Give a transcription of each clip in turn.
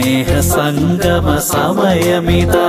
സ്നേഹസംഗമ സമയമിതാ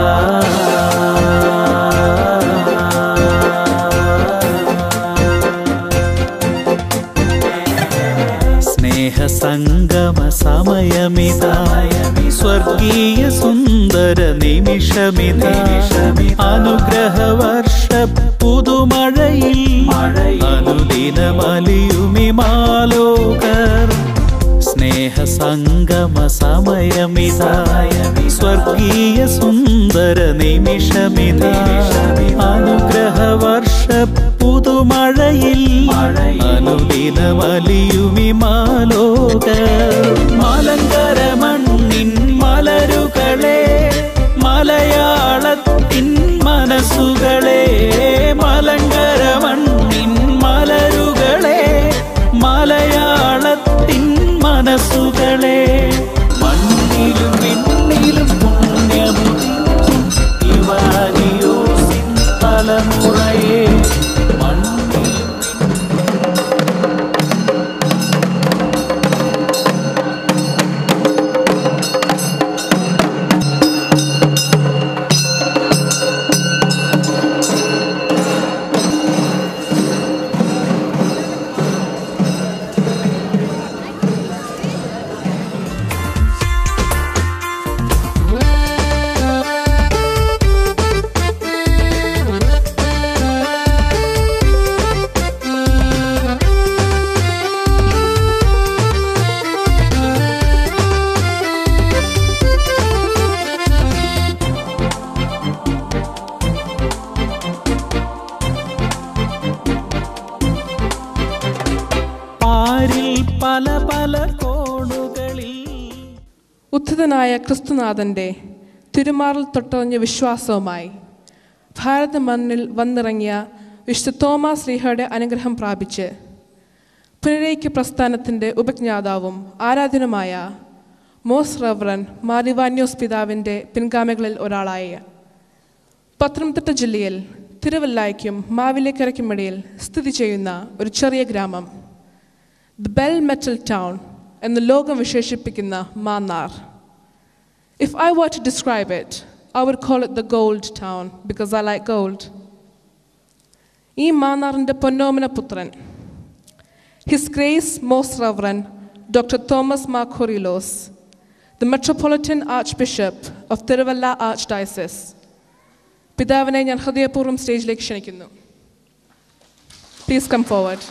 സ്നേഹസംഗമ സമയമിതാ സ്വർഗീയ സുന്ദര നിമിഷമിതാ അനുഗ്രഹവർഷ പുതുമഴയിൽ അനുദിനമലിയുമി മാലോകർ സ്നേഹസംഗമ സമയമിതാ സ്വർഗീയ സുന്ദര നിമിഷമിതാ അനുഗ്രഹവർഷ പുതുമഴയിൽ അനുദിനമലിയുമി മാലോകർ മലങ്കര മണ്ണിൻ മലരുകളെ മലയാളത്തിൻ മനസ്സുകളെ മലങ്കര മണ്ണിൻ മലരുകളെ മലയാളത്തിൻ മനസ്സുകളെ മണ്ണിലും വിണ്ണിലും പുണ്യമുദിച്ചും ഇവാനിയോസിൻ തലമുറയെ മണ്ണിലും പാരിൽ പല പല കോണുകളിൽ ഉത്ഥിതനായ ക്രിസ്തുനാഥന്റെ തിരുമാറിൽ തൊട്ടറിഞ്ഞ വിശ്വാസവുമായി ഭാരത മണ്ണിൽ വന്നിറങ്ങിയ വിശുദ്ധ തോമാസ് ലീഹയുടെ അനുഗ്രഹം പ്രാപിച്ച് പുനരേക്ക് പ്രസ്ഥാനത്തിൻ്റെ ഉപജ്ഞാതാവും ആരാധനുമായ മോസ് റവറൻ മാരിവാന്യോസ് പിതാവിൻ്റെ പിൻഗാമികളിൽ ഒരാളായ പത്തനംതിട്ട ജില്ലയിൽ തിരുവല്ലായ്ക്കും മാവിലേക്കരയ്ക്കുമിടയിൽ സ്ഥിതി ചെയ്യുന്ന ഒരു ചെറിയ ഗ്രാമം ദ ബെൽ മെറ്റൽ ടൗൺ എന്ന് ലോകം വിശേഷിപ്പിക്കുന്ന Mannar If I were to describe it, I would call it the gold town because I like gold. ഈ മാന്നാറിൻ്റെ പൊന്നോമന പുത്രൻ his grace most reverend doctor Thomas Makorilos the metropolitan archbishop of Tiruvalla archdiocese പിതാവിനെ ഞാൻ ഹൃദയപൂർവ്വം സ്റ്റേജിലേക്ക് ക്ഷണിക്കുന്നു പ്ലീസ് കം ഫോർവേഡ്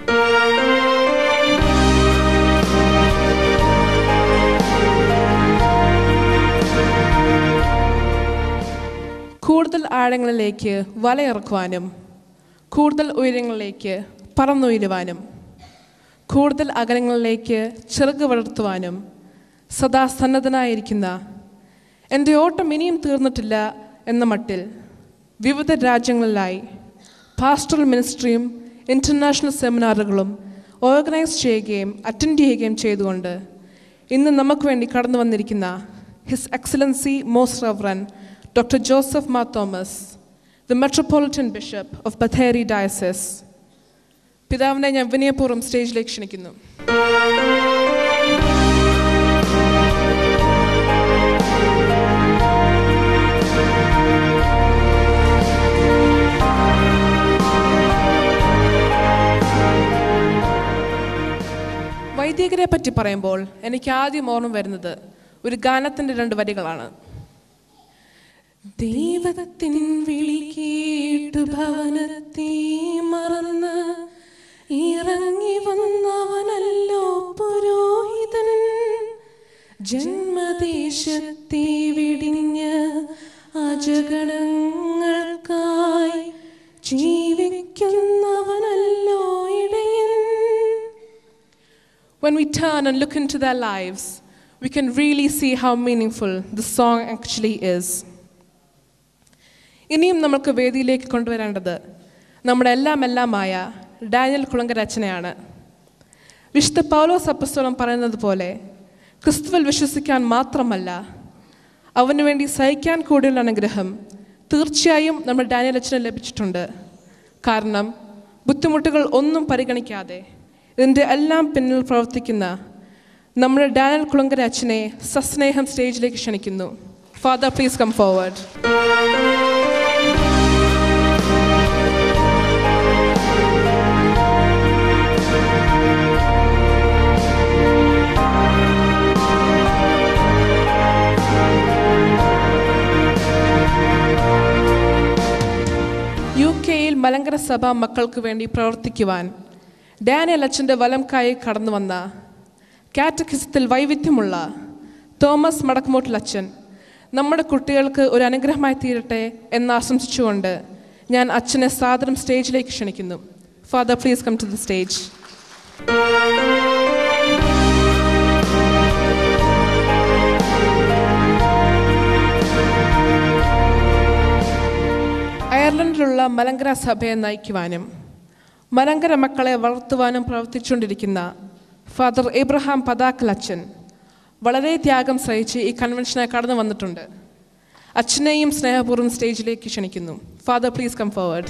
കൂടുതൽ ആഴങ്ങളിലേക്ക് വലയിറക്കുവാനും കൂടുതൽ ഉയരങ്ങളിലേക്ക് പറന്നുയരുവാനും കൂടുതൽ അകലങ്ങളിലേക്ക് ചിറക് വളർത്തുവാനും സദാ സന്നദ്ധനായിരിക്കുന്ന എൻ്റെ ഓട്ടം ഇനിയും തീർന്നിട്ടില്ല എന്ന മട്ടിൽ വിവിധ രാജ്യങ്ങളിലായി പാസ്റ്ററൽ മിനിസ്ട്രിയും ഇൻ്റർനാഷണൽ സെമിനാറുകളും ഓർഗനൈസ് ചെയ്യുകയും അറ്റൻഡ് ചെയ്യുകയും ചെയ്തുകൊണ്ട് ഇന്ന് നമുക്ക് വേണ്ടി കടന്നു വന്നിരിക്കുന്ന his excellency most reverend doctor Joseph Mar Thomas the metropolitan bishop of Bathery diocese പിതാവിനെ ഞാൻ വിനയപൂർവ്വം സ്റ്റേജിലേക്ക് ക്ഷണിക്കുന്നു വൈദികരെ പറ്റി പറയുമ്പോൾ എനിക്ക് ആദ്യം ഓർമ്മ വരുന്നത് ഒരു ഗാനത്തിൻ്റെ രണ്ട് വരികളാണ് ദൈവത്തിൻ വിളി കേട്ടു ഭവനത്തെ മറന്ന് ഇറങ്ങി വന്നവനല്ലോ പുരോഹിതൻ ജന്മദേശത്തെ വിടിഞ്ഞ് അജഗണങ്ങൾക്കായി ജീവിക്കുന്നവനല്ലോ ഇടയൻ When we turn and look into their lives, we can really see how meaningful the song actually is. ഇനിയും നമുക്ക് വേദിയിലേക്ക് കൊണ്ടുവരേണ്ടത് നമ്മുടെ എല്ലാം എല്ലാമായ ഡാനിയൽ കുളങ്കര അച്ഛനെയാണ് വിശുദ്ധ പൗലോസ് അപ്പസ്തോലം പറയുന്നത് പോലെ ക്രിസ്തുവിൽ വിശ്വസിക്കാൻ മാത്രമല്ല അവന് വേണ്ടി സഹിക്കാൻ കൂടിയുള്ള അനുഗ്രഹം തീർച്ചയായും നമ്മൾ ഡാനിയൽ അച്ഛന് ലഭിച്ചിട്ടുണ്ട് കാരണം ബുദ്ധിമുട്ടുകൾ ഒന്നും പരിഗണിക്കാതെ ഇതിൻ്റെ എല്ലാം പിന്നിൽ പ്രവർത്തിക്കുന്ന നമ്മുടെ ഡാനിയൽ കുളങ്കര അച്ഛനെ സസ്നേഹം സ്റ്റേജിലേക്ക് ക്ഷണിക്കുന്നു father please come forward U കെയിൽ മലങ്കര സഭ മക്കൾക്ക് വേണ്ടി പ്രവർത്തിക്കുവാൻ ഡാനിയൽ അച്ഛൻ്റെ വലംകായി കടന്നു വന്ന കാറ്റക്കിസത്തിൽ വൈവിധ്യമുള്ള തോമസ് മടക്കുമോട്ടിൽ അച്ഛൻ നമ്മുടെ കുട്ടികൾക്ക് ഒരു അനുഗ്രഹമായി തീരട്ടെ എന്ന് ആശംസിച്ചുകൊണ്ട് ഞാൻ അച്ഛനെ സാദരം സ്റ്റേജിലേക്ക് ക്ഷണിക്കുന്നു father please come to the stage അയർലൻഡിലുള്ള മലങ്കര സഭയെ നയിക്കുവാനും മലങ്കര മക്കളെ വളർത്തുവാനും പ്രവർത്തിച്ചുകൊണ്ടിരിക്കുന്ന ഫാദർ എബ്രഹാം പതാക്കൽ അച്ഛൻ വളരെ ത്യാഗം സഹിച്ച് ഈ കൺവെൻഷനെ കടന്നു വന്നിട്ടുണ്ട് അച്ഛനെയും സ്നേഹപൂർവ്വം സ്റ്റേജിലേക്ക് ക്ഷണിക്കുന്നു father please come forward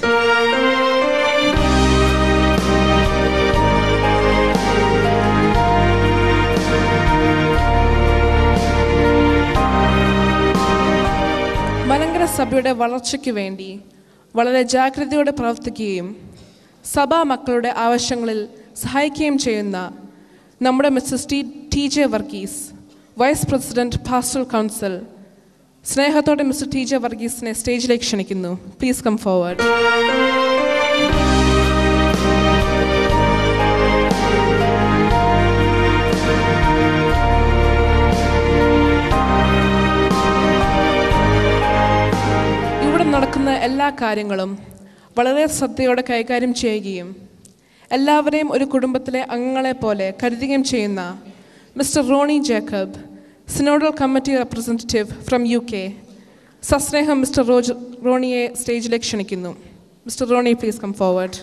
Malankara സഭയുടെ വളർച്ചയ്ക്ക് വേണ്ടി വളരെ ജാഗ്രതയോടെ പ്രവർത്തിക്കുകയും സഭാ മക്കളുടെ ആവശ്യങ്ങളിൽ സഹായിക്കുകയും ചെയ്യുന്ന നമ്മുടെ Mrs T T J Varghese vice president pastoral council സ്നേഹത്തോടെ മിസ്റ്റർ ടി ജെ വർഗീസിനെ സ്റ്റേജിലേക്ക് ക്ഷണിക്കുന്നു പ്ലീസ് കം ഫോർവേഡ് ഇവിടെ നടക്കുന്ന എല്ലാ കാര്യങ്ങളും വളരെ ശ്രദ്ധയോടെ കൈകാര്യം ചെയ്യുകയും എല്ലാവരെയും ഒരു കുടുംബത്തിലെ അംഗങ്ങളെ പോലെ കരുതുകയും ചെയ്യുന്ന Mr Ronnie Jacob synodal committee representative from U K സസ്നേഹം മിസ്റ്റർ റോജ് റോണിയെ സ്റ്റേജിലേക്ക് ക്ഷണിക്കുന്നു Mr Ronnie please come forward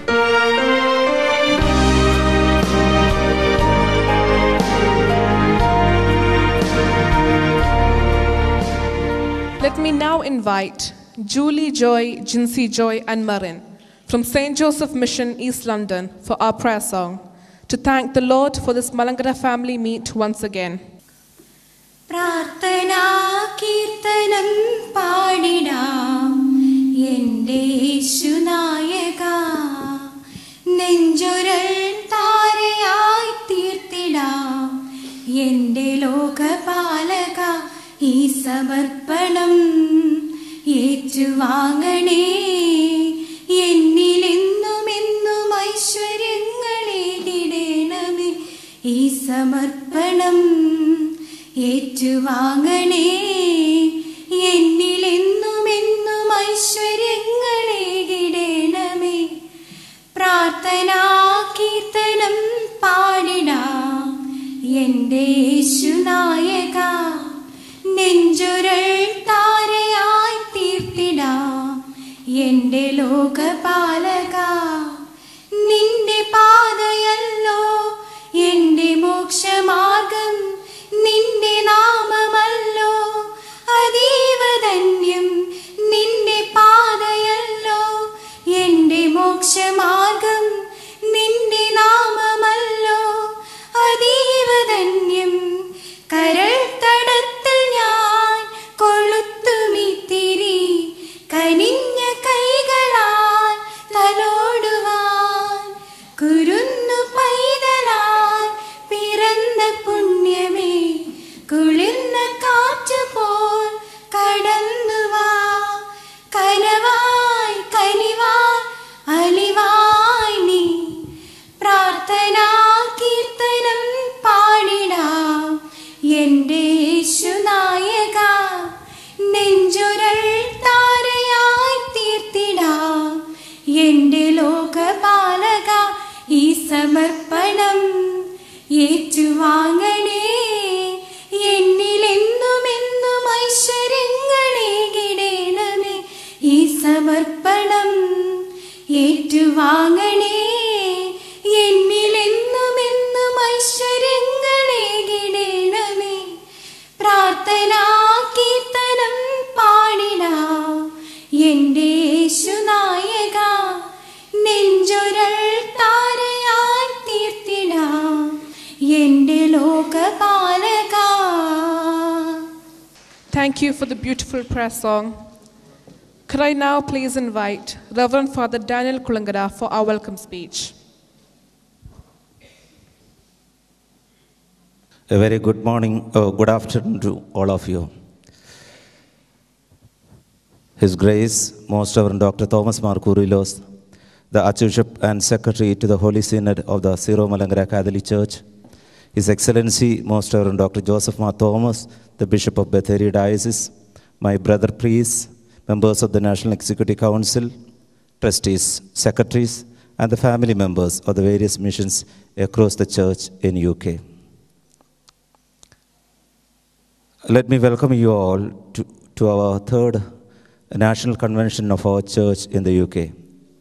Let me now invite Julie Joy, Jinsey Joy, and Marin from St. Joseph Mission, East London, for our prayer song to thank the Lord for this Malangara family meet once again. പ്രാർത്ഥനാ കീർത്തനം പാടിടാം എൻ്റെ യേശുനായക നെഞ്ചുരൽ താരയായി തീർത്തിടാം എൻ്റെ ലോകപാലക ഈ സമർപ്പണം ഏറ്റുവാങ്ങണേ എന്നിലെന്നും എന്നും ഐശ്വര്യങ്ങളേകിടേണമേ ഈ സമർപ്പണം ഏറ്റുവാങ്ങണേ എന്നിലെന്നും എന്നും ഐശ്വര്യങ്ങളേകിടേണമേ പ്രാർത്ഥനാ കീർത്തനം പാടിടാം എൻ്റെ യേശുനായക നെഞ്ചുരൾ താരയായി തീർത്തിടാം എൻ്റെ ലോകപാലക നിന്റെ പാതയല്ലോ എൻ്റെ മോക്ഷമാർഗം നിന്റെ നാമമല്ലോ അതീവ ധന്യം നിന്റെ പാതയല്ലോ എൻ്റെ മോക്ഷമാർഗം നിന്റെ നാമമല്ലോ അതീവ ധന്യം കരൾ തടത്തിൽ ഞാൻ കൊളുത്തുമിത്തിരി കനിഞ്ഞ കൈകളാൽ തലോടുവാൻ കുരുന്നു പൈതലാൽ പിറന്ന പുണ്യമേ കുളിർന്ന കാറ്റുപോൽ കടന്നുവാ കനവായി കനിവായി അലിവായി നീ പ്രാർത്ഥനാ കീർത്തനം പാടിടാം എൻ്റെ യേശുനായക നെഞ്ചുരൾ താരയായി തീർത്തിടാം എൻ്റെ ലോകപാലക ഈ സമർപ്പണം ഏറ്റുവാങ്ങണേ എന്നിലെന്നും എന്നും ഐശ്വര്യങ്ങളേകിടേണമേ ഈ സമർപ്പണം ഏറ്റുവാങ്ങണേ എന്നിലെന്നും എന്നും ഐശ്വര്യങ്ങളേകിടേണമേ പ്രാർത്ഥനാ കീർത്തനം പാടിടാം എൻ്റെ യേശുനായക നെഞ്ചുരൾ താരയായി തീർത്തിടാം എൻ്റെ ലോക Thank you for the beautiful prayer song. Could I now please invite Reverend Father Daniel Kulangara for our welcome speech? A very good morning, uh, good afternoon to all of you. His Grace, Most Reverend Dr. Thomas Markurilos, the Archbishop and Secretary to the Holy Synod of the Syro Malangara Catholic Church, His Excellency, Most Reverend Dr. Joseph Ma Thomas, the Bishop of Bethany Diocese, my brother priests, members of the National Executive Council, trustees, secretaries, and the family members of the various missions across the church in UK. Let me welcome you all to, to our third national convention of our church in the UK.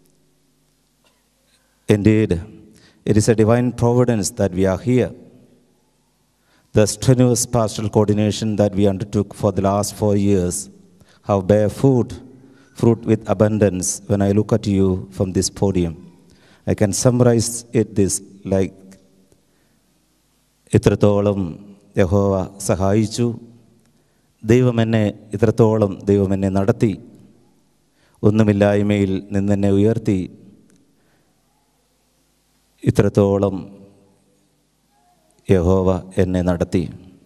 Indeed, it is a divine providence that we are here. The strenuous pastoral coordination that we undertook for the last four years have bear fruit, fruit with abundance when I look at you from this podium. I can summarize it this like ഇത്രത്തോളം യഹോവ സഹായിച്ചു ദൈവം എന്നെ ഇത്രത്തോളം ദൈവം എന്നെ നടത്തി ഒന്നുമില്ലായ്മയിൽ നിന്നെന്നെ ഉയർത്തി ഇത്രത്തോളം യഹോവ എന്നെ നടത്തി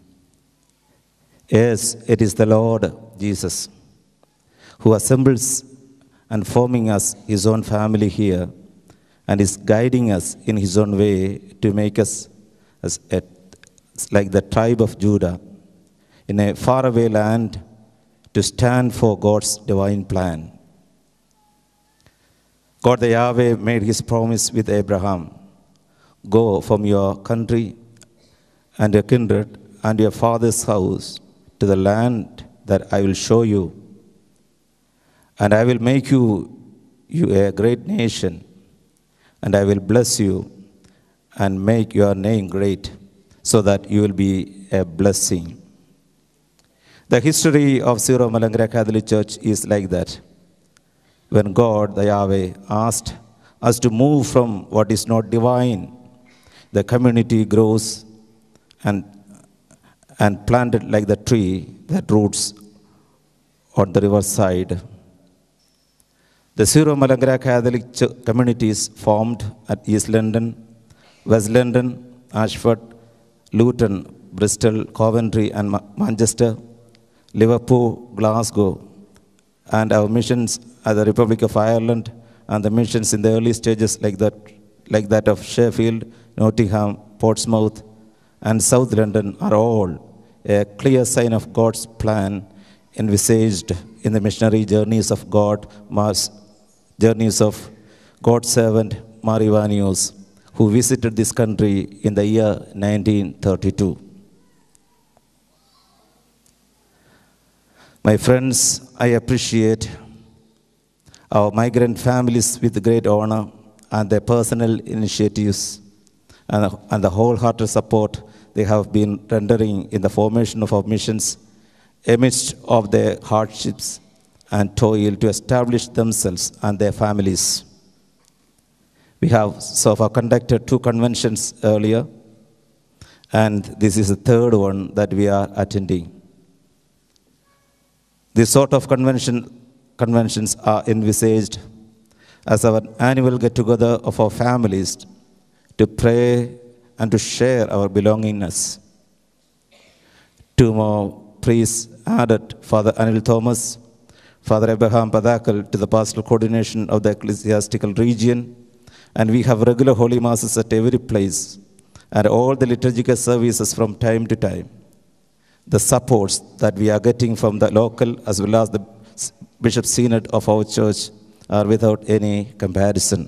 yes it is the lord Jesus who assembles and forming us his own family here and is guiding us in his own way to make us as a, like the tribe of Judah in a faraway land to stand for God's divine plan. God the Yahweh made his promise with Abraham Go from your country and your kindred and your father's house to the land that I will show you, and I will make you, you a great nation, and I will bless you and make your name great so that you will be a blessing. The history of Syro Malangara Catholic Church is like that. When God, the Yahweh, asked us to move from what is not divine, the community grows and, and planted like the tree that roots on the riverside. The Syro Malangara Catholic Ch- communities formed at East London, West London, Ashford, Luton, Bristol, Coventry, and Ma- Manchester, Liverpool, Glasgow, and our missions at the Republic of Ireland, and the missions in the early stages like that, like that of Sheffield, Nottingham, Portsmouth, and South London are all a clear sign of God's plan envisaged in the missionary journeys of God, Mars, journeys of God's servant Marivanius, who visited this country in the year 1932. My friends, I appreciate our migrant families with great honor and their personal initiatives and, and the wholehearted support they have been rendering in the formation of our missions amidst of their hardships and toil to establish themselves and their families. We have so far conducted two conventions earlier, and this is the third one that we are attending. This sort of convention, conventions are envisaged as our annual get together of our families to pray and to share our belongingness. Two more priests added Father Anil Thomas, Father Abraham Padakal to the pastoral coordination of the ecclesiastical region, and we have regular holy masses at every place and all the liturgical services from time to time. The supports that we are getting from the local as well as the Bishop Synod of our church are without any comparison.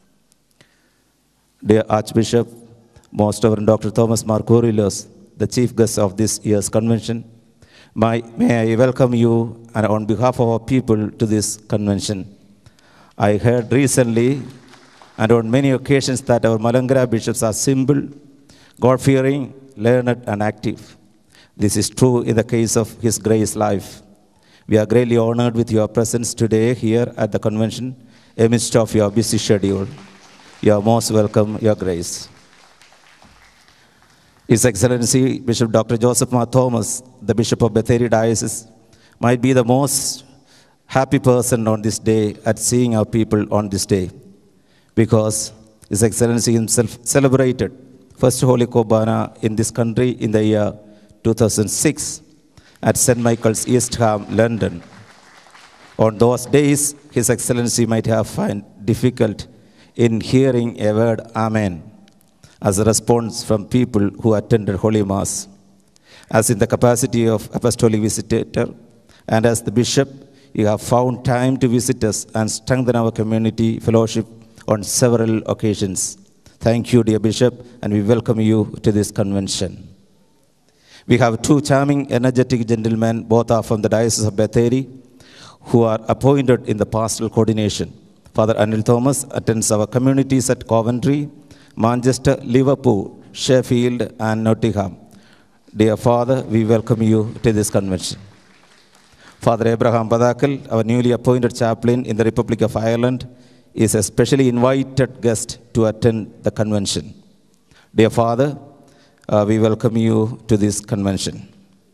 Dear Archbishop, Most Reverend Dr. Thomas Markorilos, the chief guest of this year's convention, my, may I welcome you and on behalf of our people to this convention. I heard recently and on many occasions that our Malangara bishops are simple, God fearing, learned, and active. This is true in the case of His Grace life. We are greatly honored with your presence today here at the convention amidst of your busy schedule. You are most welcome, Your Grace. His Excellency Bishop Dr. Joseph Ma Thomas, the Bishop of Bethany Diocese, might be the most happy person on this day at seeing our people on this day because His Excellency himself celebrated First Holy Kobana in this country in the year 2006 at St. Michael's East Ham, London. On those days, His Excellency might have found difficult in hearing a word Amen as a response from people who attended Holy Mass. As in the capacity of apostolic visitator and as the bishop, you have found time to visit us and strengthen our community fellowship on several occasions. Thank you, dear Bishop, and we welcome you to this convention. We have two charming, energetic gentlemen, both are from the Diocese of Bethany, who are appointed in the pastoral coordination. Father Anil Thomas attends our communities at Coventry, Manchester, Liverpool, Sheffield, and Nottingham. Dear Father, we welcome you to this convention. Father Abraham Badakal, our newly appointed chaplain in the Republic of Ireland, is a specially invited guest to attend the convention. Dear Father, uh, we welcome you to this convention.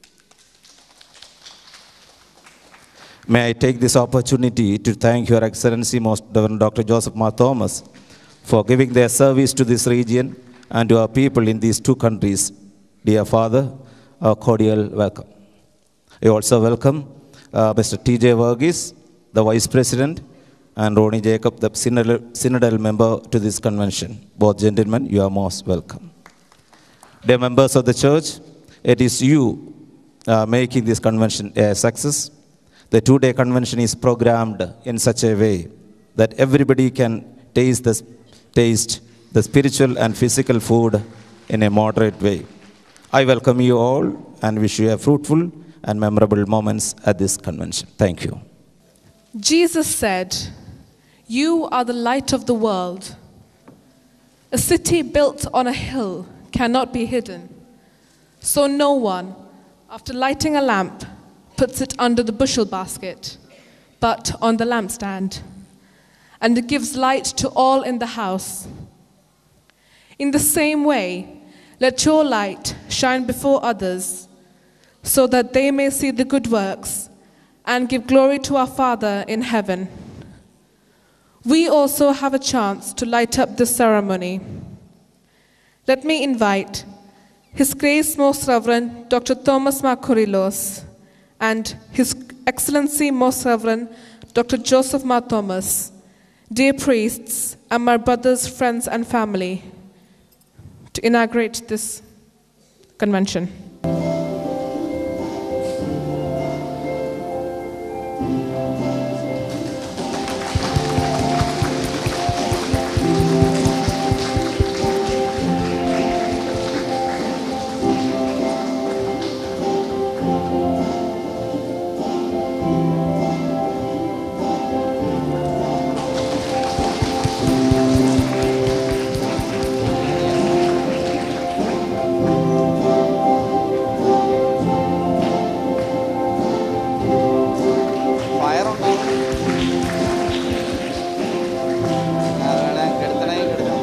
May I take this opportunity to thank Your Excellency, Most Reverend Dr. Joseph Ma Thomas, for giving their service to this region and to our people in these two countries. Dear Father, a cordial welcome. I also welcome uh, Mr. T.J. Verghese, the Vice President, and Ronnie Jacob, the synodal, synodal member to this convention. Both gentlemen, you are most welcome. Dear members of the church, it is you uh, making this convention a success. The two day convention is programmed in such a way that everybody can taste the, taste the spiritual and physical food in a moderate way. I welcome you all and wish you a fruitful and memorable moments at this convention. Thank you. Jesus said, You are the light of the world. A city built on a hill cannot be hidden. So no one, after lighting a lamp, puts it under the bushel basket, but on the lampstand, and it gives light to all in the house. In the same way, let your light shine before others, so that they may see the good works and give glory to our Father in heaven. We also have a chance to light up this ceremony. Let me invite His Grace Most Reverend Dr. Thomas Makorilos and His Excellency Most Reverend Dr. Joseph Ma Thomas, dear priests, and my brothers, friends, and family, to inaugurate this convention. ഫയറുണ്ടാവും അതാണ് കെടുത്തണേ കെടുക്കണം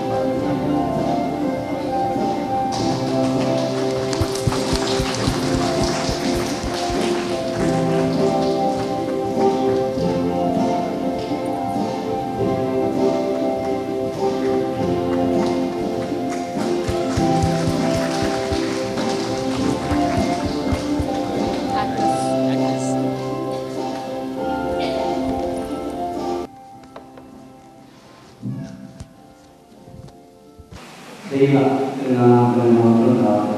ദൈവ തിരുനാമത്തിന് മാത്രം ഉണ്ടാവട്ടെ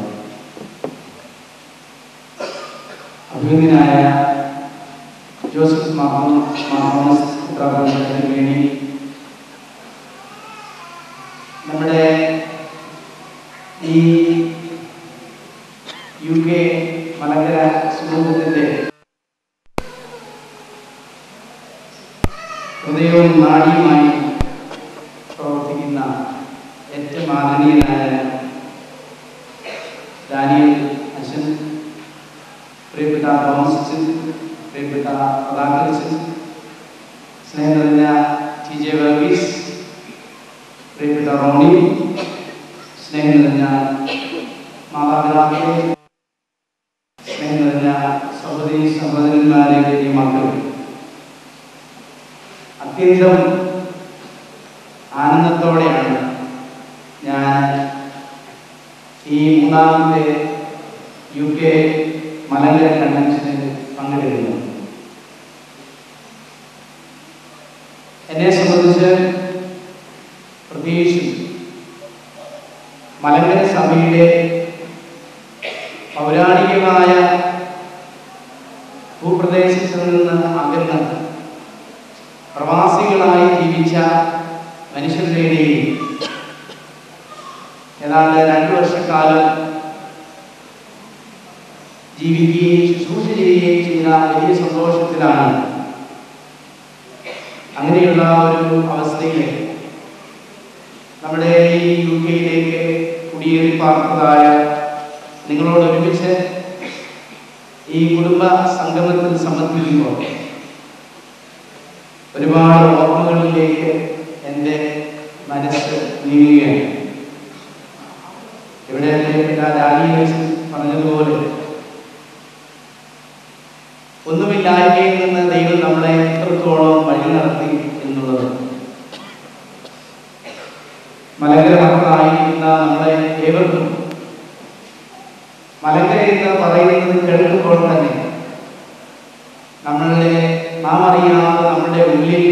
അഭിനന്ദനായ Joseph മഹോമസ് മഹോമസ് പ്രബന്ധത്തിന് വേണ്ടി നമ്മുടെ ഈ യു കെ മലങ്കര സമൂഹത്തിൻ്റെ ഹൃദയവും നാടിയുമായി പ്രവർത്തിക്കുന്ന ഏറ്റവും ആദരണീയനായ ഡാനിയൽ അച്ഛൻ പ്രിയപ്പെട്ട തോമസ് അച്ഛൻ പ്രിയപ്പെട്ട പ്രധാകർ അച്ഛൻ സ്നേഹം നിറഞ്ഞ ടി ജെ വർഗീസ് പ്രിയപ്പെട്ട റോണി സ്നേഹം നിറഞ്ഞ മാതാപിതാക്കളെ സ്നേഹം നിറഞ്ഞ സഹോദരി സഹോദരന്മാരെ ഈ മക്കൾ അത്യന്തം ആനന്ദത്തോടെയാണ് ഞാൻ ഈ മൂന്നാമത്തെ യു കെ മലങ്കര കൺവെൻഷനിൽ പങ്കെടുക്കുന്നത് എന്നെ സംബന്ധിച്ച് പ്രത്യേകിച്ചും മലങ്കര സഭയുടെ പൗരാണികമായ ഭൂപ്രദേശത്തിൽ നിന്ന് അകന്ന് പ്രവാസികളായി ജീവിച്ച മനുഷ്യരുടെ ഇടയിൽ ഏതാണ്ട് രണ്ടു വർഷക്കാലം ജീവിക്കുകയും ശുശ്രൂഷ ചെയ്യുകയും ചെയ്ത വലിയ സന്തോഷത്തിലാണ് അങ്ങനെയുള്ള ഒരു അവസ്ഥയിൽ നമ്മുടെ ഈ യു കെയിലേക്ക് കുടിയേറി പാർത്തതായ നിങ്ങളോട് ഒരുമിച്ച് ഈ കുടുംബ സംഗമത്തിൽ സംബന്ധിക്കുമ്പോൾ ഒരുപാട് ഓർമ്മകളിലേക്ക് എൻ്റെ മനസ്സ് നീങ്ങുകയാണ് ഇവിടെ രാജീവ് പറഞ്ഞതുപോലെ ഒന്നുമില്ലായ്മയിൽ നിന്ന് ദൈവം നമ്മളെ എത്രത്തോളം വഴി നടത്തി എന്നുള്ളത് മലങ്കര മക്കളായിരിക്കുന്ന നമ്മളെ ഏവർക്കും മലങ്കര എന്ന് പറയുന്നത് കേൾക്കുമ്പോൾ തന്നെ നമ്മളുടെ നാം അറിയാതെ നമ്മുടെ ഉള്ളിൽ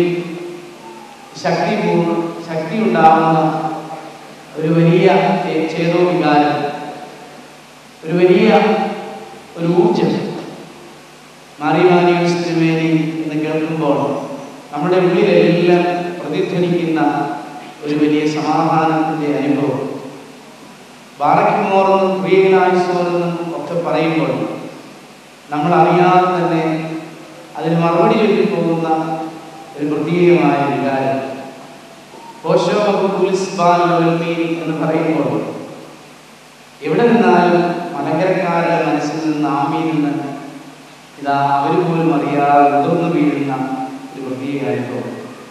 ശക്തി പൂ- ശക്തി ഉണ്ടാകുന്ന ഒരു വലിയ ചേ- ചേതോ വികാരം ഒരു വലിയ ഒരു ഊർജം മാറിമാനിയൂസ് തിരുമേനി എന്ന് കേൾക്കുമ്പോൾ നമ്മുടെ ഉള്ളിലെല്ലാം പ്രതിധ്വനിക്കുന്ന ഒരു വലിയ സമാധാനത്തിന്റെ അനുഭവം ബാറയ്ക്കുമോറെന്നും പ്രിയനായുസോറെന്നും ഒക്കെ പറയുമ്പോൾ നമ്മൾ അറിയാതെ തന്നെ അതിന് മറുപടി ചൊല്ലി പോകുന്ന ഒരു പ്രത്യേകമായ വികാരം ഓഷോ എന്ന് പറയുമ്പോൾ എവിടെ നിന്നാലും മലങ്കരക്കാരുടെ മനസ്സിൽ നിന്ന് ആമിയിൽ നിന്ന് ഇതാ അവർ പോലും അറിയാതെ ഉതിർന്നു വീഴുന്ന ഒരു പ്രത്യേക അനുഭവം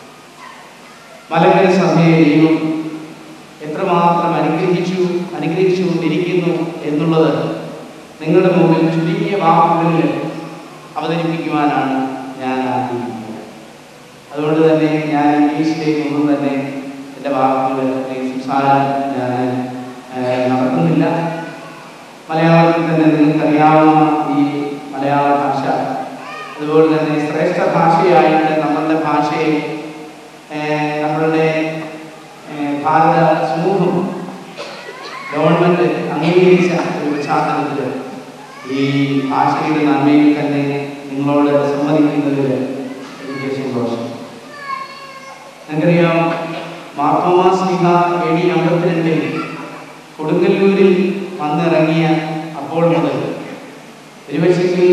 മലങ്കര സഭയെ ദൈവം എത്രമാത്രം അനുഗ്രഹിച്ചു അനുഗ്രഹിച്ചുകൊണ്ടിരിക്കുന്നു എന്നുള്ളത് നിങ്ങളുടെ മുമ്പിൽ ചുരുങ്ങിയ വാക്കുകളിൽ അവതരിപ്പിക്കുവാനാണ് ഞാൻ ആഗ്രഹിക്കുന്നത് അതുകൊണ്ട് തന്നെ ഞാൻ ഇംഗ്ലീഷിലേക്ക് ഒന്നും തന്നെ എൻ്റെ വാക്കുകൾ അല്ലെങ്കിൽ സംസാരം ഞാൻ ഏഹ്, നടത്തുന്നില്ല മലയാളത്തിൽ തന്നെ നിങ്ങൾക്കറിയാവുന്ന ഈ മലയാള ഭാഷ അതുപോലെ തന്നെ ശ്രേഷ്ഠ ഭാഷയായിട്ട് നമ്മളുടെ ഭാഷയെ ഏഹ്, നമ്മളുടെ ഏഹ്, ഭാരത സമൂഹം ഗവൺമെന്റ് അംഗീകരിച്ച ഒരു പശ്ചാത്തലത്തിൽ ഈ ഭാഷയുടെ നന്മയിൽ തന്നെ നിങ്ങളോട് സംവദിക്കുന്നതിൽ എനിക്ക് സന്തോഷം നിങ്ങൾക്കറിയാം മാർത്തോമാ സ്ലിഹ എ ഡി അമ്പത്തിരണ്ടിൽ കൊടുങ്ങല്ലൂരിൽ വന്നിറങ്ങിയ അപ്പോൾ മുതൽ ഒരുപക്ഷെങ്കിൽ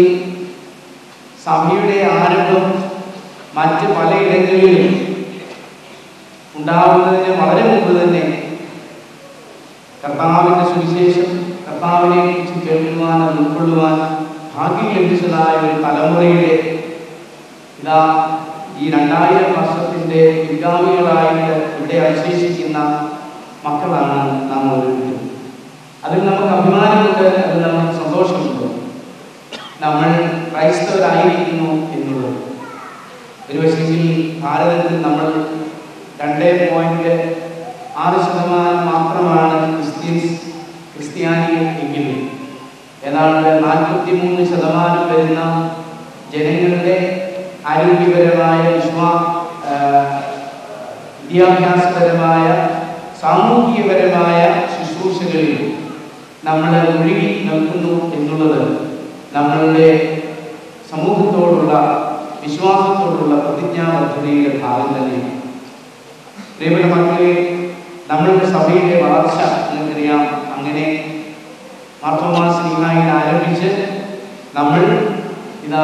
സഭയുടെ ആരംഭം മറ്റ് പലയിടങ്ങളിലും ഉണ്ടാവുന്നതിന് വളരെ മുമ്പ് തന്നെ കർത്താവിന്റെ സുവിശേഷം കർത്താവിനെ കുറിച്ച് കേൾക്കുവാൻ അത് ഉൾക്കൊള്ളുവാൻ ഭാഗ്യം ലഭിച്ചതായ ഒരു തലമുറയുടെ ഇതാ ഈ രണ്ടായിരം വർഷത്തിന്റെ പിൻഗാമികളായിട്ട് ഇവിടെ അവശേഷിക്കുന്ന മക്കളാണ് നാം ഓരോരുത്തരും അതിൽ നമുക്ക് അഭിമാനമുണ്ട് അതിൽ നമുക്ക് സന്തോഷമുണ്ട് നമ്മൾ ക്രൈസ്തവരായിരിക്കുന്നു എന്നുള്ളത് ഒരുപക്ഷെങ്കിൽ ഭാരതത്തിൽ നമ്മൾ രണ്ടേ പോയിന്റ് ആറ് ശതമാനം മാത്രമാണ് ക്രിസ്ത്യൻസ് ക്രിസ്ത്യാനികൾ എങ്കിലും ഏതാണ്ട് നാൽപ്പത്തി മൂന്ന് ശതമാനം വരുന്ന ജനങ്ങളുടെ ആരോഗ്യപരമായ വിശ്വാ ആ, വിദ്യാഭ്യാസപരമായ സാമൂഹികപരമായ ശുശ്രൂഷകളിൽ നമ്മൾ ഒഴുകി നിൽക്കുന്നു എന്നുള്ളത് നമ്മളുടെ സമൂഹത്തോടുള്ള വിശ്വാസത്തോടുള്ള പ്രതിജ്ഞാബദ്ധതയുടെ ഭാഗം തന്നെയാണ് പ്രിയപ്പെട്ട മക്കളെ നമ്മളുടെ സഭയുടെ വളർച്ച നിങ്ങൾക്കറിയാം അങ്ങനെ മാർത്തോമാസിനിയായി ആരംഭിച്ച് നമ്മൾ ഇതാ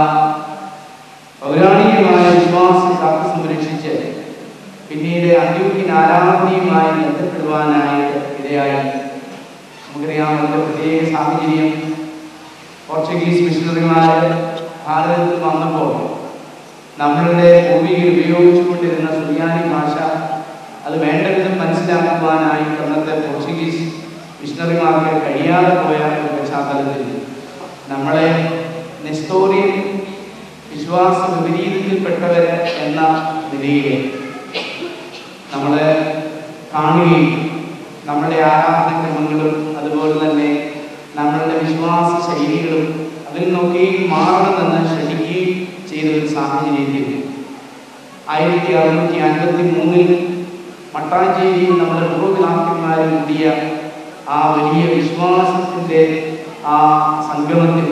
പൗരാണികമായ വിശ്വാസം കാത്തു സംരക്ഷിച്ച് പിന്നീട് അന്ത്യോക്യൻ ആരാധനയുമായി ബന്ധപ്പെടുവാനായിട്ട് ഇടയായി നമുക്കറിയാം അതിൻ്റെ പ്രത്യേക സാഹചര്യം പോർച്ചുഗീസ് മിഷണറിമാർ ഭാരതത്തിൽ വന്നപ്പോൾ നമ്മളുടെ ഭൂമിയിൽ ഉപയോഗിച്ചുകൊണ്ടിരുന്ന സുറിയാനി ഭാഷ അത് വേണ്ട വിധം മനസ്സിലാക്കുവാനായി അന്നത്തെ പോർച്ചുഗീസ് മിഷണറിമാർക്ക് കഴിയാതെ പോയ ഒരു പശ്ചാത്തലത്തിൽ നമ്മളെ നെസ്തോറിയൻ വിശ്വാസ വിപരീതത്തിൽപ്പെട്ടവർ എന്ന നിലയിൽ നമ്മൾ കാണുകയും നമ്മുടെ ആരാധനക്രമങ്ങളും അതുപോലെ തന്നെ നമ്മളുടെ വിശ്വാസ ശൈലികളും അതിൽ നിന്നൊക്കെയും മാറണമെന്ന് ക്ഷണിക്കുകയും ചെയ്ത ഒരു സാഹചര്യത്തിൽ ആയിരത്തി അറുന്നൂറ്റി അൻപത്തി മൂന്നിൽ മട്ടാഞ്ചേരിയിൽ നമ്മുടെ പൂർവ്വപിതാക്കന്മാരും കൂടിയ ആ വലിയ വിശ്വാസത്തിൻ്റെ ആ സംഗമത്തിൽ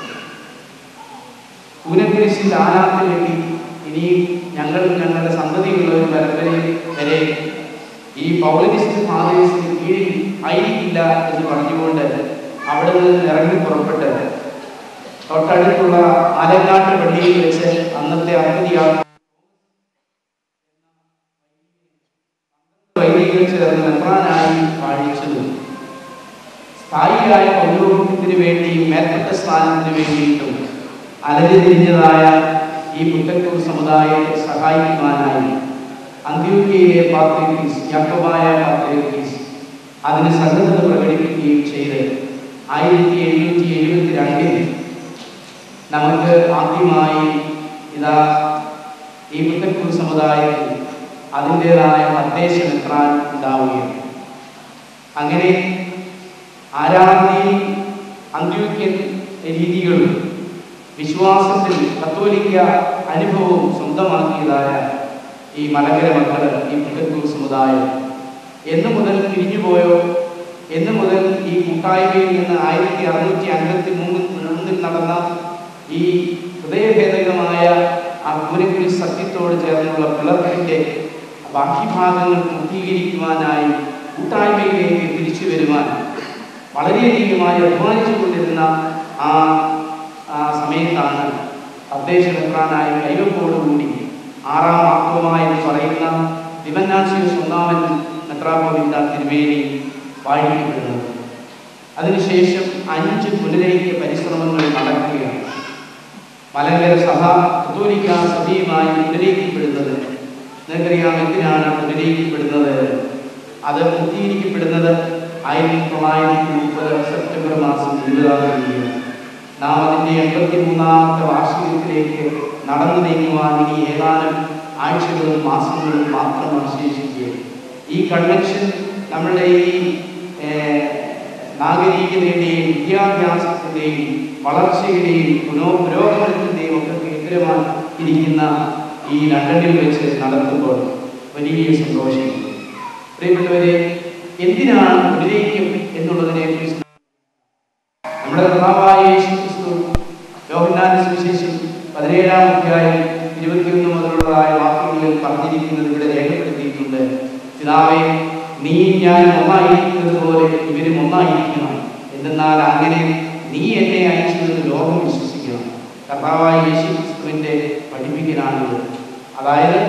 ഊനക്കുരിശിൽ ആരാധന വേണ്ടി ഇനി ഞങ്ങളും ഞങ്ങളുടെ സന്തതികളുള്ള ഒരു പരമ്പരയിൽ വരെ ഈ പൗലനിസ്റ്റ് ഫാദേഴ്സിന് കീഴിൽ ആയിരിക്കില്ല എന്ന് പറഞ്ഞുകൊണ്ട് അവിടെ നിന്ന് ഇറങ്ങി പുറപ്പെട്ട് തൊട്ടടുത്തുള്ള ആലങ്ങാട്ട് പള്ളിയിൽ വെച്ച് അന്നത്തെ അറുപതിയാ വൈദികർ ചേർന്ന് മെത്രാനായി വാഴിച്ചതും സ്ഥായിയായ പൗരോഹിത്യത്തിന് വേണ്ടിയും മേൽപ്പെട്ട സ്ഥാനത്തിന് വേണ്ടിയിട്ടും അലരിതിരിഞ്ഞതായ ഈ പുത്തൻകൂർ സമുദായത്തെ സഹായിക്കുവാനായി അന്ത്യോഗ്യയിലെ പാത്രീസ് യാക്കോബായ പാത്രീസ് അതിന് സന്നദ്ധത പ്രകടിപ്പിക്കുകയും ചെയ്ത് ആയിരത്തി എഴുന്നൂറ്റി എഴുപത്തി രണ്ടിൽ നമുക്ക് ആദ്യമായി ഇതാ ഈ പുത്തൻകൂർ സമുദായത്തിൽ അതിൻ്റെതായ നിർദ്ദേശം എത്താൻ ഉണ്ടാവുകയാണ് അങ്ങനെ ആരാധനയും അന്ത്യോക്യൻ രീതികളും വിശ്വാസത്തിൽ കത്തോലിക്ക അനുഭവവും സ്വന്തമാക്കിയതായ ഈ മലങ്കര മക്കൾ ഈ പുത്തൻകൂർ സമുദായം എന്ന് മുതൽ പിരിഞ്ഞുപോയോ എന്ന് മുതൽ ഈ കൂട്ടായ്മയിൽ നിന്ന് ആയിരത്തി അറുന്നൂറ്റി അൻപത്തി മൂന്നിൽ മൂന്നിൽ നടന്ന ഈ ഹൃദയഭേദകമായ ആ പൂരക്കുരി സത്യത്തോട് ചേർന്നുള്ള പിളർപ്പിൻ്റെ ബാക്കിഭാഗങ്ങൾ പൂർത്തീകരിക്കുവാനായി കൂട്ടായ്മയിലേക്ക് തിരിച്ചു വരുവാൻ വളരെയധികമായി അധ്വാനിച്ചുകൊണ്ടിരുന്ന ആ ആ സമയത്താണ് തദ്ദേശ മെത്രാനായ കൈവപ്പോടുകൂടി ആറാം ആത്മമായി എന്ന് പറയുന്ന ദിവന്നാശിവ ഒന്നാമൻ മെത്രാപോലിത്ത തിരുവേലി വാഴിക്കപ്പെടുന്നത് അതിനുശേഷം അഞ്ച് പുനരൈക്യ പരിശ്രമങ്ങൾ നടക്കുകയാണ് മലങ്കര സഭ കത്തോലിക്ക സഭയുമായി പുനരയിക്കപ്പെടുന്നത് നിങ്ങൾക്കറിയാം എന്തിനാണ് പുനരയിക്കപ്പെടുന്നത് അത് പൂർത്തീകരിക്കപ്പെടുന്നത് ആയിരത്തി തൊള്ളായിരത്തി മുപ്പത് സെപ്റ്റംബർ മാസം ഇരുപതാം തീയതിയാണ് നാം അതിൻ്റെ എൺപത്തി മൂന്നാമത്തെ വാർഷികത്തിലേക്ക് നടന്നു നീങ്ങുവാൻ ഇനി ഏതാനും ആഴ്ചകളും മാസങ്ങളും മാത്രം അവശേഷിക്കുകയാണ് ഈ കൺവെൻഷൻ നമ്മളുടെ ഈ ഏർ, നാഗരികതയുടെയും വിദ്യാഭ്യാസത്തിൻ്റെയും വളർച്ചയുടെയും പുനോ പുരോഗമനത്തിൻ്റെയും ഒക്കെ കേന്ദ്രമായി ഇരിക്കുന്ന ഈ ലണ്ടനിൽ വെച്ച് നടത്തുമ്പോൾ വലിയ സന്തോഷം പ്രിയപ്പെട്ടവരെ എന്തിനാണ് പുനരൈക്യം എന്നുള്ളതിനെ കുറിച്ച് നമ്മുടെ കർത്താവായ യേശു ക്രിസ്തു യോഹന്നാന്റെ സുവിശേഷം പതിനേഴാം അധ്യായം ഇരുപത്തിയൊന്ന് മുതലുള്ളതായ വാക്യങ്ങളിൽ പറഞ്ഞിരിക്കുന്നത് ഇവിടെ രേഖപ്പെടുത്തിയിട്ടുണ്ട് പിതാവേ നീ ഞാൻ ഒന്നായിരിക്കുന്നത് പോലെ ഇവരും ഒന്നായിരിക്കണം എന്തെന്നാൽ അങ്ങനെ നീ എന്നെ അയച്ചതെന്ന് ലോകം വിശ്വസിക്കണം കർത്താവായ യേശു ക്രിസ്തുവിന്റെ പഠിപ്പിക്കലാണിത് അതായത്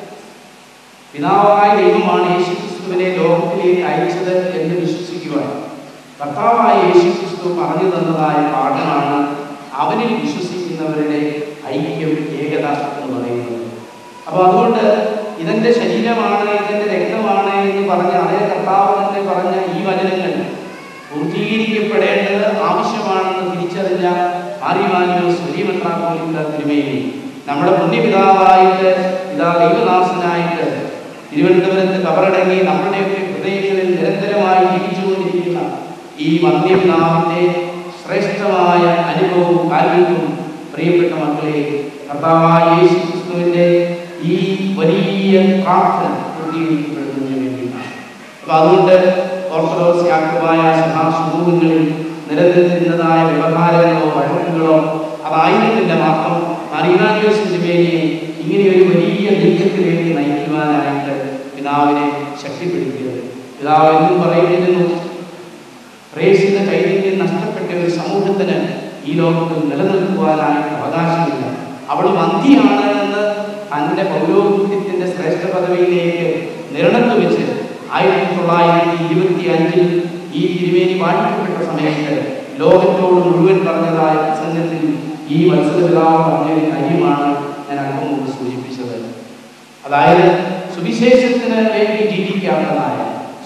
പിതാവായ ദൈവമാണ് യേശു ക്രിസ്തുവിനെ ലോകത്തിലേക്ക് അയച്ചത് എന്ന് വിശ്വസിക്കുവാൻ കർത്താവായ യേശു ക്രിസ്തു പറഞ്ഞു തന്നതായ പാഠമാണ് അവനിൽ വിശ്വസിക്കുന്നവരുടെ ഐക്യം ഏകത എന്ന് പറയുന്നത് അപ്പോൾ അതുകൊണ്ട് ഇതെന്റെ ശരീരമാണ് ഇതെന്റെ രക്തമാണ് എന്ന് പറഞ്ഞ അതേ കർത്താവ് തന്നെ പറഞ്ഞ ഈ വചനങ്ങൾ പൂർത്തീകരിക്കപ്പെടേണ്ടത് ആവശ്യമാണെന്ന് തിരിച്ചറിഞ്ഞ ആര്യമാനിയോസ് വലിയമെത്രാപോലിത്ത തിരുമേനി നമ്മുടെ പുണ്യപിതാവായിട്ട് ഇതാ ദൈവദാസനായിട്ട് തിരുവനന്തപുരത്ത് കബറടങ്ങി നമ്മുടെയൊക്കെ ഹൃദയങ്ങളിൽ നിരന്തരമായി ജീവിച്ചുകൊണ്ടിരിക്കുന്ന ഈ വന്യപിതാവിന്റെ ശ്രേഷ്ഠമായ അനുഭവവും കാൽവെപ്പും പ്രിയപ്പെട്ട മക്കളെ കർത്താവായ യേശു ക്രിസ്തുവിന്റെ ഈ വലിയ പ്രാർത്ഥന പൂർത്തീകരിക്കപ്പെടുന്നതിന് വേണ്ടിയിട്ടാണ് അപ്പൊ അതുകൊണ്ട് ഓർത്തഡോക്സ് യാക്കോബായ സഭാസമൂഹങ്ങളിൽ നിലനിന്നിരുന്നതായ വ്യവഹാരങ്ങളോ വഴക്കുകളോ അതായിരുന്നില്ല മാത്രം മറിയാനിയോസിന്റെ പേരെ ഇങ്ങനെ ഒരു വലിയ നീക്കത്തിലേക്ക് നയിക്കുവാനായിട്ട് പിതാവിനെ ശക്തിപ്പെടുത്തിയത് പിതാവ് എന്നും പറയുന്നിരുന്നു പ്രേക്ഷിത ചൈതന്യം നഷ്ടപ്പെട്ട ഒരു സമൂഹത്തിന് ഈ ലോകത്തിൽ നിലനിൽക്കുവാനായിട്ട് അവകാശമില്ല അവൾ മന്തിയാണ് എന്ന് തന്റെ പൗരോഹിത്യത്തിന്റെ ശ്രേഷ്ഠ പദവിയിലേക്ക് നിരണത്ത് വെച്ച് ആയിരത്തി തൊള്ളായിരത്തി ഇരുപത്തി അഞ്ചിൽ ഈ തിരുമേനി വാഴ്ത്തപ്പെട്ട സമയത്ത് ലോകത്തോട് മുഴുവൻ പറഞ്ഞതായ പ്രസംഗത്തിൽ ഈ വത്സല പിതാവ് പറഞ്ഞൊരു കാര്യമാണ് ഞാൻ അല്പം മുമ്പ് സൂചിപ്പിച്ചത് അതായത് സുവിശേഷത്തിന് വേണ്ടി ജീവിക്കാത്തതായ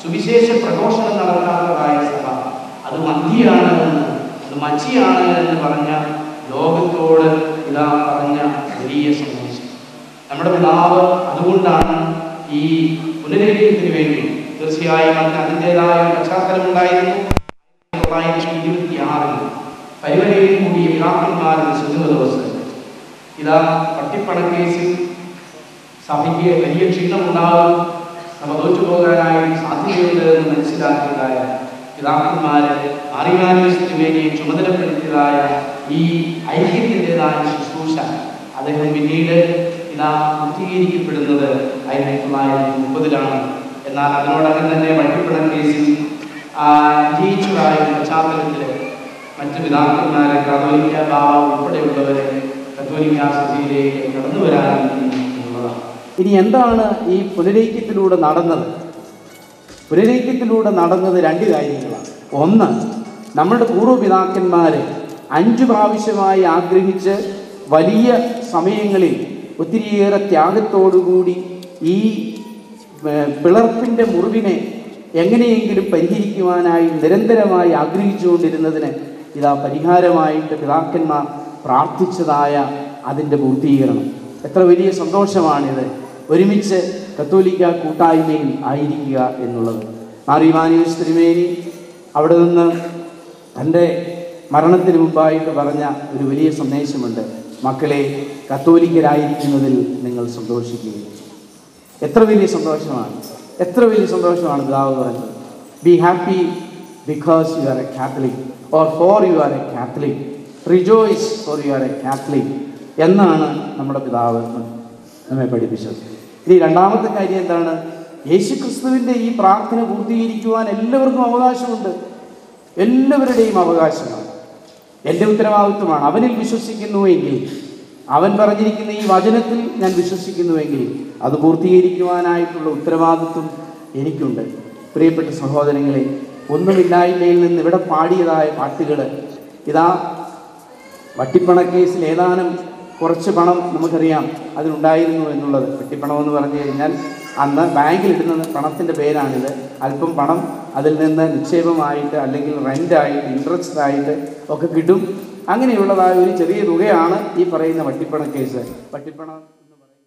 സുവിശേഷ പ്രഘോഷണം നടത്താത്തതായ സഭ അത് മന്തിയാണ് എന്ന് അത് മച്ചിയാണ് എന്ന് പറഞ്ഞ ലോകത്തോട് ഇതാ പറഞ്ഞ വലിയ സന്ദേശം നമ്മുടെ പിതാവ് അതുകൊണ്ടാണ് ഈ പുനരേഖത്തിന് വേണ്ടി തീർച്ചയായും അതിന് അതിൻ്റെതായ ഒരു പശ്ചാത്തലമുണ്ടായിരുന്നു തൊള്ളായിരത്തി ഇരുപത്തി ആറിൽ പരിവരയിൽ കൂടിയ പിതാക്കന്മാരുടെ ശുദ്ധ ദിവസം ഇതാ പട്ടിപ്പണക്കേസിൽ സഭയ്ക്ക് വലിയ ക്ഷീണമുണ്ടാകും സഭ തോറ്റുപോകാനായി സാധ്യതയുണ്ട് എന്ന് മനസ്സിലാക്കിയതായ പിതാക്കന്മാര് അറിയാനുസരിച്ച് വേണ്ടി ചുമതലപ്പെടുത്തിയതായ ഈ ഐക്യത്തിൻ്റെതായ ശുശ്രൂഷ അദ്ദേഹം പിന്നീട് ഇതാ പൂർത്തീകരിക്കപ്പെടുന്നത് ആയിരത്തി തൊള്ളായിരത്തി മുപ്പതിലാണ് എന്നാൽ അതിനോടകം തന്നെ വട്ടിപ്പണം കേസിൽ ആ, ജയിച്ചതായ ഒരു പശ്ചാത്തലത്തിൽ മറ്റ് പിതാക്കന്മാരെ കത്തോലിക്ക ബാബ ഉൾപ്പെടെയുള്ളവരെ കത്തോലിക്ക സഭയിലേക്ക് കടന്നു വരാനുള്ളതാണ് ഇനി എന്താണ് ഈ പുനരൈക്യത്തിലൂടെ നടന്നത് പുനരൈക്യത്തിലൂടെ നടന്നത് രണ്ട് കാര്യങ്ങളാണ് ഒന്ന് നമ്മുടെ പൂർവ്വപിതാക്കന്മാർ അഞ്ചു പ്രാവശ്യമായി ആഗ്രഹിച്ച് വലിയ സമയങ്ങളിൽ ഒത്തിരിയേറെ ത്യാഗത്തോടുകൂടി ഈ ഏർ, പിളർപ്പിൻ്റെ മുറിവിനെ എങ്ങനെയെങ്കിലും പരിഹരിക്കുവാനായി നിരന്തരമായി ആഗ്രഹിച്ചുകൊണ്ടിരുന്നതിന് ഇതാ പരിഹാരമായിട്ട് പിതാക്കന്മാർ പ്രാർത്ഥിച്ചതായ അതിൻ്റെ പൂർത്തീകരണം എത്ര വലിയ സന്തോഷമാണിത് ഒരുമിച്ച് കത്തോലിക്ക കൂട്ടായ്മയിൽ ആയിരിക്കുക എന്നുള്ളത് മാറിമാനിയോസ് തിരുമേനി അവിടെ നിന്ന് തൻ്റെ മരണത്തിന് മുമ്പായിട്ട് പറഞ്ഞ ഒരു വലിയ സന്ദേശമുണ്ട് മക്കളെ കത്തോലിക്കരായിരിക്കുന്നതിൽ നിങ്ങൾ സന്തോഷിക്കുക എത്ര വലിയ സന്തോഷമാണ് എത്ര വലിയ സന്തോഷമാണ് പിതാവ് പറഞ്ഞത് be happy because you are a catholic or for you are a catholic rejoice for you are a catholic എന്നാണ് നമ്മുടെ പിതാവ് നമ്മെ പഠിപ്പിച്ചത് ഇനി രണ്ടാമത്തെ കാര്യം എന്താണ് യേശുക്രിസ്തുവിൻ്റെ ഈ പ്രാർത്ഥന പൂർത്തീകരിക്കുവാൻ എല്ലാവർക്കും അവകാശമുണ്ട് എല്ലാവരുടെയും അവകാശമാണ് എൻ്റെ ഉത്തരവാദിത്വമാണ് അവനിൽ വിശ്വസിക്കുന്നുവെങ്കിൽ അവൻ പറഞ്ഞിരിക്കുന്ന ഈ വചനത്തിൽ ഞാൻ വിശ്വസിക്കുന്നുവെങ്കിൽ അത് പൂർത്തീകരിക്കുവാനായിട്ടുള്ള ഉത്തരവാദിത്വം എനിക്കുണ്ട് പ്രിയപ്പെട്ട സഹോദരങ്ങളെ ഒന്നുമില്ലായ്മയിൽ നിന്ന് ഇവിടെ പാടിയതായ പാട്ടുകൾ ഇതാ വട്ടിപ്പണക്കേസിൽ ഏതാനും കുറച്ച് പണം നമുക്കറിയാം അതിനുണ്ടായിരുന്നു എന്നുള്ളത് വട്ടിപ്പണം എന്ന് പറഞ്ഞു കഴിഞ്ഞാൽ അന്ന് ബാങ്കിലിടുന്ന പണത്തിൻ്റെ പേരാണിത് അല്പം പണം അതിൽ നിന്ന് നിക്ഷേപമായിട്ട് അല്ലെങ്കിൽ റെൻ്റായിട്ട് ഇൻട്രസ്റ്റ് ആയിട്ട് ഒക്കെ കിട്ടും അങ്ങനെയുള്ളതായ ഒരു ചെറിയ തുകയാണ് ഈ പറയുന്ന വട്ടിപ്പണ കേസ് വട്ടിപ്പണം എന്ന് പറയുന്നത്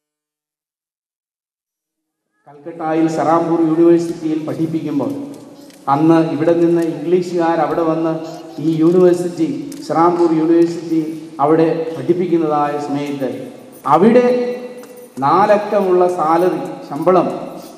കൽക്കട്ടയിൽ സെറാംപൂർ യൂണിവേഴ്സിറ്റിയിൽ പഠിപ്പിക്കുമ്പോൾ അന്ന് ഇവിടെ നിന്ന് ഇംഗ്ലീഷുകാർ അവിടെ വന്ന് ഈ യൂണിവേഴ്സിറ്റി സെറാംപൂർ യൂണിവേഴ്സിറ്റി അവിടെ പഠിപ്പിക്കുന്നതായ സമയത്ത് അവിടെ നാലക്കമുള്ള സാലറി ശമ്പളം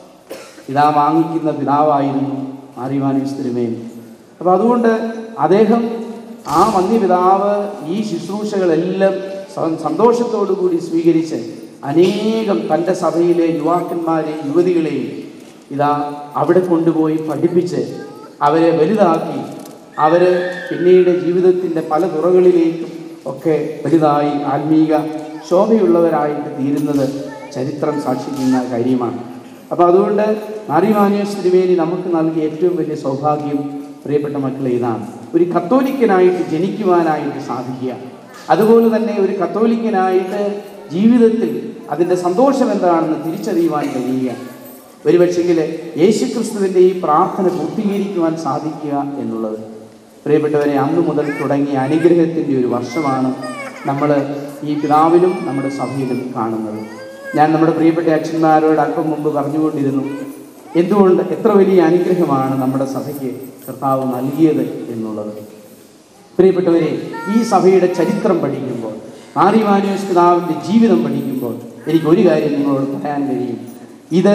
ഇതാ വാങ്ങിക്കുന്ന പിതാവായിരുന്നു മാറിമാനീസ് തിരുമേനി അപ്പോൾ അതുകൊണ്ട് അദ്ദേഹം ആ വന്യപിതാവ് ഈ ശുശ്രൂഷകളെല്ലാം സ- സന്തോഷത്തോടു കൂടി സ്വീകരിച്ച് അനേകം തൻ്റെ സഭയിലെ യുവാക്കന്മാരെയും യുവതികളെയും ഇതാ അവിടെ കൊണ്ടുപോയി പഠിപ്പിച്ച് അവരെ വലുതാക്കി അവർ പിന്നീട് ജീവിതത്തിൻ്റെ പല തുറകളിലേക്കും ഒക്കെ വലുതായി ആത്മീക ശോഭയുള്ളവരായിട്ട് തീരുന്നത് ചരിത്രം സാക്ഷിക്കുന്ന കാര്യമാണ് അപ്പോൾ അതുകൊണ്ട് മാറിമാനിയോസ് തിരുവേനി നമുക്ക് നൽകിയ ഏറ്റവും വലിയ സൗഭാഗ്യം പ്രിയപ്പെട്ട മക്കളെ ഇതാണ് ഒരു കത്തോലിക്കനായിട്ട് ജനിക്കുവാനായിട്ട് സാധിക്കുക അതുപോലെ തന്നെ ഒരു കത്തോലിക്കനായിട്ട് ജീവിതത്തിൽ അതിൻ്റെ സന്തോഷം എന്താണെന്ന് തിരിച്ചറിയുവാൻ കഴിയുക ഒരുപക്ഷെങ്കിൽ യേശുക്രിസ്തുവിൻ്റെ ഈ പ്രാർത്ഥന പൂർത്തീകരിക്കുവാൻ സാധിക്കുക എന്നുള്ളത് പ്രിയപ്പെട്ടവരെ അന്നു മുതൽ തുടങ്ങിയ അനുഗ്രഹത്തിൻ്റെ ഒരു വർഷമാണ് നമ്മൾ ഈ പിതാവിലും നമ്മുടെ സഭയിലും കാണുന്നത് ഞാൻ നമ്മുടെ പ്രിയപ്പെട്ട അച്ഛന്മാരോട് അല്പം മുമ്പ് പറഞ്ഞുകൊണ്ടിരുന്നു എന്തുകൊണ്ട് എത്ര വലിയ അനുഗ്രഹമാണ് നമ്മുടെ സഭയ്ക്ക് കർത്താവ് നൽകിയത് എന്നുള്ളത് പ്രിയപ്പെട്ടവരെ ഈ സഭയുടെ ചരിത്രം പഠിക്കുമ്പോൾ മാറി മാനിയോസ് പിതാവിൻ്റെ ജീവിതം പഠിക്കുമ്പോൾ എനിക്ക് ഒരു കാര്യം നിങ്ങളോട് പറയാൻ കഴിയും ഇത്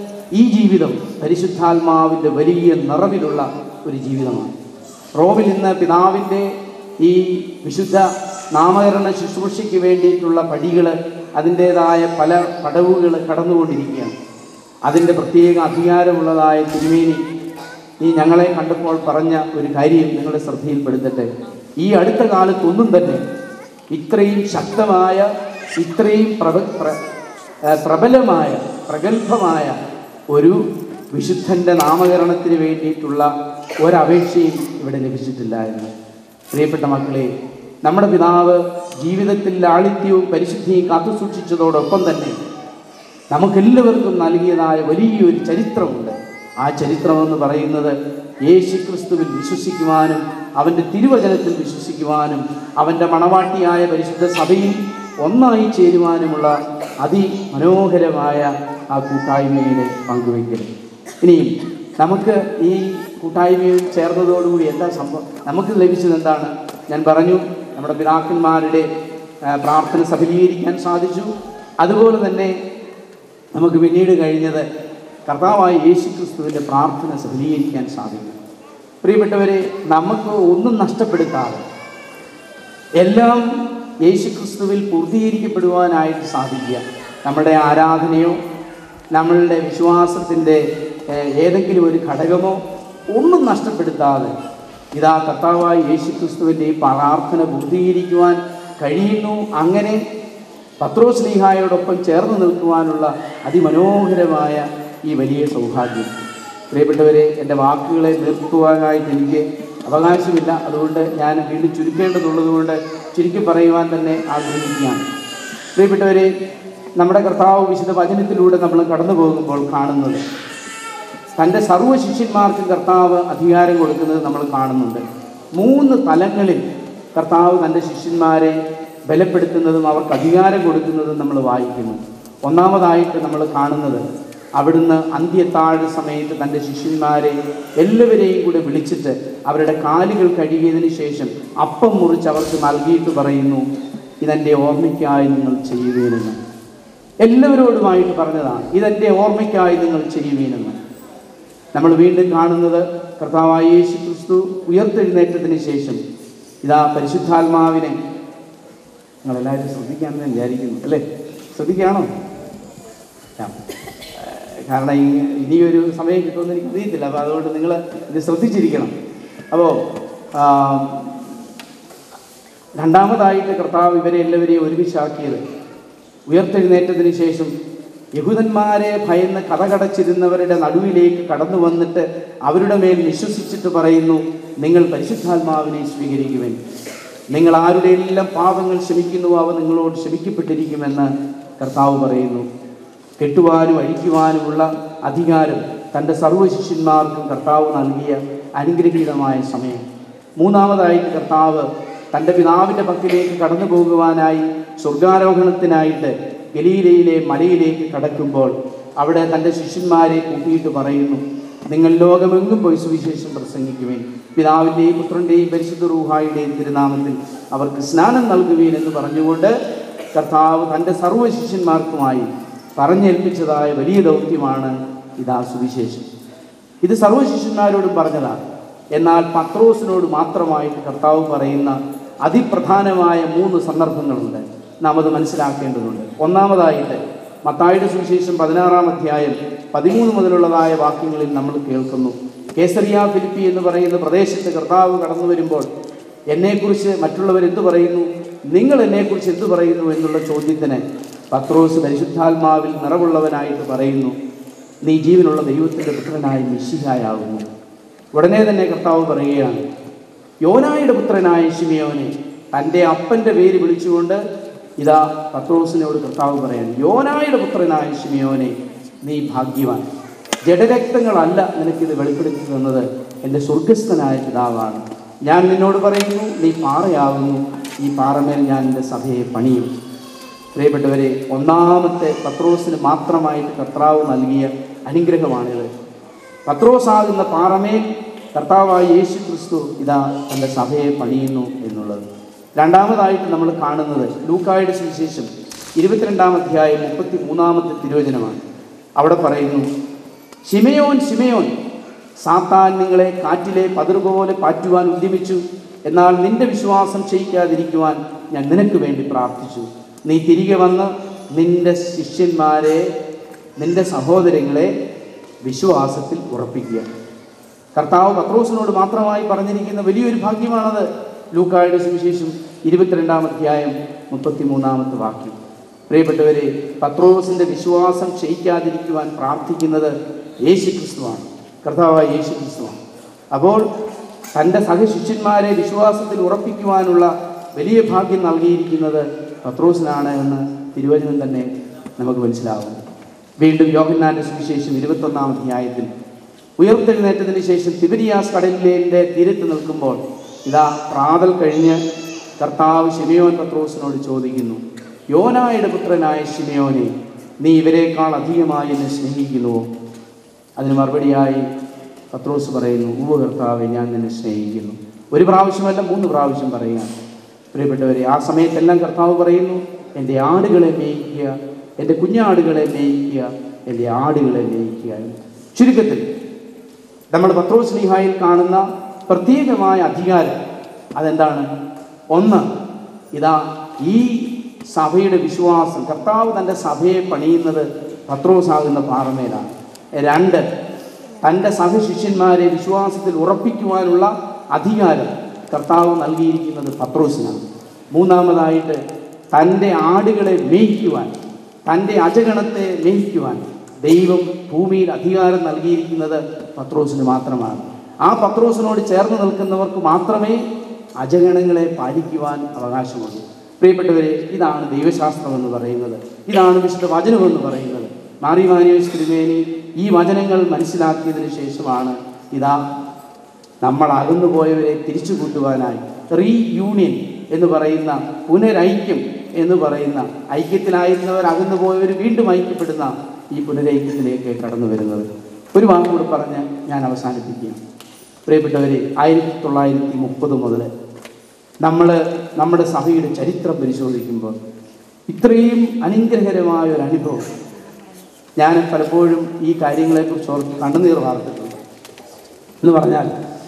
ഈ ജീവിതം പരിശുദ്ധാത്മാവിൻ്റെ വലിയ നിറവിലുള്ള ഒരു ജീവിതമാണ് റോമിൽ ഇന്ന് പിതാവിൻ്റെ ഈ വിശുദ്ധ നാമകരണ ശുശ്രൂഷയ്ക്ക് വേണ്ടിയിട്ടുള്ള പടികൾ അതിൻ്റേതായ പല പടവുകൾ കടന്നുകൊണ്ടിരിക്കുകയാണ് അതിൻ്റെ പ്രത്യേക അധികാരമുള്ളതായ തിരുമേനി ഈ ഞങ്ങളെ കണ്ടപ്പോൾ പറഞ്ഞ ഒരു കാര്യം നിങ്ങളുടെ ശ്രദ്ധയിൽപ്പെടുത്തട്ടെ ഈ അടുത്ത കാലത്തൊന്നും തന്നെ ഇത്രയും ശക്തമായ ഇത്രയും പ്രബ പ്ര- ഏ, പ്രബലമായ പ്രഗത്ഭമായ ഒരു വിശുദ്ധൻ്റെ നാമകരണത്തിന് വേണ്ടിയിട്ടുള്ള ഒരപേക്ഷയും ഇവിടെ ലഭിച്ചിട്ടില്ലായിരുന്നു പ്രിയപ്പെട്ട മക്കളെ നമ്മുടെ പിതാവ് ജീവിതത്തിൽ ലാളിത്യവും പരിശുദ്ധിയും കാത്തുസൂക്ഷിച്ചതോടൊപ്പം തന്നെ നമുക്കെല്ലാവർക്കും നൽകിയതായ വലിയൊരു ചരിത്രമുണ്ട് ആ ചരിത്രമെന്ന് പറയുന്നത് യേശു ക്രിസ്തുവിൽ വിശ്വസിക്കുവാനും അവൻ്റെ തിരുവചനത്തിൽ വിശ്വസിക്കുവാനും അവൻ്റെ മണവാട്ടിയായ പരിശുദ്ധ സഭയിൽ ഒന്നായി ചേരുവാനുമുള്ള അതിമനോഹരമായ ആ കൂട്ടായ്മയുടെ പങ്കുവയ്ക്കൽ ഇനിയും നമുക്ക് ഈ കൂട്ടായ്മയിൽ ചേർന്നതോടുകൂടി എന്താ സംഭവം നമുക്ക് ലഭിച്ചത് എന്താണ് ഞാൻ പറഞ്ഞു നമ്മുടെ പിതാക്കന്മാരുടെ ആ, പ്രാർത്ഥന സഫലീകരിക്കാൻ സാധിച്ചു അതുപോലെ തന്നെ നമുക്ക് പിന്നീട് കഴിഞ്ഞത് കർത്താവായ യേശു ക്രിസ്തുവിൻ്റെ പ്രാർത്ഥന സഫലീകരിക്കാൻ സാധിക്കും പ്രിയപ്പെട്ടവരെ നമുക്ക് ഒന്നും നഷ്ടപ്പെടുത്താതെ എല്ലാം യേശു ക്രിസ്തുവിൽ പൂർത്തീകരിക്കപ്പെടുവാനായിട്ട് സാധിക്കുക നമ്മുടെ ആരാധനയോ നമ്മളുടെ വിശ്വാസത്തിൻ്റെ ഏഹ്, ഏതെങ്കിലും ഒരു ഘടകമോ ഒന്നും നഷ്ടപ്പെടുത്താതെ ഇതാ കർത്താവായ യേശു ക്രിസ്തുവിൻ്റെ ഈ പ്രാർത്ഥന പൂർത്തീകരിക്കുവാൻ കഴിയുന്നു അങ്ങനെ പത്രോസ്ലീഹായോടൊപ്പം ചേർന്ന് നിൽക്കുവാനുള്ള അതിമനോഹരമായ ഈ വലിയ സൗഭാഗ്യം പ്രിയപ്പെട്ടവരെ എൻ്റെ വാക്കുകളെ നിർത്തുവാനായിട്ട് എനിക്ക് അവകാശമില്ല അതുകൊണ്ട് ഞാൻ വീണ്ടും ചുരുക്കേണ്ടതുള്ളത് കൊണ്ട് ചുരുക്കി പറയുവാൻ തന്നെ ആഗ്രഹിക്കുകയാണ് പ്രിയപ്പെട്ടവരെ നമ്മുടെ കർത്താവ് വിശുദ്ധ വചനത്തിലൂടെ നമ്മൾ കടന്നു പോകുമ്പോൾ കാണുന്നത് തൻ്റെ സർവ്വ ശിഷ്യന്മാർക്കും കർത്താവ് അധികാരം കൊടുക്കുന്നത് നമ്മൾ കാണുന്നുണ്ട് മൂന്ന് തലങ്ങളിൽ കർത്താവ് തൻ്റെ ശിഷ്യന്മാരെ ബലപ്പെടുത്തുന്നതും അവർക്ക് അധികാരം കൊടുക്കുന്നതും നമ്മൾ വായിക്കുന്നു ഒന്നാമതായിട്ട് നമ്മൾ കാണുന്നത് അവിടുന്ന് അന്ത്യത്താഴ് സമയത്ത് തൻ്റെ ശിഷ്യന്മാരെ എല്ലാവരെയും കൂടെ വിളിച്ചിട്ട് അവരുടെ കാലുകൾ കഴുകിയതിന് ശേഷം അപ്പം മുറിച്ച് അവർക്ക് നൽകിയിട്ട് പറയുന്നു ഇതെൻ്റെ ഓർമ്മയ്ക്കായി നിങ്ങൾ ചെയ്യുവീനെന്ന് എല്ലാവരോടുമായിട്ട് പറഞ്ഞതാണ് ഇതെൻ്റെ ഓർമ്മയ്ക്കായി നിങ്ങൾ ചെയ്യുവീനെന്ന് നമ്മൾ വീണ്ടും കാണുന്നത് കർത്താവായ യേശു ക്രിസ്തു ഉയർത്തെഴുന്നേറ്റത്തിന് ശേഷം ഇതാ പരിശുദ്ധാത്മാവിനെ നിങ്ങളെല്ലാവരും ശ്രദ്ധിക്കാമെന്ന് ഞാൻ വിചാരിക്കുന്നു അല്ലേ ശ്രദ്ധിക്കുകയാണോ ആ. ഏഹ് കാരണം ഈ ഇനിയൊരു സമയം കിട്ടുമെന്ന് എനിക്ക് അറിയത്തില്ല അപ്പോൾ അതുകൊണ്ട് നിങ്ങൾ ഇത് ശ്രദ്ധിച്ചിരിക്കണം അപ്പോൾ രണ്ടാമതായിട്ട് കർത്താവ് ഇവരെ എല്ലാവരെയും ഒരുമിച്ചാക്കിയത് ഉയർത്തെഴുന്നേറ്റത്തിന് ശേഷം യഹൂദന്മാരെ ഭയന്ന് കഥകടച്ചിരുന്നവരുടെ നടുവിലേക്ക് കടന്നു വന്നിട്ട് അവരുടെ മേൽ വിശ്വസിച്ചിട്ട് പറയുന്നു നിങ്ങൾ പരിശുദ്ധാത്മാവിനെ സ്വീകരിക്കുവൻ നിങ്ങൾ ആരുടെ എല്ലാം പാപങ്ങൾ ക്ഷമിക്കുന്നുവോ അവ നിങ്ങളോട് ക്ഷമിക്കപ്പെട്ടിരിക്കുമെന്ന് കർത്താവ് പറയുന്നു കെട്ടുവാനും അഴിക്കുവാനുമുള്ള അധികാരം തൻ്റെ സർവ്വ ശിഷ്യന്മാർക്കും കർത്താവ് നൽകിയ അനുഗ്രഹീതമായ സമയം മൂന്നാമതായിട്ട് കർത്താവ് തൻ്റെ പിതാവിൻ്റെ പക്കലേക്ക് കടന്നു പോകുവാനായി സ്വർഗാരോഹണത്തിനായിട്ട് ഗലീലയിലെ മലയിലേക്ക് കടക്കുമ്പോൾ അവിടെ തൻ്റെ ശിഷ്യന്മാരെ കൂട്ടിയിട്ട് പറയുന്നു നിങ്ങൾ ലോകമെങ്ങും പോയി സുവിശേഷം പ്രസംഗിക്കുവേൻ പിതാവിൻ്റെയും പുത്രൻ്റെയും പരിശുദ്ധ റൂഹായുടെയും തിരുനാമത്തിൽ അവർക്ക് സ്നാനം നൽകുവീൻ എന്ന് പറഞ്ഞുകൊണ്ട് കർത്താവ് തൻ്റെ സർവ്വ ശിഷ്യന്മാർക്കുമായി പറഞ്ഞേൽപ്പിച്ചതായ വലിയ ദൗത്യമാണ് ഇതാ സുവിശേഷം ഇത് സർവ്വ ശിഷ്യന്മാരോടും പറഞ്ഞതാണ് എന്നാൽ പത്രോസിനോട് മാത്രമായിട്ട് കർത്താവ് പറയുന്ന അതിപ്രധാനമായ മൂന്ന് സന്ദർഭങ്ങളുണ്ട് നാം അത് മനസ്സിലാക്കേണ്ടതുണ്ട് ഒന്നാമതായിട്ട് മത്തായുടെ സുവിശേഷം പതിനാറാം അധ്യായം പതിമൂന്ന് മുതലുള്ളതായ വാക്യങ്ങളിൽ നമ്മൾ കേൾക്കുന്നു കേസറിയ ഫിലിപ്പി എന്ന് പറയുന്ന പ്രദേശത്ത് കർത്താവ് കടന്നു വരുമ്പോൾ എന്നെക്കുറിച്ച് മറ്റുള്ളവർ എന്തു പറയുന്നു നിങ്ങൾ എന്നെക്കുറിച്ച് എന്തു പറയുന്നു എന്നുള്ള ചോദ്യത്തിന് പത്രോസ് പരിശുദ്ധാത്മാവിൽ നിറവുള്ളവനായിട്ട് പറയുന്നു നീ ജീവനുള്ള ദൈവത്തിൻ്റെ പുത്രനായ മിശിഹായാകുന്നു ഉടനെ തന്നെ കർത്താവ് പറയുകയാണ് യോനായുടെ പുത്രനായ ശിമിയോനെ തൻ്റെ അപ്പൻ്റെ പേര് വിളിച്ചുകൊണ്ട് ഇതാ പത്രോസിനോട് കർത്താവ് പറയാണ് യോനായുടെ പുത്രനായ ശിമിയോനെ നീ ഭാഗ്യവാൻ ജഡരക്തങ്ങളല്ല നിനക്കിത് വെളിപ്പെടുത്തി തന്നത് എൻ്റെ സ്വർഗസ്ഥനായ പിതാവാണ് ഞാൻ നിന്നോട് പറയുന്നു നീ പാറയാകുന്നു ഈ പാറമേൽ ഞാൻ എൻ്റെ സഭയെ പണിയും പ്രിയപ്പെട്ടവരെ ഒന്നാമത്തെ പത്രോസിന് മാത്രമായിട്ട് കർത്താവ് നൽകിയ അനുഗ്രഹമാണിത് പത്രോസാകുന്ന പാറമേൽ കർത്താവായ യേശു ക്രിസ്തു ഇതാ തൻ്റെ സഭയെ പണിയുന്നു എന്നുള്ളത് രണ്ടാമതായിട്ട് നമ്മൾ കാണുന്നത് ലൂക്കായുടെ സുവിശേഷം ഇരുപത്തിരണ്ടാം അധ്യായം മുപ്പത്തി മൂന്നാമത്തെ തിരുവചനമാണ് അവിടെ പറയുന്നു ശിമയോൻ ശിമയോൻ സാത്താൻ നിങ്ങളെ കാറ്റിലെ പതിറുപോലെ പാറ്റുവാൻ ഉദ്യമിച്ചു എന്നാൽ നിന്റെ വിശ്വാസം ക്ഷയിക്കാതിരിക്കുവാൻ ഞാൻ നിനക്ക് വേണ്ടി പ്രാർത്ഥിച്ചു നീ തിരികെ വന്ന് നിന്റെ ശിഷ്യന്മാരെ നിന്റെ സഹോദരങ്ങളെ വിശ്വാസത്തിൽ ഉറപ്പിക്കുക കർത്താവ് പത്രോസിനോട് മാത്രമായി പറഞ്ഞിരിക്കുന്ന വലിയൊരു ഭാഗ്യമാണത് ലൂക്കായുടെ സുവിശേഷം ഇരുപത്തിരണ്ടാം അധ്യായം മുപ്പത്തിമൂന്നാമത്തെ വാക്യം പ്രിയപ്പെട്ടവരെ പത്രോസിൻ്റെ വിശ്വാസം ക്ഷയിക്കാതിരിക്കുവാൻ പ്രാർത്ഥിക്കുന്നത് യേശു ക്രിസ്തുവാണ് കർത്താവായ യേശു ക്രിസ്തുവാണ് അപ്പോൾ തൻ്റെ സഹശിഷ്യന്മാരെ വിശ്വാസത്തിൽ ഉറപ്പിക്കുവാനുള്ള വലിയ ഭാഗ്യം നൽകിയിരിക്കുന്നത് പത്രോസിനാണ് എന്ന് തിരുവചനം തന്നെ നമുക്ക് മനസ്സിലാവും വീണ്ടും യോഹന്നാന്റെ സുവിശേഷം ഇരുപത്തൊന്നാം അധ്യായത്തിൽ ഉയർത്തെഴുന്നേറ്റതിന് ശേഷം തിബിരിയാസ് കടലിലെ തീരത്ത് നിൽക്കുമ്പോൾ ഇതാ പ്രാതൽ കഴിഞ്ഞ് കർത്താവ് ഷിമിയോൻ പത്രോസിനോട് ചോദിക്കുന്നു യോനായുടെ പുത്രനായ ഷിമിയോനെ നീ ഇവരെക്കാൾ അധികമായി എന്നെ സ്നേഹിക്കുന്നുവോ അതിന് മറുപടിയായി പത്രോസ് പറയുന്നു ഉവ്വ് കർത്താവെ ഞാൻ നിന്നെ സ്നേഹിക്കുന്നു ഒരു പ്രാവശ്യമല്ല മൂന്ന് പ്രാവശ്യം പറയുക പ്രിയപ്പെട്ടവരെ ആ സമയത്തെല്ലാം കർത്താവ് പറയുന്നു എൻ്റെ ആടുകളെ മേയിക്കുക എൻ്റെ കുഞ്ഞാടുകളെ മേയിക്കുക എൻ്റെ ആടുകളെ മേയിക്കുക എന്ന്. ചുരുക്കത്തിൽ നമ്മൾ പത്രോസ് ലീഹായിൽ കാണുന്ന പ്രത്യേകമായ അധികാരം അതെന്താണ് ഒന്ന് ഇതാ ഈ സഭയുടെ വിശ്വാസം കർത്താവ് തൻ്റെ സഭയെ പണിയുന്നത് പത്രോസാകുന്ന പാറമേലാണ് രണ്ട് തൻ്റെ സഹശിഷ്യന്മാരെ വിശ്വാസത്തിൽ ഉറപ്പിക്കുവാനുള്ള അധികാരം കർത്താവ് നൽകിയിരിക്കുന്നത് പത്രോസിനാണ് മൂന്നാമതായിട്ട് തൻ്റെ ആടുകളെ മേയ്ക്കുവാൻ തൻ്റെ അജഗണത്തെ മേയ്ക്കുവാൻ ദൈവം ഭൂമിയിൽ അധികാരം നൽകിയിരിക്കുന്നത് പത്രോസിന് മാത്രമാണ് ആ പത്രോസിനോട് ചേർന്ന് നിൽക്കുന്നവർക്ക് മാത്രമേ അജഗണങ്ങളെ പാലിക്കുവാൻ അവകാശമുള്ളൂ പ്രിയപ്പെട്ടവരെ ഇതാണ് ദൈവശാസ്ത്രം എന്ന് പറയുന്നത് ഇതാണ് വിശുദ്ധ വചനമെന്ന് പറയുന്നത് മാറി മാനിയോസ് തിരുമേനി ഈ വചനങ്ങൾ മനസ്സിലാക്കിയതിന് ശേഷമാണ് ഇതാ നമ്മൾ അകന്നു പോയവരെ തിരിച്ചു കൂട്ടുവാനായി റീ യൂണിയൻ എന്ന് പറയുന്ന പുനരൈക്യം എന്ന് പറയുന്ന ഐക്യത്തിലായിരുന്നവർ അകന്നു പോയവർ വീണ്ടും ഐക്യപ്പെടുന്ന ഈ പുനരൈക്യത്തിലേക്ക് കടന്നു വരുന്നത് ഒരു വാക്കുകൂടെ പറഞ്ഞ് ഞാൻ അവസാനിപ്പിക്കുകയാണ് പ്രിയപ്പെട്ടവരെ ആയിരത്തി തൊള്ളായിരത്തി മുപ്പത് മുതൽ നമ്മൾ നമ്മുടെ സഭയുടെ ചരിത്രം പരിശോധിക്കുമ്പോൾ ഇത്രയും അനുഗ്രഹകരമായ ഒരു അനുഭവം ഞാൻ പലപ്പോഴും ഈ കാര്യങ്ങളെക്കുറിച്ച് ഓർത്ത് കണ്ണുനീർ വാർത്തിട്ടുണ്ട് എന്ന് പറഞ്ഞാൽ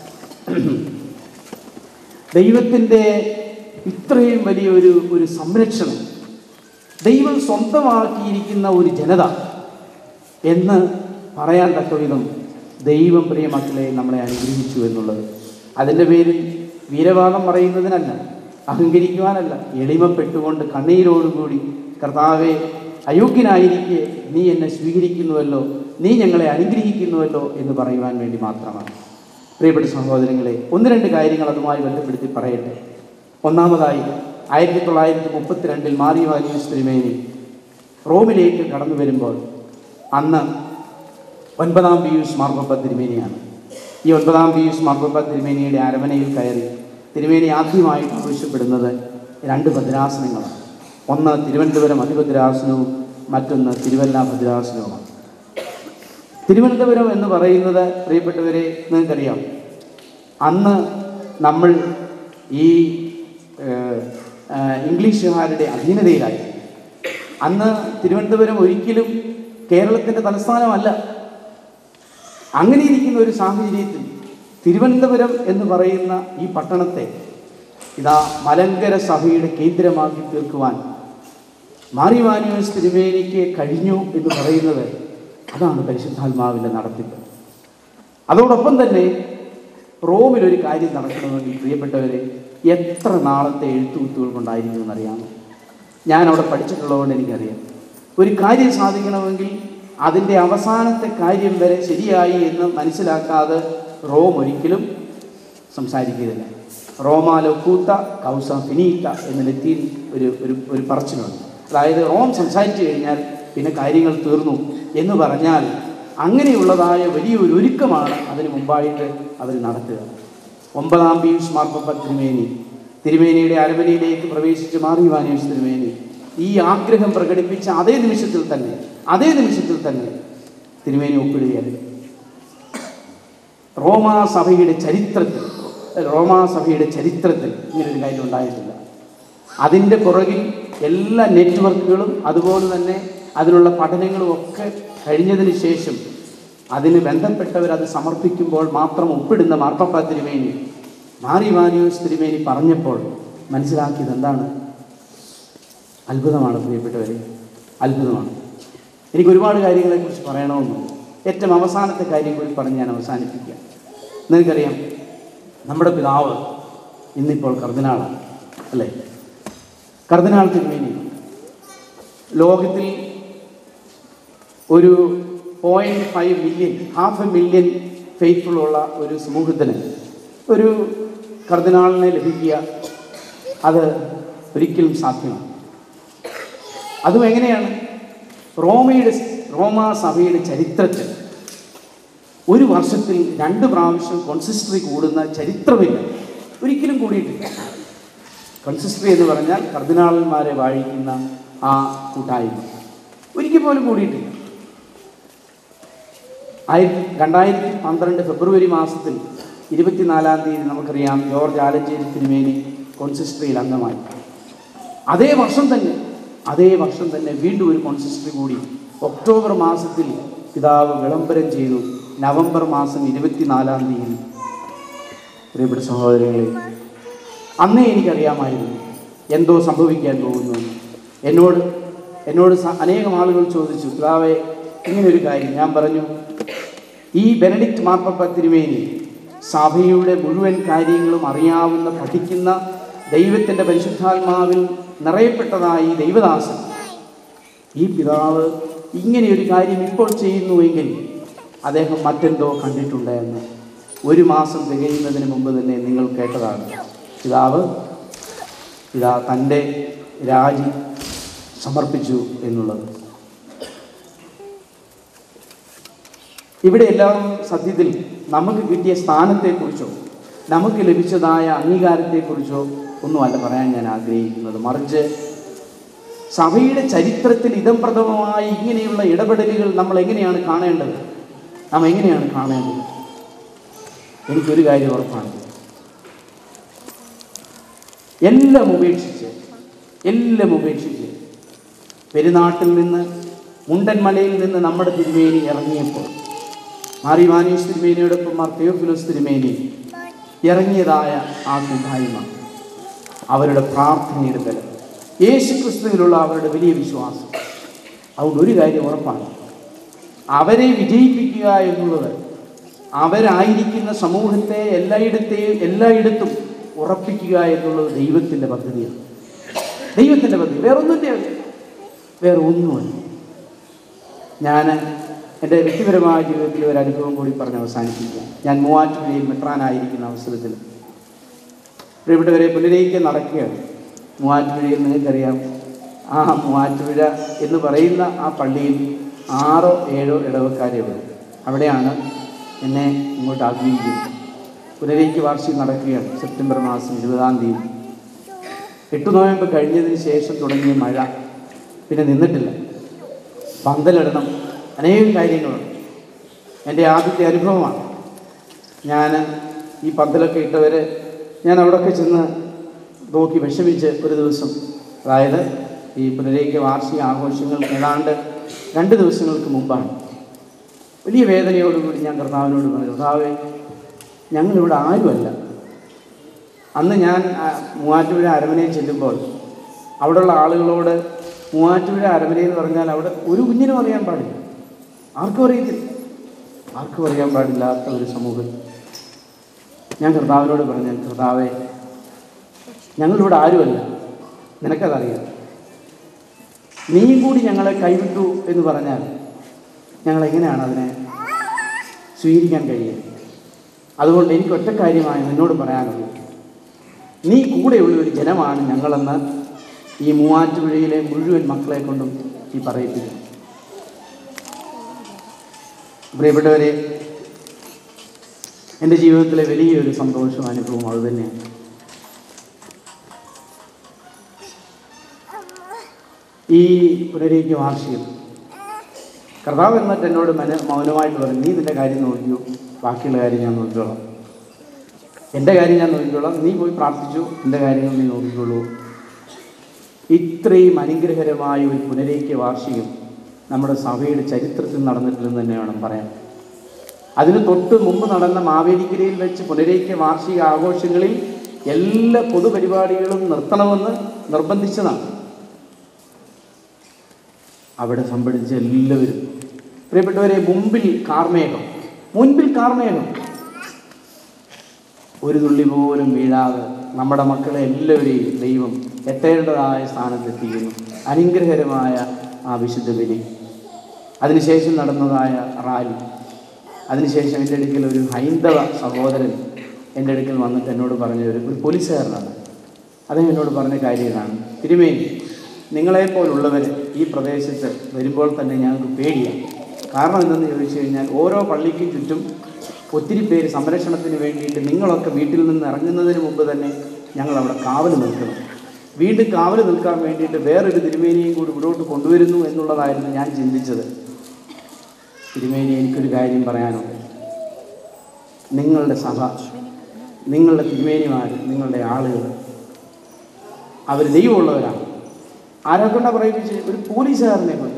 ദൈവത്തിൻ്റെ ഇത്രയും വലിയ ഒരു ഒരു സംരക്ഷണം ദൈവം സ്വന്തമാക്കിയിരിക്കുന്ന ഒരു ജനത എന്ന് പറയാൻ തക്ക വിധം ദൈവം പ്രിയ മക്കളെ നമ്മളെ അനുഗ്രഹിച്ചു എന്നുള്ളത് അതിൻ്റെ പേരിൽ വീരവാദം പറയുന്നതിനല്ല അഹങ്കരിക്കുവാനല്ല എളിമപ്പെട്ടുകൊണ്ട് കണ്ണീരോടുകൂടി കർത്താവെ അയോഗ്യനായിരിക്കെ നീ എന്നെ സ്വീകരിക്കുന്നുവല്ലോ നീ ഞങ്ങളെ അനുഗ്രഹിക്കുന്നുവല്ലോ എന്ന് പറയുവാൻ വേണ്ടി മാത്രമാണ് പ്രിയപ്പെട്ട സഹോദരങ്ങളെ ഒന്ന് രണ്ട് കാര്യങ്ങൾ അതുമായി ബന്ധപ്പെടുത്തി പറയട്ടെ ഒന്നാമതായി ആയിരത്തി തൊള്ളായിരത്തി മുപ്പത്തിരണ്ടിൽ മാറിയ വാലിയൂസ് തിരുമേനി റോമിലേക്ക് കടന്നു വരുമ്പോൾ അന്ന് ഒൻപതാം പിയൂസ് മാർപ്പ തിരുമേനിയാണ് ഈ ഒൻപതാം പിയൂസ് മാർപ്പ തിരുമേനിയുടെ അരമനയിൽ കയറി തിരുമേനി ആദ്യമായിട്ട് ആവശ്യപ്പെടുന്നത് രണ്ട് ഭദ്രാസനങ്ങളാണ് ഒന്ന് തിരുവനന്തപുരം അതിഭദ്രാസനവും മറ്റൊന്ന് തിരുവല്ല ഭദ്രാസനവുമാണ് തിരുവനന്തപുരം എന്ന് പറയുന്നത് പ്രിയപ്പെട്ടവരെ നിങ്ങൾക്കറിയാം അന്ന് നമ്മൾ ഈ ഏഹ്, ഏഹ്, ഇംഗ്ലീഷുകാരുടെ അധീനതയിലായി അന്ന് തിരുവനന്തപുരം ഒരിക്കലും കേരളത്തിൻ്റെ തലസ്ഥാനമല്ല അങ്ങനെ ഇരിക്കുന്ന ഒരു സാഹചര്യത്തിൽ തിരുവനന്തപുരം എന്ന് പറയുന്ന ഈ പട്ടണത്തെ ഇതാ മലങ്കര സഭയുടെ കേന്ദ്രമാക്കി തീർക്കുവാൻ മാറിവാനിയോസ് തിരുമേനിക്ക് കഴിഞ്ഞു എന്ന് പറയുന്നത് അതാണ് പരിശുദ്ധാത്മാവിൻ്റെ നടത്തിപ്പ് അതോടൊപ്പം തന്നെ റോമിൽ ഒരു കാര്യം നടക്കണമെങ്കിൽ പ്രിയപ്പെട്ടവരെ എത്ര നാളത്തെ എഴുത്തുകുത്തുകൾ കൊണ്ടായിരിക്കും എന്നറിയാമോ ഞാൻ അവിടെ പഠിച്ചിട്ടുള്ളതുകൊണ്ട് എനിക്കറിയാം ഒരു കാര്യം സാധിക്കണമെങ്കിൽ അതിൻ്റെ അവസാനത്തെ കാര്യം വരെ ശരിയായി എന്ന് മനസ്സിലാക്കാതെ റോം ഒരിക്കലും സംസാരിക്കുകയില്ല റോമ ലൊക്കൂത്ത കൗസ ഫിനീത്ത എന്ന ലത്തീൻ ഒരു ഒരു ഒരു പറച്ചിലുണ്ട് അതായത് റോം സംസാരിച്ചു കഴിഞ്ഞാൽ പിന്നെ കാര്യങ്ങൾ തീർന്നു എന്ന് പറഞ്ഞാൽ അങ്ങനെയുള്ളതായ വലിയൊരു ഒരുക്കമാണ് അതിന് മുമ്പായിട്ട് അവർ നടത്തുക ഒമ്പതാം പീയൂഷ് മാർപ്പ തിരുമേനി തിരുമേനിയുടെ അരമനയിലേക്ക് പ്രവേശിച്ച് മാറി വാനീഷ് തിരുമേനി ഈ ആഗ്രഹം പ്രകടിപ്പിച്ച അതേ നിമിഷത്തിൽ തന്നെ അതേ നിമിഷത്തിൽ തന്നെ തിരുമേനി ഒപ്പിടുകയായിരുന്നു റോമാ സഭയുടെ ചരിത്രത്തിൽ റോമാ സഭയുടെ ചരിത്രത്തിൽ ഇങ്ങനൊരു കാര്യം ഉണ്ടായിട്ടില്ല അതിൻ്റെ പുറകിൽ എല്ലാ നെറ്റ്വർക്കുകളും അതുപോലെ തന്നെ അതിനുള്ള പഠനങ്ങളും ഒക്കെ കഴിഞ്ഞതിന് ശേഷം അതിന് ബന്ധപ്പെട്ടവർ അത് സമർപ്പിക്കുമ്പോൾ മാത്രം ഒപ്പിടുന്ന മാർപ്പപ്പ തിരുമേനി മാറി മാനിയോസ് തിരുമേനി പറഞ്ഞപ്പോൾ മനസ്സിലാക്കിയത് എന്താണ് അത്ഭുതമാണ് പ്രിയപ്പെട്ടവരെ അത്ഭുതമാണ് എനിക്ക് ഒരുപാട് കാര്യങ്ങളെക്കുറിച്ച് പറയണമെന്നുണ്ട് ഏറ്റവും അവസാനത്തെ കാര്യം കൂടി പറഞ്ഞ് ഞാൻ അവസാനിപ്പിക്കാം നിങ്ങൾക്കറിയാം നമ്മുടെ പിതാവ് ഇന്നിപ്പോൾ കർദിനാളാണ് അല്ലേ കർദിനാൾ തിരുമേനി ലോകത്തിൽ ഒരു point five million half a million faithful ഉള്ള ഒരു സമൂഹത്തിന് ഒരു കർദിനാളിനെ ലഭിക്കുക അത് ഒരിക്കലും സാധ്യമാണ് അതും എങ്ങനെയാണ് റോമയുടെ റോമാ സഭയുടെ ചരിത്രത്തിൽ ഒരു വർഷത്തിൽ രണ്ട് പ്രാവശ്യം കോൺസിസ്റ്ററി കൂടുന്ന ചരിത്രമില്ല ഒരിക്കലും കൂടിയിട്ടില്ല കൺസിസ്റ്ററി എന്ന് പറഞ്ഞാൽ കർദിനാളന്മാരെ വാഴിക്കുന്ന ആ കൂട്ടായ്മ ഒരിക്കൽ പോലും കൂടിയിട്ടില്ല ആയിരത്തി രണ്ടായിരത്തി പന്ത്രണ്ട് ഫെബ്രുവരി മാസത്തിൽ ഇരുപത്തിനാലാം തീയതി നമുക്കറിയാം ജോർജ് ആലഞ്ചേരി തിരുമേനി കോൺസിസ്റ്ററിയിൽ അംഗമായി അതേ വർഷം തന്നെ അതേ വർഷം തന്നെ വീണ്ടും ഒരു കോൺസിസ്റ്ററി കൂടി ഒക്ടോബർ മാസത്തിൽ പിതാവ് വിളംബരം ചെയ്തു നവംബർ മാസം ഇരുപത്തിനാലാം തീയതി പ്രിയപ്പെട്ട സഹോദരങ്ങളെ അന്നേ എനിക്കറിയാമായിരുന്നു എന്തോ സംഭവിക്കാൻ പോകുന്നു എന്നോട് എന്നോട് സ- അനേകം ആളുകൾ ചോദിച്ചു പിതാവെ ഇങ്ങനെ ഒരു കാര്യം ഞാൻ പറഞ്ഞു ഈ ബെനഡിക്റ്റ് മാർപ്പപ്പ തിരുമേനി സഭയുടെ മുഴുവൻ കാര്യങ്ങളും അറിയാവുന്ന പഠിക്കുന്ന ദൈവത്തിൻ്റെ പരിശുദ്ധാത്മാവിൽ നിറയപ്പെട്ടതായ ഈ ദൈവദാസൻ ഈ പിതാവ് ഇങ്ങനെയൊരു കാര്യം ഇപ്പോൾ ചെയ്യുന്നുവെങ്കിൽ അദ്ദേഹം മറ്റെന്തോ കണ്ടിട്ടുണ്ട് എന്ന് ഒരു മാസം തികയുന്നതിന് മുമ്പ് തന്നെ നിങ്ങൾ കേട്ടതാണ് പിതാവ് ഇതാ തൻ്റെ രാജി സമർപ്പിച്ചു എന്നുള്ളത് ഇവിടെ എല്ലാം സത്യത്തിൽ നമുക്ക് കിട്ടിയ സ്ഥാനത്തെക്കുറിച്ചോ നമുക്ക് ലഭിച്ചതായ അംഗീകാരത്തെക്കുറിച്ചോ ഒന്നുമല്ല പറയാൻ ഞാൻ ആഗ്രഹിക്കുന്നത് മറിച്ച് സഭയുടെ ചരിത്രത്തിൽ ഇതം പ്രഥമമായി ഇങ്ങനെയുള്ള ഇടപെടലുകൾ നമ്മൾ എങ്ങനെയാണ് കാണേണ്ടത് നാം എങ്ങനെയാണ് കാണേണ്ടത് എനിക്കൊരു കാര്യം ഉറപ്പാണ് എല്ലാം ഉപേക്ഷിച്ച് എല്ലാം ഉപേക്ഷിച്ച് പെരുനാട്ടിൽ നിന്ന് മുണ്ടൻമലയിൽ നിന്ന് നമ്മുടെ തിരുമേനി ഇറങ്ങിയപ്പോൾ മാറി വാനീഷ് തിരുമേനിയോടൊപ്പം മാർ തെയോഫിലോസ് തിരുമേനി ഇറങ്ങിയതായ ആ കൂട്ടായ്മ അവരുടെ പ്രാർത്ഥനയുടെ ബലം യേശു ക്രിസ്തുവിലുള്ള അവരുടെ വലിയ വിശ്വാസം അതുകൊണ്ട് ഒരു കാര്യം ഉറപ്പാണ് അവരെ വിജയിപ്പിക്കുക എന്നുള്ളത് അവരായിരിക്കുന്ന സമൂഹത്തെ എല്ലായിടത്തെയും എല്ലായിടത്തും ഉറപ്പിക്കുക എന്നുള്ളത് ദൈവത്തിൻ്റെ പദ്ധതിയാണ് ദൈവത്തിൻ്റെ പദ്ധതി വേറൊന്നിൻ്റെ അല്ല വേറെ ഒന്നുമല്ല ഞാൻ എൻ്റെ വ്യക്തിപരമായ ജീവിതത്തിൽ ഒരു അനുഭവം കൂടി പറഞ്ഞ് അവസാനിപ്പിക്കാം ഞാൻ മൂവാറ്റുപുഴയിൽ മെത്രാനായിരിക്കുന്ന അവസരത്തിൽ പ്രിയപ്പെട്ടവരെ പുനരേക്ക് നടക്കുകയാണ് മൂവാറ്റുപുഴയിൽ നിങ്ങൾക്കറിയാം ആ മൂവാറ്റുപുഴ എന്ന് പറയുന്ന ആ പള്ളിയിൽ ആറോ ഏഴോ ഇടവക്കാരെ ഉള്ളൂ അവിടെയാണ് എന്നെ ഇങ്ങോട്ട് ആഗ്രഹിക്കുന്നത് പുനരേക്ക് വാർഷികം നടക്കുകയാണ് സെപ്റ്റംബർ മാസം ഇരുപതാം തീയതി എട്ട് നോയമ്പ് കഴിഞ്ഞതിന് ശേഷം തുടങ്ങിയ മഴ പിന്നെ നിന്നിട്ടില്ല പന്തലിടണം അനേകം കാര്യങ്ങളുണ്ട് എൻ്റെ ആദ്യത്തെ അനുഭവമാണ് ഞാൻ ഈ പന്തലൊക്കെ ഇട്ടവർ ഞാൻ അവിടെയൊക്കെ ചെന്ന് നോക്കി വിഷമിച്ച് ഒരു ദിവസം അതായത് ഈ പുനരേക്ക വാർഷിക ആഘോഷങ്ങൾ ഏതാണ്ട് രണ്ട് ദിവസങ്ങൾക്ക് മുമ്പാണ് വലിയ വേദനയോടുകൂടി ഞാൻ കർത്താവിനോട് പറഞ്ഞു കർത്താവെ ഞങ്ങളിവിടെ ആരുമല്ല അന്ന് ഞാൻ ആ, മൂവാറ്റുപുഴ അരമനയിൽ ചെല്ലുമ്പോൾ അവിടെയുള്ള ആളുകളോട് മൂവാറ്റുപുഴ അരമന എന്ന് പറഞ്ഞാൽ അവിടെ ഒരു കുഞ്ഞിനും അറിയാൻ പാടില്ല ആർക്കും അറിയത്തില്ല ആർക്കും അറിയാൻ പാടില്ലാത്ത ഒരു സമൂഹം ഞാൻ കർത്താവിനോട് പറഞ്ഞു കർത്താവെ ഞങ്ങളിവിടെ ആരുമല്ല നിനക്കതറിയാം നീയും കൂടി ഞങ്ങളെ കൈവിട്ടു എന്ന് പറഞ്ഞാൽ ഞങ്ങൾ എങ്ങനെയാണ് അതിനെ സ്വീകരിക്കാൻ കഴിയുക അതുകൊണ്ട് എനിക്ക് ഒറ്റ കാര്യമായി നിന്നോട് പറയാനുള്ളൂ നീ കൂടെയുള്ള ഒരു ജനമാണ് ഞങ്ങളെന്ന് ഈ മൂവാറ്റുപുഴയിലെ മുഴുവൻ മക്കളെ കൊണ്ടും ഈ പറയിപ്പിക്കുന്നു പ്രിയപ്പെട്ടവരെ എൻ്റെ ജീവിതത്തിലെ വലിയൊരു സന്തോഷവും അനുഭവവും അതുതന്നെയാണ് ഈ പുനരേക്ക് വാർഷികം കർത്താവ് എന്നിട്ട് എന്നോട് മന മൗനമായിട്ട് പറഞ്ഞു നീ നിന്റെ കാര്യം നോക്കിയോ ബാക്കിയുള്ള കാര്യം ഞാൻ നോക്കിക്കോളാം എൻ്റെ കാര്യം ഞാൻ നോക്കിക്കോളാം നീ പോയി പ്രാർത്ഥിച്ചു എൻ്റെ കാര്യങ്ങൾ നീ നോക്കിക്കോളൂ ഇത്രയും അനുഗ്രഹകരമായ ഒരു പുനരേക്യ വാർഷികം നമ്മുടെ സഭയുടെ ചരിത്രത്തിൽ നടന്നിട്ടില്ലെന്ന് തന്നെ വേണം പറയാൻ അതിന് തൊട്ട് മുമ്പ് നടന്ന മാവേലിക്കരയിൽ വെച്ച് പുനരേക്യ വാർഷിക ആഘോഷങ്ങളിൽ എല്ലാ പൊതുപരിപാടികളും നിർത്തണമെന്ന് നിർബന്ധിച്ചതാണ് അവിടെ സംഭവിച്ച എല്ലാവരും പ്രിയപ്പെട്ടവരെ മുമ്പിൽ കാർമേഘം മുൻപിൽ കാർമേഘം ഒരു തുള്ളി പോലും വീഴാതെ നമ്മുടെ മക്കളെ എല്ലാവരെയും ദൈവം എത്തേണ്ടതായ സ്ഥാനത്തെത്തിക്കുന്നു അനുഗ്രഹകരമായ ആ വിശുദ്ധ ബലി അതിനുശേഷം നടന്നതായ റാലി അതിനുശേഷം എൻ്റെ അടുക്കൽ ഒരു ഹൈന്ദവ സഹോദരൻ എൻ്റെ അടുക്കൽ വന്നിട്ട് എന്നോട് പറഞ്ഞ ഒരു ഒരു പോലീസുകാരനാണ് അദ്ദേഹം എന്നോട് പറഞ്ഞ കാര്യം ഇതാണ് തിരുമേനി നിങ്ങളെപ്പോലുള്ളവർ ഈ പ്രദേശത്ത് വരുമ്പോൾ തന്നെ ഞങ്ങൾക്ക് പേടിയാണ് കാരണം എന്തെന്ന് ചോദിച്ചു കഴിഞ്ഞാൽ ഓരോ പള്ളിക്കും ചുറ്റും ഒത്തിരി പേര് സംരക്ഷണത്തിന് വേണ്ടിയിട്ട് നിങ്ങളൊക്കെ വീട്ടിൽ നിന്ന് ഇറങ്ങുന്നതിന് മുമ്പ് തന്നെ ഞങ്ങൾ അവിടെ കാവൽ നിൽക്കണം വീണ്ടും കാവൽ നിൽക്കാൻ വേണ്ടിയിട്ട് വേറൊരു തിരുമേനിയും കൂടി ഇവിടോട്ട് കൊണ്ടുവരുന്നു എന്നുള്ളതായിരുന്നു ഞാൻ ചിന്തിച്ചത് തിരുമേനി എനിക്കൊരു കാര്യം പറയാനുണ്ട് നിങ്ങളുടെ സഭ നിങ്ങളുടെ തിരുമേനിമാർ നിങ്ങളുടെ ആളുകൾ അവർ ദൈവമുള്ളവരാണ് ആരെ കൊണ്ടാണ് പ്രയോഗിച്ച് ഒരു പോലീസുകാരനെ കൊണ്ട്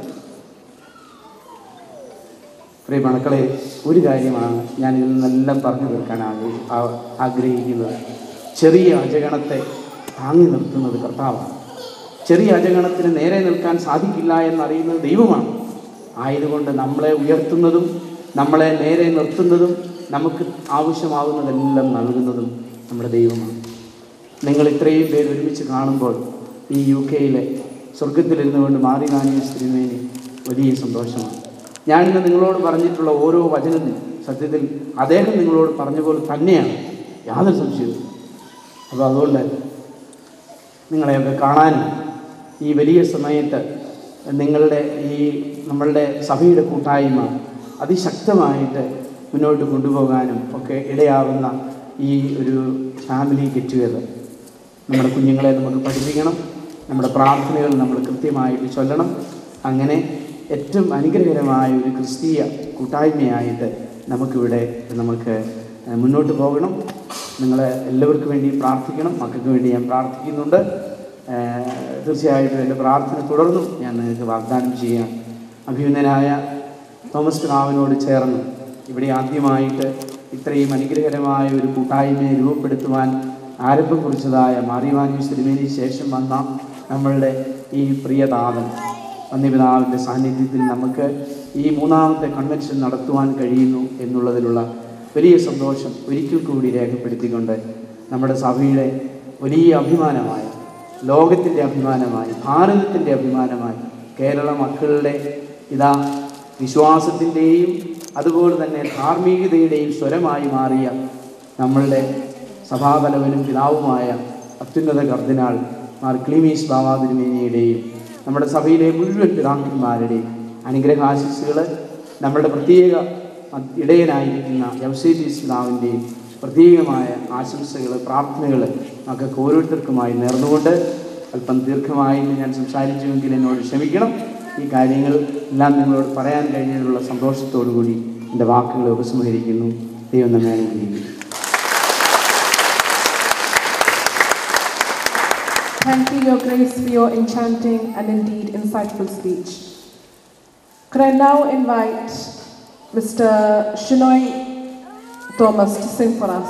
പ്രിയ മക്കളെ ഒരു കാര്യമാണ് ഞാൻ ഇതിൽ നിന്നെല്ലാം പറഞ്ഞു തീർക്കാൻ ആഗ്രഹി ആ- ആഗ്രഹിക്കുന്നത് ചെറിയ അജഗണത്തെ താങ്ങി നിർത്തുന്നത് കർത്താവാണ് ചെറിയ അജഗണത്തിന് നേരെ നിൽക്കാൻ സാധിക്കില്ല എന്നറിയുന്നത് ദൈവമാണ് ആയതുകൊണ്ട് നമ്മളെ ഉയർത്തുന്നതും നമ്മളെ നേരെ നിർത്തുന്നതും നമുക്ക് ആവശ്യമാകുന്നതെല്ലാം നൽകുന്നതും നമ്മുടെ ദൈവമാണ് നിങ്ങൾ ഇത്രയും പേര് ഒരുമിച്ച് കാണുമ്പോൾ ഈ യു കെയിലെ സ്വർഗത്തിലിരുന്നു കൊണ്ട് മാറി കാണിയ ശ്രീമേനി വലിയ സന്തോഷമാണ് ഞാനിന്ന് നിങ്ങളോട് പറഞ്ഞിട്ടുള്ള ഓരോ വചനവും സത്യത്തിൽ അദ്ദേഹം നിങ്ങളോട് പറഞ്ഞ പോലെ തന്നെയാണ് യാതൊരു സംശയവും അപ്പോൾ അതുകൊണ്ട് നിങ്ങളെയൊക്കെ കാണാനും ഈ വലിയ സമയത്ത് നിങ്ങളുടെ ഈ നമ്മളുടെ സഭയുടെ കൂട്ടായ്മ അതിശക്തമായിട്ട് മുന്നോട്ട് കൊണ്ടുപോകാനും ഒക്കെ ഇടയാവുന്ന ഈ ഒരു ഫാമിലി ഗെറ്റ് ടുഗെദർ നമ്മുടെ കുഞ്ഞുങ്ങളെ നമുക്ക് പഠിപ്പിക്കണം നമ്മുടെ പ്രാർത്ഥനകൾ നമ്മൾ കൃത്യമായിട്ട് ചൊല്ലണം അങ്ങനെ ഏറ്റവും അനുഗ്രഹകരമായ ഒരു ക്രിസ്തീയ കൂട്ടായ്മയായിട്ട് നമുക്കിവിടെ നമുക്ക് ഏഹ്, മുന്നോട്ട് പോകണം നിങ്ങൾ എല്ലാവർക്കും വേണ്ടി പ്രാർത്ഥിക്കണം മക്കൾക്ക് വേണ്ടി ഞാൻ പ്രാർത്ഥിക്കുന്നുണ്ട് ഏഹ്, തീർച്ചയായിട്ടും എൻ്റെ പ്രാർത്ഥന തുടർന്നും ഞാൻ നിങ്ങൾക്ക് വാഗ്ദാനം ചെയ്യാം അഭിനന്ദനായ തോമസ് പിതാവിനോട് ചേർന്ന് ഇവിടെ ആദ്യമായിട്ട് ഇത്രയും അനുഗ്രഹകരമായ ഒരു കൂട്ടായ്മയെ രൂപപ്പെടുത്തുവാൻ ആരംഭം കുറിച്ചതായ മാറിവാനി സിനിമയ്ക്ക് ശേഷം വന്ന നമ്മളുടെ ഈ പ്രിയതാതൻ വന്യപിതാവിൻ്റെ സാന്നിധ്യത്തിൽ നമുക്ക് ഈ മൂന്നാമത്തെ കൺവെൻഷൻ നടത്തുവാൻ കഴിയുന്നു എന്നുള്ളതിലുള്ള വലിയ സന്തോഷം ഒരിക്കൽ കൂടി രേഖപ്പെടുത്തിക്കൊണ്ട് നമ്മുടെ സഭയുടെ വലിയ അഭിമാനമായ ലോകത്തിൻ്റെ അഭിമാനമായി ഭാരതത്തിൻ്റെ അഭിമാനമായി കേരള മക്കളുടെ ഇതാ വിശ്വാസത്തിൻ്റെയും അതുപോലെ തന്നെ ധാർമ്മികതയുടെയും സ്വരമായി മാറിയ നമ്മളുടെ സഭാതലവനും പിതാവുമായ അത്യുന്നത കർദിനാൾ മാർ ക്ലീമീസ് ബാബാ തിരുമേനിയുടെയും നമ്മുടെ സഭയിലെ മുഴുവൻ പിതാക്കന്മാരുടെയും അനുഗ്രഹാശിസുകൾ നമ്മുടെ പ്രത്യേക ഇടയനായിരിക്കുന്ന യവസേബീസ് പിതാവിൻ്റെയും പ്രത്യേകമായ ആശംസകൾ പ്രാർത്ഥനകൾ മക്കൾക്ക് ഓരോരുത്തർക്കുമായി നേർന്നുകൊണ്ട് അല്പം ദീർഘമായി ഞാൻ സംസാരിച്ചുവെങ്കിൽ എന്നോട് ക്ഷമിക്കണം ഈ കാര്യങ്ങൾ എല്ലാം നിങ്ങളോട് പറയാൻ കഴിഞ്ഞതിലുള്ള സന്തോഷത്തോടു കൂടി എൻ്റെ വാക്കുകൾ ഉപസംഹരിക്കുന്നു ദൈവം നമ്മെ അനുഗ്രഹിക്കുന്നു Thank you, Your Grace, for your enchanting and indeed insightful speech. Could I now invite Mr. Shinoy Thomas to sing for us?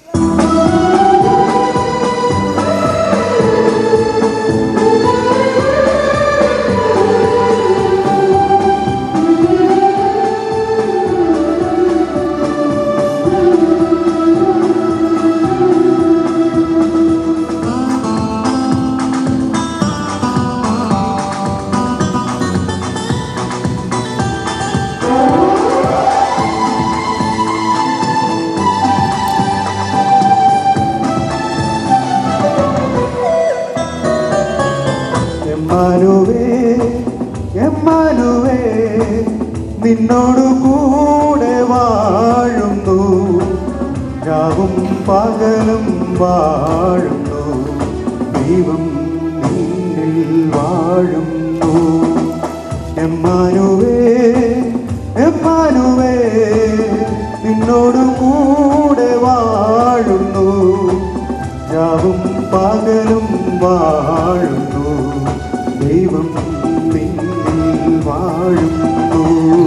എമ്മാനുവേ എമ്മാനുവേ നിന്നോടു കൂടെ വാഴുന്നു രാവും പകലും വാഴുന്നു ദൈവം നിന്നിൽ വാഴുന്നു എമ്മാനുവേ എമ്മാനുവേ നിന്നോടു കൂടെ വാഴുന്നു രാവും പകലും വാഴുന്നു ദൈവം നിന്നിൽ വാഴുന്നു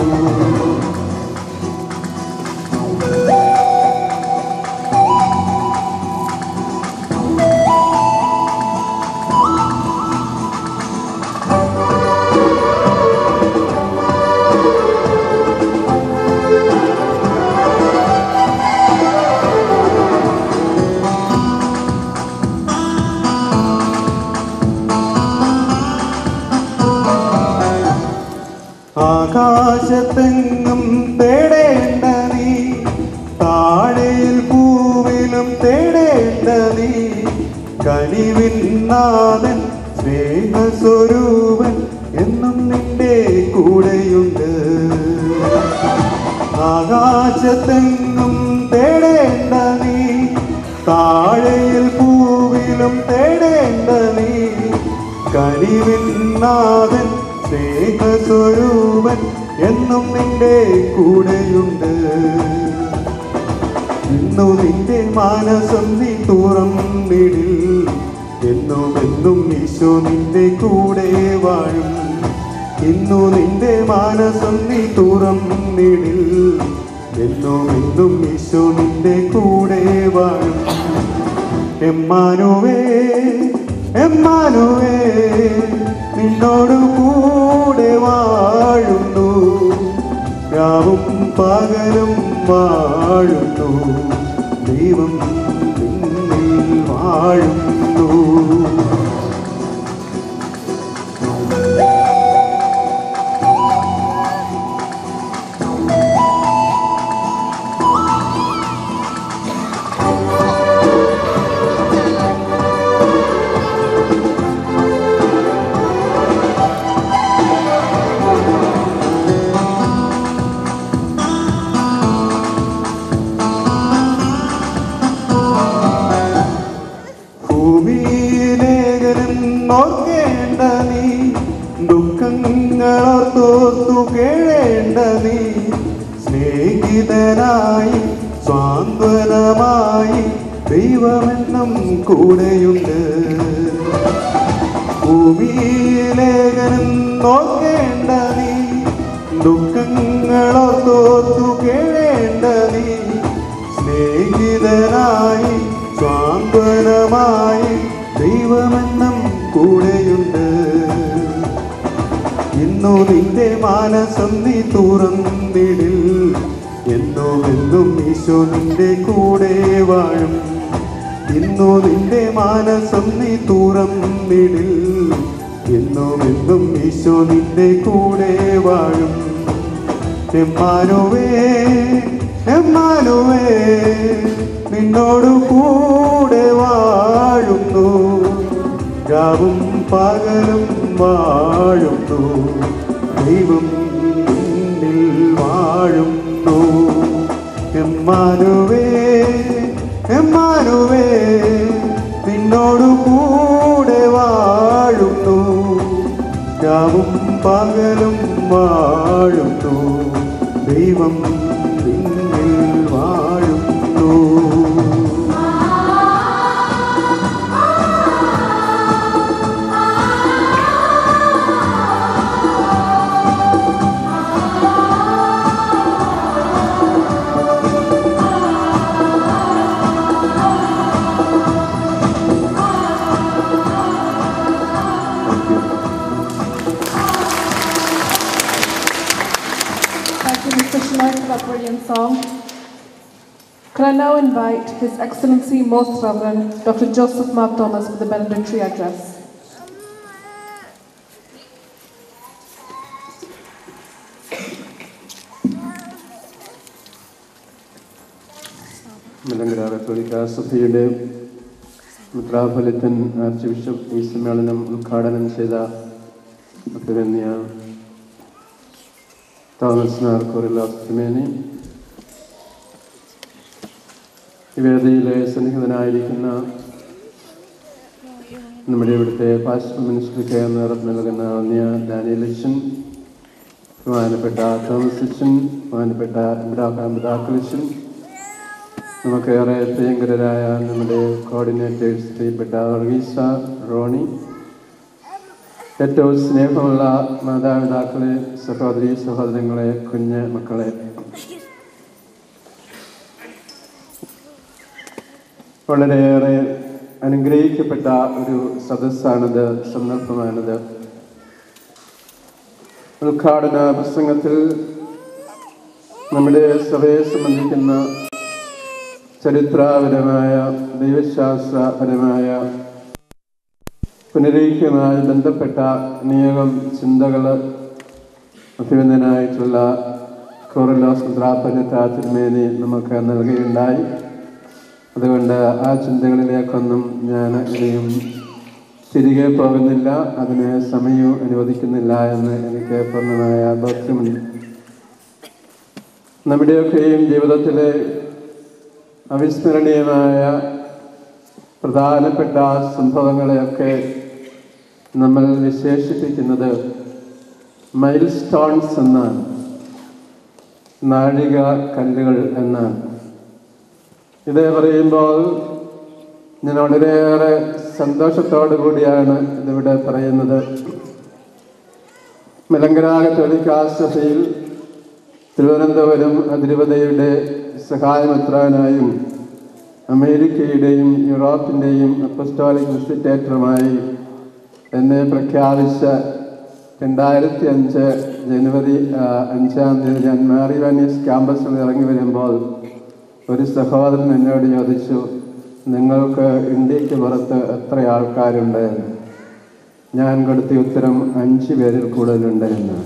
ആകാശത്തെങ്ങും തേടേണ്ട നീ താഴെയിൽ പൂവിലും തേടേണ്ട നീ കനിവിൻ നാഥൻ സ്നേഹസ്വരൂപൻ എന്നും നിന്റെ കൂടെയുണ്ട് ആകാശത്തെങ്ങും തേടേണ്ട നീ താഴെയിൽ പൂവിലും തേടേണ്ട നീ കനിവിന്നാഥൻ സ്നേഹസ്വരൂപൻ എന്നും നിന്റെ കൂടെയുണ്ട് ഇന്നു നിന്റെ മാനസം നീ തുറന്നിടിൽ എന്നും എന്നും ഈശോ നിന്റെ കൂടെ വാഴും ഇന്നു നിന്റെ മാനസം നീ തുറന്നിടിൽ എന്നും എന്നും ഈശോ നിന്റെ കൂടെ വാഴും എമ്മാനുവേ എമ്മാനുവേ നിന്നോട് കൂടെ വാഴുന്നു രാവും പകലും വാഴുന്നു ദൈവം നിന്നിൽ വാഴുന്നു ഭൂമിയിലേകനും നോക്കേണ്ട നീ ദുഃഖങ്ങളോർത്തു കേഴേണ്ട നീ സ്നേഹിതനായി സ്വാന്തനമായി ദൈവമെന്നും കൂടെയുണ്ട് ഭൂമിയിലേകനും നോക്കേണ്ട നീ ദുഃഖങ്ങളോർത്തു കേഴേണ്ട നീ സ്നേഹിതനായി സ്വാന്തനമായി ദൈവമെന്നും കൂടെയുണ്ട് ഇന്നു നിന്റെ മാനസം നീ തുറന്നിടിൽ എന്നും എന്നും ഈശോ നിന്റെ കൂടെ വാഴും ഇന്നു നിന്റെ മാനസം നീ തുറന്നിടിൽ എന്നും എന്നും ഈശോ നിന്റെ കൂടെ വാഴും എമ്മാനുവേ എമ്മാനുവേ നിന്നോട് കൂടെ വാഴുന്നു രാവും പകലും വാഴുന്നു ദൈവം നിന്നിൽ വാഴുന്നു എമ്മാനുവേ എമ്മാനുവേ നിന്നോട് കൂടെ വാഴുന്നു രാവും പകലും വാഴുന്നു ദൈവം നിന്നിൽ വാഴുന്നു Thank you, Mr. Shinoy, for that brilliant song. Can I now invite His Excellency Most Reverend Dr. Joseph Mark Thomas for the benedictory address. Malankara കത്തോലിക്ക സഭയുടെ മെത്രാഫലിത്തൻ ആർച്ച് ബിഷപ്പ് ഈ സമ്മേളനം ഉദ്ഘാടനം ചെയ്ത അഭിവന്യ തോമസ് നാർക്കോറിലാസ് തിമേനി ഈ വേദിയിലെ സന്നിഹിതനായിരിക്കുന്ന നമ്മുടെ ഇവിടുത്തെ പാസ്റ്റർ മിനിസ്ട്രിക്ക് നേതൃത്വം നൽകുന്ന അന്യ ഡാനിയലച്ചൻ ബഹുമാനപ്പെട്ട തോമസ് അച്ഛൻ ബഹുമാനപ്പെട്ട ഇബ്രാഹാം പിതാക്കളച്ചൻ നമുക്കേറെ പ്രിയങ്കരായ നമ്മുടെ കോർഡിനേറ്റേഴ്സ് പ്രിയപ്പെട്ട വർഗീസ റോണി ഏറ്റവും സ്നേഹമുള്ള മാതാപിതാക്കളെ സഹോദരി സഹോദരങ്ങളെ കുഞ്ഞ് മക്കളെ വളരെയേറെ അനുഗ്രഹിക്കപ്പെട്ട ഒരു സദസ്സാണിത് സന്ദർഭമാണിത് ഉദ്ഘാടന പ്രസംഗത്തിൽ നമ്മുടെ സഭയെ സംബന്ധിക്കുന്ന ചരിത്രപരമായ ദൈവശാസ്ത്രപരമായ പുനരൈക്യവുമായി ബന്ധപ്പെട്ട അനേകം ചിന്തകൾ അഭിനന്ദനായിട്ടുള്ള കോറിലോസ് മുദ്രാപനത്ത തിരുമേനി നമുക്ക് നൽകുകയുണ്ടായി അതുകൊണ്ട് ആ ചിന്തകളിലേക്കൊന്നും ഞാൻ ഇനിയും തിരികെ പോകുന്നില്ല അതിന് സമയവും അനുവദിക്കുന്നില്ല എന്ന് എനിക്ക് പൂർണ്ണമായ ബോധ്യമുണ്ട് നമ്മുടെയൊക്കെയും ജീവിതത്തിലെ അവിസ്മരണീയമായ പ്രധാനപ്പെട്ട സംഭവങ്ങളെയൊക്കെ നമ്മൾ വിശേഷിപ്പിക്കുന്നത് മൈൽ സ്റ്റോൺസ് എന്നാണ് നാഴിക കല്ലുകൾ എന്നാണ് ഇത് പറയുമ്പോൾ ഞാൻ വളരെയേറെ സന്തോഷത്തോടു കൂടിയാണ് ഇതിവിടെ പറയുന്നത് മലങ്കരാഗ തൊലിക്കാസഭയിൽ തിരുവനന്തപുരം അതിരൂപതയുടെ സഹായമെത്രാനായും അമേരിക്കയുടെയും യൂറോപ്പിൻ്റെയും അപ്പസ്റ്റോളിക് വിസിറ്റേറ്ററുമായി എന്നെ പ്രഖ്യാപിച്ച രണ്ടായിരത്തി അഞ്ച് ജനുവരി ആ, അഞ്ചാം തീയതി ഞാൻ മാറി വാനീസ് ക്യാമ്പസിൽ ഇറങ്ങി വരുമ്പോൾ ഒരു സഹോദരൻ എന്നോട് ചോദിച്ചു നിങ്ങൾക്ക് ഇന്ത്യക്ക് പുറത്ത് എത്ര ആൾക്കാരുണ്ട് എന്ന് ഞാൻ കൊടുത്ത ഉത്തരം അഞ്ച് പേരിൽ കൂടുതലുണ്ട് എന്നാണ്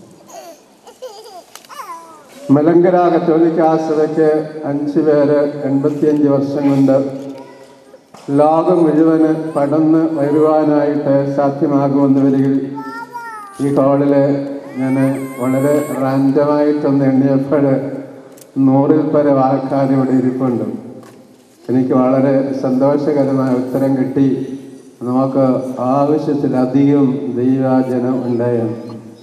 മലങ്കര കത്തോലിക്ക സഭയ്ക്ക് അഞ്ച് പേര് എൺപത്തിയഞ്ച് വർഷം കൊണ്ട് ലോകം മുഴുവന് പടന്ന് വരുവാനായിട്ട് സാധ്യമാകുമെന്ന് വരികിൽ ഈ ഹാളില് ഞാൻ വളരെ റാൻഡമായിട്ടൊന്ന് എണ്ണിയപ്പോൾ നൂറിൽ പരം ആൾക്കാർ ഇവിടെ ഇരിപ്പുണ്ട് എനിക്ക് വളരെ സന്തോഷകരമായ ഉത്തരം കിട്ടി നമുക്ക് ആവശ്യത്തിലധികം ദൈവജനം ഉണ്ടായിരുന്നു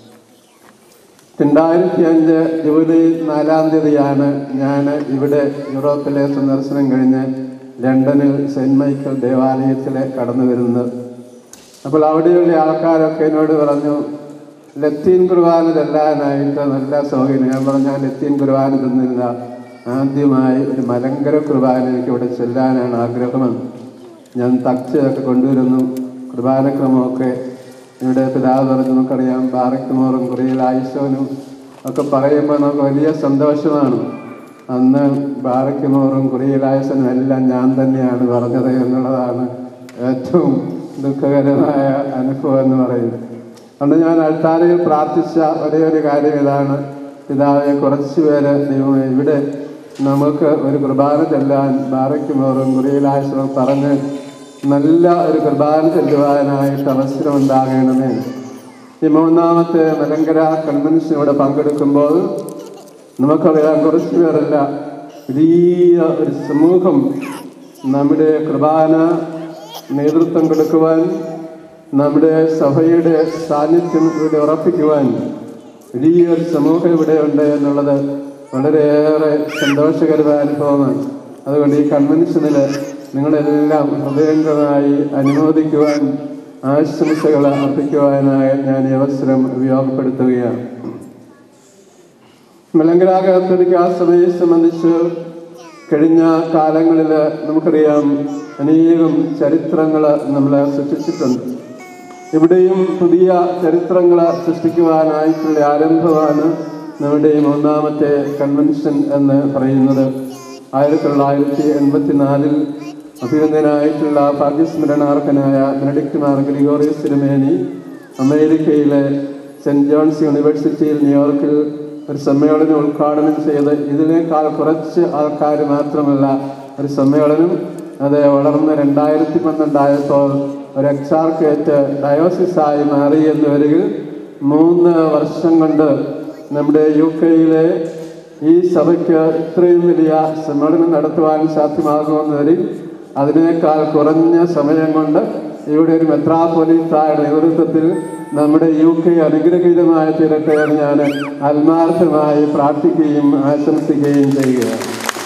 രണ്ടായിരത്തി അഞ്ച് ജൂലൈ നാലാം തീയതിയാണ് ഞാൻ ഇവിടെ യൂറോപ്പിലെ സന്ദർശനം കഴിഞ്ഞ് ലണ്ടനിൽ സെൻറ് മൈക്കൽ ദേവാലയത്തിൽ കടന്നു വരുന്നത് അപ്പോൾ അവിടെയുള്ള ആൾക്കാരൊക്കെ എന്നോട് പറഞ്ഞു ലത്തീൻ കുർബാന ചെല്ലാനായിട്ട് നല്ല സൗകര്യം ഞാൻ പറഞ്ഞു ഞാൻ ലത്തീൻ കുർബാന തന്നില്ല ആദ്യമായി ഒരു മലങ്കര കുർബാന എനിക്ക് ഇവിടെ ചെല്ലാനാണ് ആഗ്രഹമെന്ന് ഞാൻ തച്ചതൊക്കെ കൊണ്ടുവരുന്നു കുർബാനക്രമമൊക്കെ ഇവിടെ പിതാവ് പറഞ്ഞു നമുക്കറിയാം ബാറക്കുമോറും കുറയിൽ ആയുഷവനും ഒക്കെ പറയുമ്പോൾ നമുക്ക് വലിയ സന്തോഷമാണ് അന്ന് ബാറക്കുമോറും കുറയിലായുസനും എല്ലാം ഞാൻ തന്നെയാണ് പറഞ്ഞത് എന്നുള്ളതാണ് ഏറ്റവും ദുഃഖകരമായ അനുഭവം എന്ന് പറയുന്നത് അന്ന് ഞാൻ അൾത്താരയിൽ പ്രാർത്ഥിച്ച ഒരേ ഒരു കാര്യം ഇതാണ് പിതാവെ കുറച്ച് പേര് ദൈവമേ ഇവിടെ നമുക്ക് ഒരു കുർബാന ചെല്ലാൻ ബാറയ്ക്കുമോറും കുറയിലായുസനും പറഞ്ഞ് നല്ല ഒരു കുർബാന ചെല്ലുവാനായിട്ട് അവസരം ഉണ്ടാകണമേ ഈ മൂന്നാമത്തെ മലങ്കര കൺവെൻഷൻ ഇവിടെ പങ്കെടുക്കുമ്പോൾ നമുക്കറിയാം കുറച്ച് പേരല്ല വലിയ ഒരു സമൂഹം നമ്മുടെ കുർബാന നേതൃത്വം കൊടുക്കുവാൻ നമ്മുടെ സഭയുടെ സാന്നിധ്യം ഇവിടെ ഉറപ്പിക്കുവാൻ വലിയൊരു സമൂഹം ഇവിടെ ഉണ്ട് എന്നുള്ളത് വളരെയേറെ സന്തോഷകരമായ അനുഭവമാണ് അതുകൊണ്ട് ഈ കൺവെൻഷനിൽ നിങ്ങളെല്ലാം ഹൃദയംഗമായി അനുമോദിക്കുവാൻ ആശംസകൾ അർപ്പിക്കുവാനായി ഞാൻ ഈ അവസരം ഉപയോഗപ്പെടുത്തുകയാണ് മലങ്കരാകത്തിലേക്ക് ആ സമയെ സംബന്ധിച്ച് കഴിഞ്ഞ കാലങ്ങളിൽ നമുക്കറിയാം അനേകം ചരിത്രങ്ങൾ നമ്മൾ സൃഷ്ടിച്ചിട്ടുണ്ട് ഇവിടെയും പുതിയ ചരിത്രങ്ങൾ സൃഷ്ടിക്കുവാനായിട്ടുള്ള ആരംഭമാണ് നമ്മുടെ ഈ മൂന്നാമത്തെ കൺവെൻഷൻ എന്ന് പറയുന്നത് ആയിരത്തി തൊള്ളായിരത്തി എൺപത്തിനാലിൽ അഭിനന്ദനായിട്ടുള്ള ഭാഗ്യസ്മരണാർഹനായ ബെനഡിക്ട് മാർ ഗ്രിഗോറിയസ് തിരുമേനി അമേരിക്കയിലെ സെൻറ് ജോൺസ് യൂണിവേഴ്സിറ്റിയിൽ ന്യൂയോർക്കിൽ ഒരു സമ്മേളനം ഉദ്ഘാടനം ചെയ്ത് ഇതിനേക്കാൾ കുറച്ച് ആൾക്കാർ മാത്രമല്ല ഒരു സമ്മേളനം അത് വളർന്ന് രണ്ടായിരത്തി പന്ത്രണ്ടായപ്പോൾ ഒരു എക്സാർക്കേറ്റ് ഡയോസിസായി മാറി എന്ന് വരികിൽ മൂന്ന് വർഷം കൊണ്ട് നമ്മുടെ യു കെയിലെ ഈ സഭയ്ക്ക് ഇത്രയും വലിയ സമ്മേളനം നടത്തുവാൻ സാധ്യമാകുമെന്ന് വരിൽ അതിനേക്കാൾ കുറഞ്ഞ സമയം കൊണ്ട് ഇവിടെ ഒരു മെത്രാപൊലീസായുടെ നേതൃത്വത്തിൽ നമ്മുടെ യു കെ അനുഗ്രഹീതമായ തീരട്ടെ എന്ന് ഞാൻ ആത്മാർത്ഥമായി പ്രാർത്ഥിക്കുകയും ആശംസിക്കുകയും ചെയ്യുകയാണ്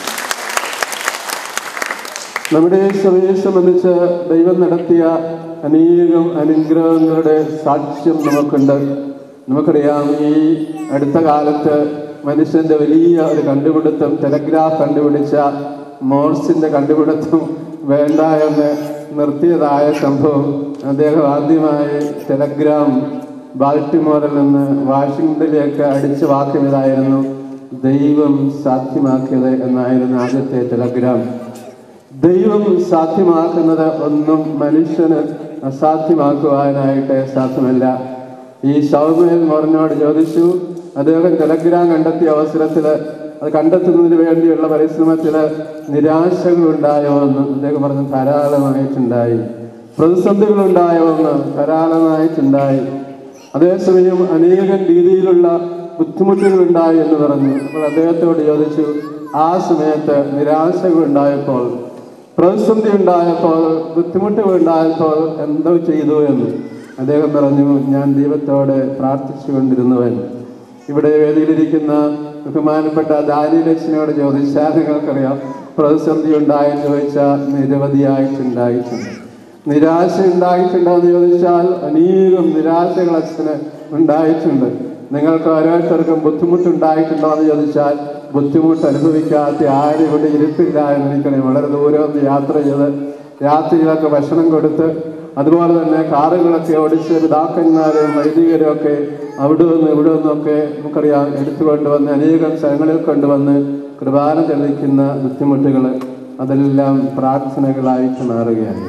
നമ്മുടെ സഭയെ സംബന്ധിച്ച് ദൈവം നടത്തിയ അനേകം അനുഗ്രഹങ്ങളുടെ സാക്ഷ്യം നമുക്കുണ്ട് നമുക്കറിയാം ഈ അടുത്ത കാലത്ത് മനുഷ്യന്റെ വലിയ ഒരു കണ്ടുപിടുത്തം ടെലഗ്രാഫ് കണ്ടുപിടിച്ച മോഴ്സിന്റെ കണ്ടുപിടുത്തം വേണ്ട എന്ന് നിർത്തിയതായ സംഭവം അദ്ദേഹം ആദ്യമായി ടെലഗ്രാം ബാൾട്ടിമോറിൽ നിന്ന് വാഷിംഗ്ടണിലേക്ക് അടിച്ച വാക്യം ഇതായിരുന്നു ദൈവം സാധ്യമാക്കിയത് എന്നായിരുന്നു ആദ്യത്തെ ടെലഗ്രാം ദൈവം സാധ്യമാക്കുന്നത് ഒന്നും മനുഷ്യന് അസാധ്യമാക്കുവാനായിട്ട് സാധ്യമല്ല ഈ സൗമ്യൻ മോറിനോട് ചോദിച്ചു അദ്ദേഹം ടെലഗ്രാം കണ്ടെത്തിയ അവസരത്തിൽ അത് കണ്ടെത്തുന്നതിന് വേണ്ടിയുള്ള പരിശ്രമത്തിൽ നിരാശകൾ ഉണ്ടായോ എന്ന് അദ്ദേഹം പറഞ്ഞു ധാരാളമായിട്ടുണ്ടായി പ്രതിസന്ധികൾ ഉണ്ടായോ എന്ന് ധാരാളമായിട്ടുണ്ടായി അതേസമയം അനേകം രീതിയിലുള്ള ബുദ്ധിമുട്ടുകളുണ്ടായി എന്ന് പറഞ്ഞു അപ്പോൾ അദ്ദേഹത്തോട് ചോദിച്ചു ആ സമയത്ത് നിരാശകളുണ്ടായപ്പോൾ പ്രതിസന്ധി ഉണ്ടായപ്പോൾ ബുദ്ധിമുട്ടുകൾ ഉണ്ടായപ്പോൾ എന്തോ ചെയ്തു എന്ന് അദ്ദേഹം പറഞ്ഞു ഞാൻ ദൈവത്തോട് പ്രാർത്ഥിച്ചുകൊണ്ടിരുന്നവൻ ഇവിടെ വേദിയിലിരിക്കുന്ന ബഹുമാനപ്പെട്ട ദാനിലക്ഷ്മിയോട് ചോദിച്ചാൽ നിങ്ങൾക്കറിയാം പ്രതിസന്ധി ഉണ്ടായെന്ന് ചോദിച്ചാൽ നിരവധിയായിട്ടുണ്ടായിട്ടുണ്ട് നിരാശ ഉണ്ടായിട്ടുണ്ടോ എന്ന് ചോദിച്ചാൽ അനേകം നിരാശകൾ അച്ഛന് ഉണ്ടായിട്ടുണ്ട് നിങ്ങൾക്ക് ഓരോരുത്തർക്കും ബുദ്ധിമുട്ടുണ്ടായിട്ടുണ്ടോ എന്ന് ചോദിച്ചാൽ ബുദ്ധിമുട്ട് അനുഭവിക്കാത്ത ആരും ഇവിടെ ഇരുപ്പില്ല എന്ന് എനിക്കറിയാം വളരെ ദൂരം ഒന്ന് യാത്ര ചെയ്ത് രാത്രിയിലൊക്കെ ഭക്ഷണം കൊടുത്ത് അതുപോലെ തന്നെ കാറുകളൊക്കെ ഓടിച്ച് പിതാക്കന്മാരും വൈദികരും ഒക്കെ അവിടെ നിന്ന് ഇവിടെ നിന്നൊക്കെ നമുക്കറിയാം എടുത്തു കൊണ്ടുവന്ന് അനേകം സ്ഥലങ്ങളിൽ കൊണ്ടുവന്ന് കുർബാന തെളിയിക്കുന്ന ബുദ്ധിമുട്ടുകൾ അതെല്ലാം പ്രാർത്ഥനകളായിട്ട് മാറുകയായിരുന്നു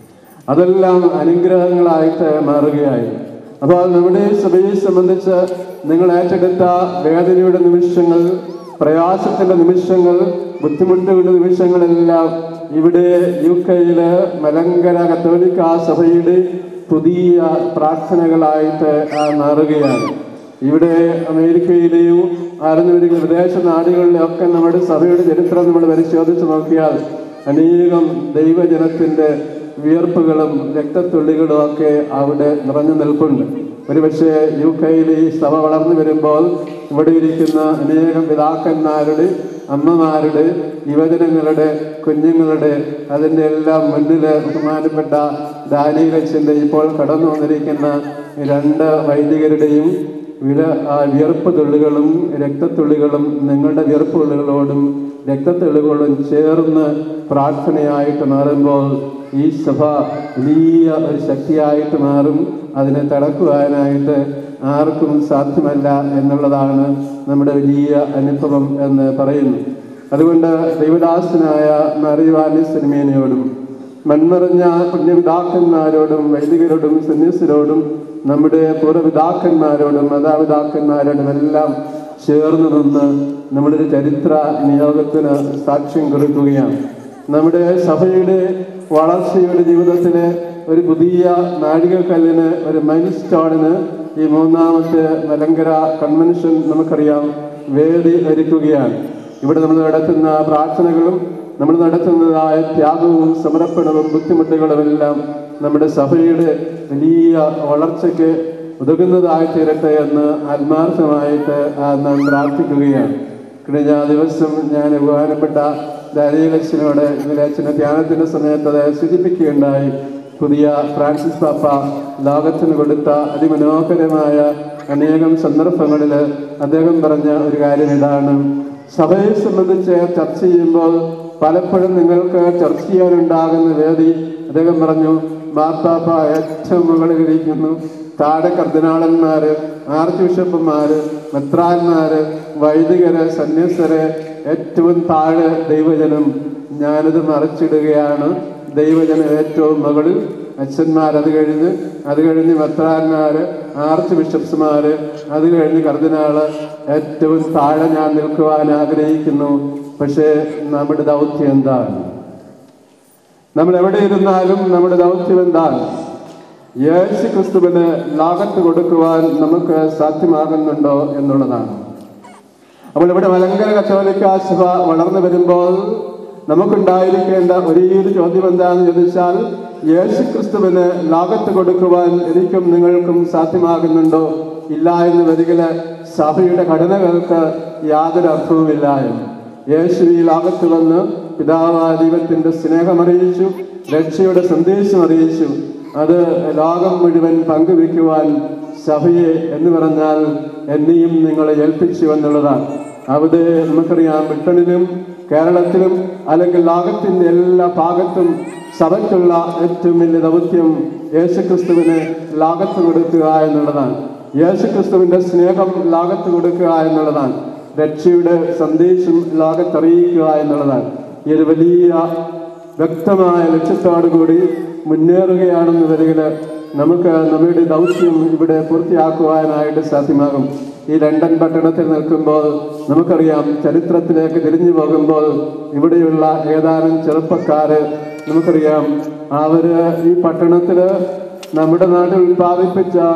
അതെല്ലാം അനുഗ്രഹങ്ങളായിട്ട് മാറുകയായി അപ്പോൾ നമ്മുടെ സഭയെ സംബന്ധിച്ച് നിങ്ങൾ ഏറ്റെടുത്ത വേദനയുടെ നിമിഷങ്ങൾ പ്രയാസത്തിന്റെ നിമിഷങ്ങൾ ബുദ്ധിമുട്ടുകളുടെ നിമിഷങ്ങളെല്ലാം ഇവിടെ യു കെയില് മലങ്കര കത്തോലിക്ക സഭയുടെ പുതിയ പ്രാർത്ഥനകളായിട്ട് ആ മാറുകയാണ് ഇവിടെ അമേരിക്കയിലെയും ആയിരുന്നിരിക്കുന്ന വിദേശ നാടുകളിലൊക്കെ നമ്മുടെ സഭയുടെ ചരിത്രം നമ്മൾ പരിശോധിച്ച് നോക്കിയാൽ അനേകം ദൈവജനത്തിന്റെ വിയർപ്പുകളും രക്തത്തുള്ളികളും ഒക്കെ അവിടെ നിറഞ്ഞു നിൽപ്പുണ്ട് ഒരുപക്ഷെ യു കെയിൽ ഈ സഭ വളർന്നു വരുമ്പോൾ ഇവിടെ ഇരിക്കുന്ന അനേകം പിതാക്കന്മാരുടെ അമ്മമാരുടെ യുവജനങ്ങളുടെ കുഞ്ഞുങ്ങളുടെ അതിൻ്റെ എല്ലാം മുന്നിൽ ബഹുമാനപ്പെട്ട ദാനീലച്ചൻ്റെ ഇപ്പോൾ കടന്നു വന്നിരിക്കുന്ന ഈ രണ്ട് വൈദികരുടെയും വില ആ വിയർപ്പ് തുള്ളികളും രക്തത്തുള്ളികളും നിങ്ങളുടെ വിയർപ്പ് തുള്ളികളോടും രക്തത്തുള്ളികളോടും ചേർന്ന് പ്രാർത്ഥനയായിട്ട് മാറുമ്പോൾ ഈ സഭ വലിയ ഒരു ശക്തിയായിട്ട് മാറും അതിനെ തടക്കുവാനായിട്ട് ആർക്കും സാധ്യമല്ല എന്നുള്ളതാണ് നമ്മുടെ വലിയ അനുഭവം എന്ന് പറയുന്നു അതുകൊണ്ട് ദൈവദാസനായ മറിവാലി സിനിമേനയോടും മൺമറിഞ്ഞ പുണ്യപിതാക്കന്മാരോടും വൈദികരോടും സന്യസ്യരോടും നമ്മുടെ പൂർവ്വപിതാക്കന്മാരോടും മാതാപിതാക്കന്മാരോടും എല്ലാം ചേർന്ന് നിന്ന് നമ്മുടെ ഒരു ചരിത്ര നിയോഗത്തിന് സാക്ഷ്യം കുറിക്കുകയാണ് നമ്മുടെ സഭയുടെ വളർച്ചയുടെ ജീവിതത്തിലെ ഒരു പുതിയ നാഴികക്കല്ലിന് ഒരു മൈൽ സ്റ്റോണിന് ഈ മൂന്നാമത്തെ മലങ്കര കൺവെൻഷൻ നമുക്കറിയാം വേദി ഒരുക്കുകയാണ് ഇവിടെ നമ്മൾ നടത്തുന്ന പ്രാർത്ഥനകളും നമ്മൾ നടത്തുന്നതായ ത്യാഗവും സമർപ്പണവും ബുദ്ധിമുട്ടുകളും എല്ലാം നമ്മുടെ സഭയുടെ വലിയ വളർച്ചയ്ക്ക് ഉതകുന്നതായി തീരട്ടെ എന്ന് ആത്മാർത്ഥമായിട്ട് ആ നാം പ്രാർത്ഥിക്കുകയാണ് കഴിഞ്ഞ ദിവസം ഞാൻ ബഹുമാനപ്പെട്ട ദാരിയലക്ഷനോട് ഇന്നലെ അച്ഛൻ്റെ ധ്യാനത്തിൻ്റെ സമയത്ത് അത് സൂചിപ്പിക്കുകയുണ്ടായി പുതിയ ഫ്രാൻസിസ് പാപ്പ ലോകത്തിന് കൊടുത്ത അതിമനോഹരമായ അനേകം സന്ദർഭങ്ങളിൽ അദ്ദേഹം പറഞ്ഞ ഒരു കാര്യം ഇതാണ് സഭയെ സംബന്ധിച്ച് ചർച്ച ചെയ്യുമ്പോൾ പലപ്പോഴും നിങ്ങൾക്ക് ചർച്ച ചെയ്യാനുണ്ടാകുന്ന വേദി അദ്ദേഹം പറഞ്ഞു മാർപ്പാപ്പ ഏറ്റവും മുകളിൽ ഇരിക്കുന്നു താഴെ കർദിനാളന്മാര് ആർച്ച് ബിഷപ്പന്മാര് മെത്രാന്മാര് വൈദികര് സന്യസ്തര് ഏറ്റവും താഴെ ദൈവജനം ഞാനിത് മറിച്ചിടുകയാണ് ദൈവജനം ഏറ്റവും മുകളിൽ അച്ഛന്മാർ അത് കഴിഞ്ഞ് അത് കഴിഞ്ഞ് മെത്രാന്മാര് ആർച്ച് ബിഷപ്സുമാര് അത് കഴിഞ്ഞ് കർദിനാള് ഏറ്റവും താഴെ ഞാൻ നിൽക്കുവാൻ ആഗ്രഹിക്കുന്നു പക്ഷേ നമ്മുടെ ദൗത്യം എന്താണ് നമ്മൾ എവിടെ ഇരുന്നാലും നമ്മുടെ ദൗത്യം എന്താണ് യേശു ക്രിസ്തുവിന് ലോകത്ത് കൊടുക്കുവാൻ നമുക്ക് സാധ്യമാകുന്നുണ്ടോ എന്നുള്ളതാണ് അപ്പോൾ ഇവിടെ മലങ്കര കത്തോലിക്ക സഭ വളർന്നു വരുമ്പോൾ നമുക്കുണ്ടായിരിക്കേണ്ട ഒരേ ഒരു ചോദ്യം എന്താണെന്ന് ചോദിച്ചാൽ യേശു ക്രിസ്തുവിന് ലോകത്ത് കൊടുക്കുവാൻ എനിക്കും നിങ്ങൾക്കും സാധ്യമാകുന്നുണ്ടോ ഇല്ല എന്ന് വരികില് സഭയുടെ ഘടനകൾക്ക് യാതൊരു അർത്ഥവുമില്ല എന്ന് യേശു ഈ ലോകത്ത് വന്ന് പിതാവായ ദൈവത്തിന്റെ സ്നേഹമറിയിച്ചു രക്ഷയുടെ സന്ദേശം അറിയിച്ചു അത് ലോകം മുഴുവൻ പങ്കുവെക്കുവാൻ സഭയെ എന്ന് പറഞ്ഞാൽ എന്നെയും നിങ്ങളെ ഏൽപ്പിച്ചു എന്നുള്ളതാണ് അവിടെ നമുക്കറിയാം ബ്രിട്ടനിലും കേരളത്തിലും അല്ലെങ്കിൽ ലോകത്തിന്റെ എല്ലാ ഭാഗത്തും സഭയ്ക്കുള്ള ഏറ്റവും വലിയ ദൗത്യം യേശുക്രിസ്തുവിന് ലോകത്ത് കൊടുക്കുക എന്നുള്ളതാണ് യേശുക്രിസ്തുവിന്റെ സ്നേഹം ലോകത്ത് കൊടുക്കുക എന്നുള്ളതാണ് രക്ഷയുടെ സന്ദേശം ലോകത്തറിയിക്കുക എന്നുള്ളതാണ് ഈ ഒരു വലിയ വ്യക്തമായ ലക്ഷ്യത്തോടു കൂടി മുന്നേറുകയാണെന്ന് വരികിൽ നമുക്ക് നമ്മുടെ ദൗത്യം ഇവിടെ പൂർത്തിയാക്കുവാനായിട്ട് സാധ്യമാകും ഈ ലണ്ടൻ പട്ടണത്തിൽ നിൽക്കുമ്പോൾ നമുക്കറിയാം ചരിത്രത്തിലേക്ക് തിരിഞ്ഞു പോകുമ്പോൾ ഇവിടെയുള്ള ഏതാനും ചെറുപ്പക്കാര് നമുക്കറിയാം അവര് ഈ പട്ടണത്തില് നമ്മുടെ നാട്ടിൽ ഉത്പാദിപ്പിച്ച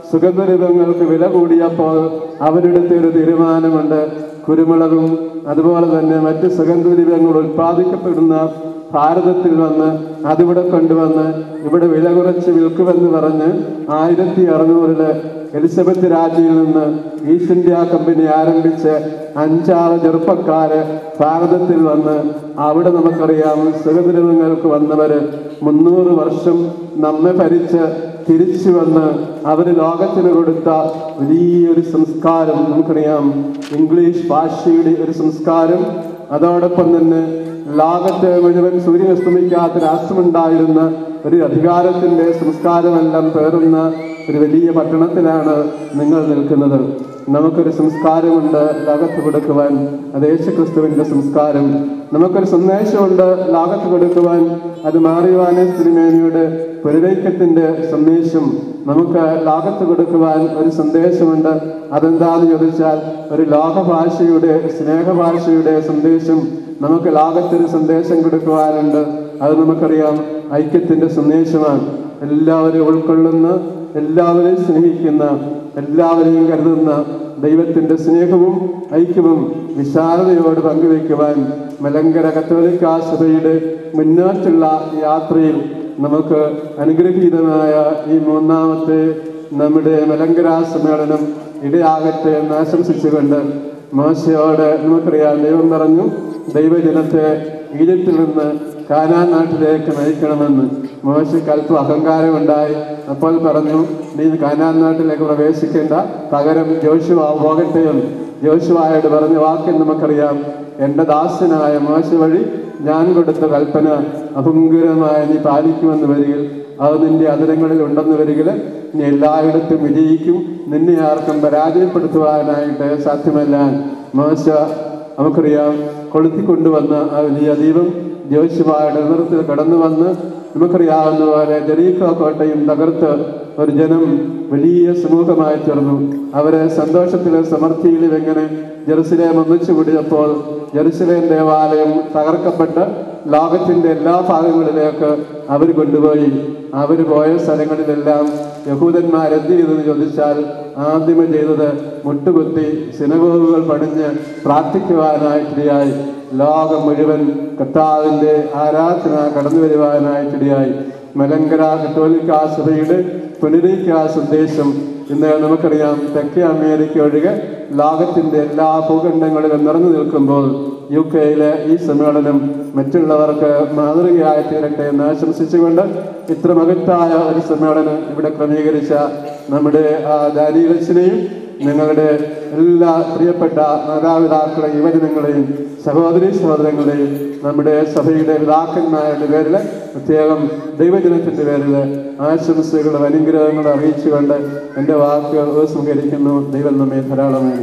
സുഗന്ധരൂപങ്ങൾക്ക് വില കൂടിയപ്പോൾ അവരെടുത്ത ഒരു തീരുമാനമുണ്ട് കുരുമുളകും അതുപോലെ തന്നെ മറ്റ് സുഗന്ധദ്രവ്യങ്ങൾ ഉൽപ്പാദിക്കപ്പെടുന്ന ഭാരതത്തിൽ വന്ന് അതിവിടെ കൊണ്ടുവന്ന് ഇവിടെ വില കുറച്ച് വിൽക്കുമെന്ന് പറഞ്ഞ് ആയിരത്തി അറുന്നൂറില് എലിസബത്ത് രാജ്യയിൽ നിന്ന് ഈസ്റ്റ് ഇന്ത്യ കമ്പനി ആരംഭിച്ച് അഞ്ചാറ് ചെറുപ്പക്കാര് ഭാരതത്തിൽ വന്ന് അവിടെ നമുക്കറിയാം സുഖദ്രവങ്ങൾക്ക് വന്നവര് മുന്നൂറ് വർഷം നമ്മെ ഭരിച്ച് തിരിച്ചു വന്ന് അവർ ലോകത്തിന് കൊടുത്ത വലിയൊരു സംസ്കാരം നമുക്കറിയാം ഇംഗ്ലീഷ് ഭാഷയുടെ ഒരു സംസ്കാരം അതോടൊപ്പം തന്നെ ലോകത്തെ മുഴുവൻ സൂര്യൻ അസ്തമിക്കാത്ത രാഷ്ട്രമുണ്ടായിരുന്ന ഒരു അധികാരത്തിന്റെ സംസ്കാരമെല്ലാം പേറുന്ന ഒരു വലിയ പട്ടണത്തിലാണ് നിങ്ങൾ നിൽക്കുന്നത് നമുക്കൊരു സംസ്കാരമുണ്ട് ലോകത്ത് കൊടുക്കുവാൻ അത് യേശുക്രിസ്തുവിന്റെ സംസ്കാരം നമുക്കൊരു സന്ദേശമുണ്ട് ലോകത്ത് കൊടുക്കുവാൻ അത് മാറിവാന തിരുമേനിയുടെ പുനരൈക്യത്തിന്റെ സന്ദേശം നമുക്ക് ലോകത്ത് കൊടുക്കുവാൻ ഒരു സന്ദേശമുണ്ട് അതെന്താന്ന് ചോദിച്ചാൽ ഒരു ലോകഭാഷയുടെ സ്നേഹഭാഷയുടെ സന്ദേശം നമുക്ക് ലോകത്തൊരു സന്ദേശം കൊടുക്കുവാനുണ്ട് അത് നമുക്കറിയാം ഐക്യത്തിന്റെ സന്ദേശമാണ് എല്ലാവരെയും ഉൾക്കൊള്ളുന്ന എല്ലാവരെയും സ്നേഹിക്കുന്ന എല്ലാവരെയും കരുതുന്ന ദൈവത്തിന്റെ സ്നേഹവും ഐക്യവും വിശാലതയോട് പങ്കുവയ്ക്കുവാൻ മലങ്കര കത്തോലിക്ക സഭയുടെ മുന്നോട്ടുള്ള യാത്രയിൽ നമുക്ക് അനുഗ്രഹീതമായ ഈ മൂന്നാമത്തെ നമ്മുടെ മലങ്കര സമ്മേളനം ഇടയാകട്ടെ എന്ന് ആശംസിച്ചുകൊണ്ട് മോശയോട് നമുക്കറിയാം ദൈവം പറഞ്ഞു ദൈവജനത്തെ ഈജിപ്തിൽ നിന്ന് കാനാൻ നാട്ടിലേക്ക് നയിക്കണമെന്ന് മോശയ്ക്ക് അല്പം അഹങ്കാരമുണ്ടായി അപ്പോൾ പറഞ്ഞു നീ കാനാൻ നാട്ടിലേക്ക് പ്രവേശിക്കേണ്ട പകരം ജോഷുവ പോകട്ടെ എന്ന് ജോഷുവായോട് പറഞ്ഞ വാക്യം നമുക്കറിയാം എൻ്റെ ദാസനായ മോശ വഴി ഞാൻ കൊടുത്ത കൽപ്പന അഭംഗുരമായി നീ പാലിക്കുമെന്ന് വരികിൽ അത് നിന്റെ അതിരങ്ങളിൽ ഉണ്ടെന്ന് വരികിൽ നീ എല്ലായിടത്തും വിജയിക്കും നിന്നെ ആർക്കും പരാജയപ്പെടുത്തുവാനായിട്ട് സാധ്യമല്ല മോശ നമുക്കറിയാം കൊളുത്തിക്കൊണ്ടുവന്ന ആ വലിയ ദീപം ജോശുവായുടെ നേതൃത്വത്തിൽ കടന്നു വന്ന് നമുക്കറിയാവുന്ന പോലെ ജെറീക്കോ കോട്ടയും തകർത്ത് ഒരു ജനം വലിയ സമൂഹമായി തീർന്നു അവരെ സന്തോഷത്തിലും സമൃദ്ധിയിലും എങ്ങനെ ജെറുസലേം ഒന്നിച്ചു കൂടിയപ്പോൾ ജെറുസലേം ദേവാലയം തകർക്കപ്പെട്ട് ലോകത്തിന്റെ എല്ലാ ഭാഗങ്ങളിലേക്ക് അവർ കൊണ്ടുപോയി അവർ പോയ സ്ഥലങ്ങളിലെല്ലാം യഹൂദന്മാർ എന്ത് ചെയ്തെന്ന് ചോദിച്ചാൽ ആദ്യമേ ചെയ്തത് മുട്ടുകുത്തി സിനഗോഗുകൾ പണിഞ്ഞ് പ്രാർത്ഥിക്കുവാനായിട്ടിടയായി ലോകം മുഴുവൻ കർത്താവിന്റെ ആരാധന കടന്നു വരുവാനായിട്ടിടയായി മലങ്കര കത്തോലിക്ക സഭയുടെ പുനരീക്ക സന്ദേശം ഇന്ന് നമുക്കറിയാം തെക്കേ അമേരിക്ക ഒഴികെ ലോകത്തിന്റെ എല്ലാ ഭൂഖണ്ഡങ്ങളിലും നിറഞ്ഞു നിൽക്കുമ്പോൾ യു കെയിലെ ഈ സമ്മേളനം മറ്റുള്ളവർക്ക് മാതൃകയായി തീരട്ടെ എന്ന് ആശംസിച്ചുകൊണ്ട് ഇത്ര മകത്തായ ഒരു സമ്മേളനം ഇവിടെ ക്രമീകരിച്ച നമ്മുടെ ദാരീകച്ചിനെയും നിങ്ങളുടെ എല്ലാ പ്രിയപ്പെട്ട മാതാപിതാക്കളെയും യുവജനങ്ങളെയും സഹോദരി സഹോദരങ്ങളെയും നമ്മുടെ സഭയുടെ പിതാക്കന്മാരുടെ പേരിൽ പ്രത്യേകം ദൈവജനത്തിന്റെ പേരിൽ ആശംസകളും അനുഗ്രഹങ്ങളും അറിയിച്ചുകൊണ്ട് എൻ്റെ വാക്കുകൾ ഉപസംഹരിക്കുന്നു ദൈവം നമ്മെ ധാരാളമായി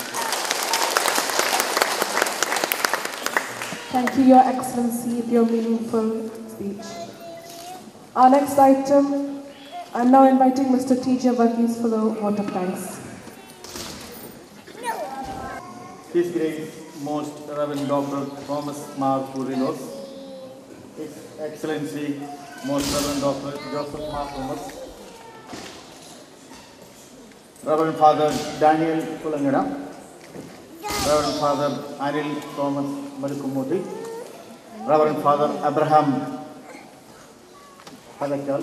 Thank you, Your Excellency, for your meaningful speech. Our next item, I'm now inviting Mr. T.J. Varghese for the vote of thanks. His Grace Most Reverend Dr. Thomas Mark Kurilos, His Excellency Most Reverend Dr. Joseph Mark Thomas, Reverend Father Daniel Kulangada, Reverend Father Anil Thomas Malukumuti, Reverend Father Abraham Padakal,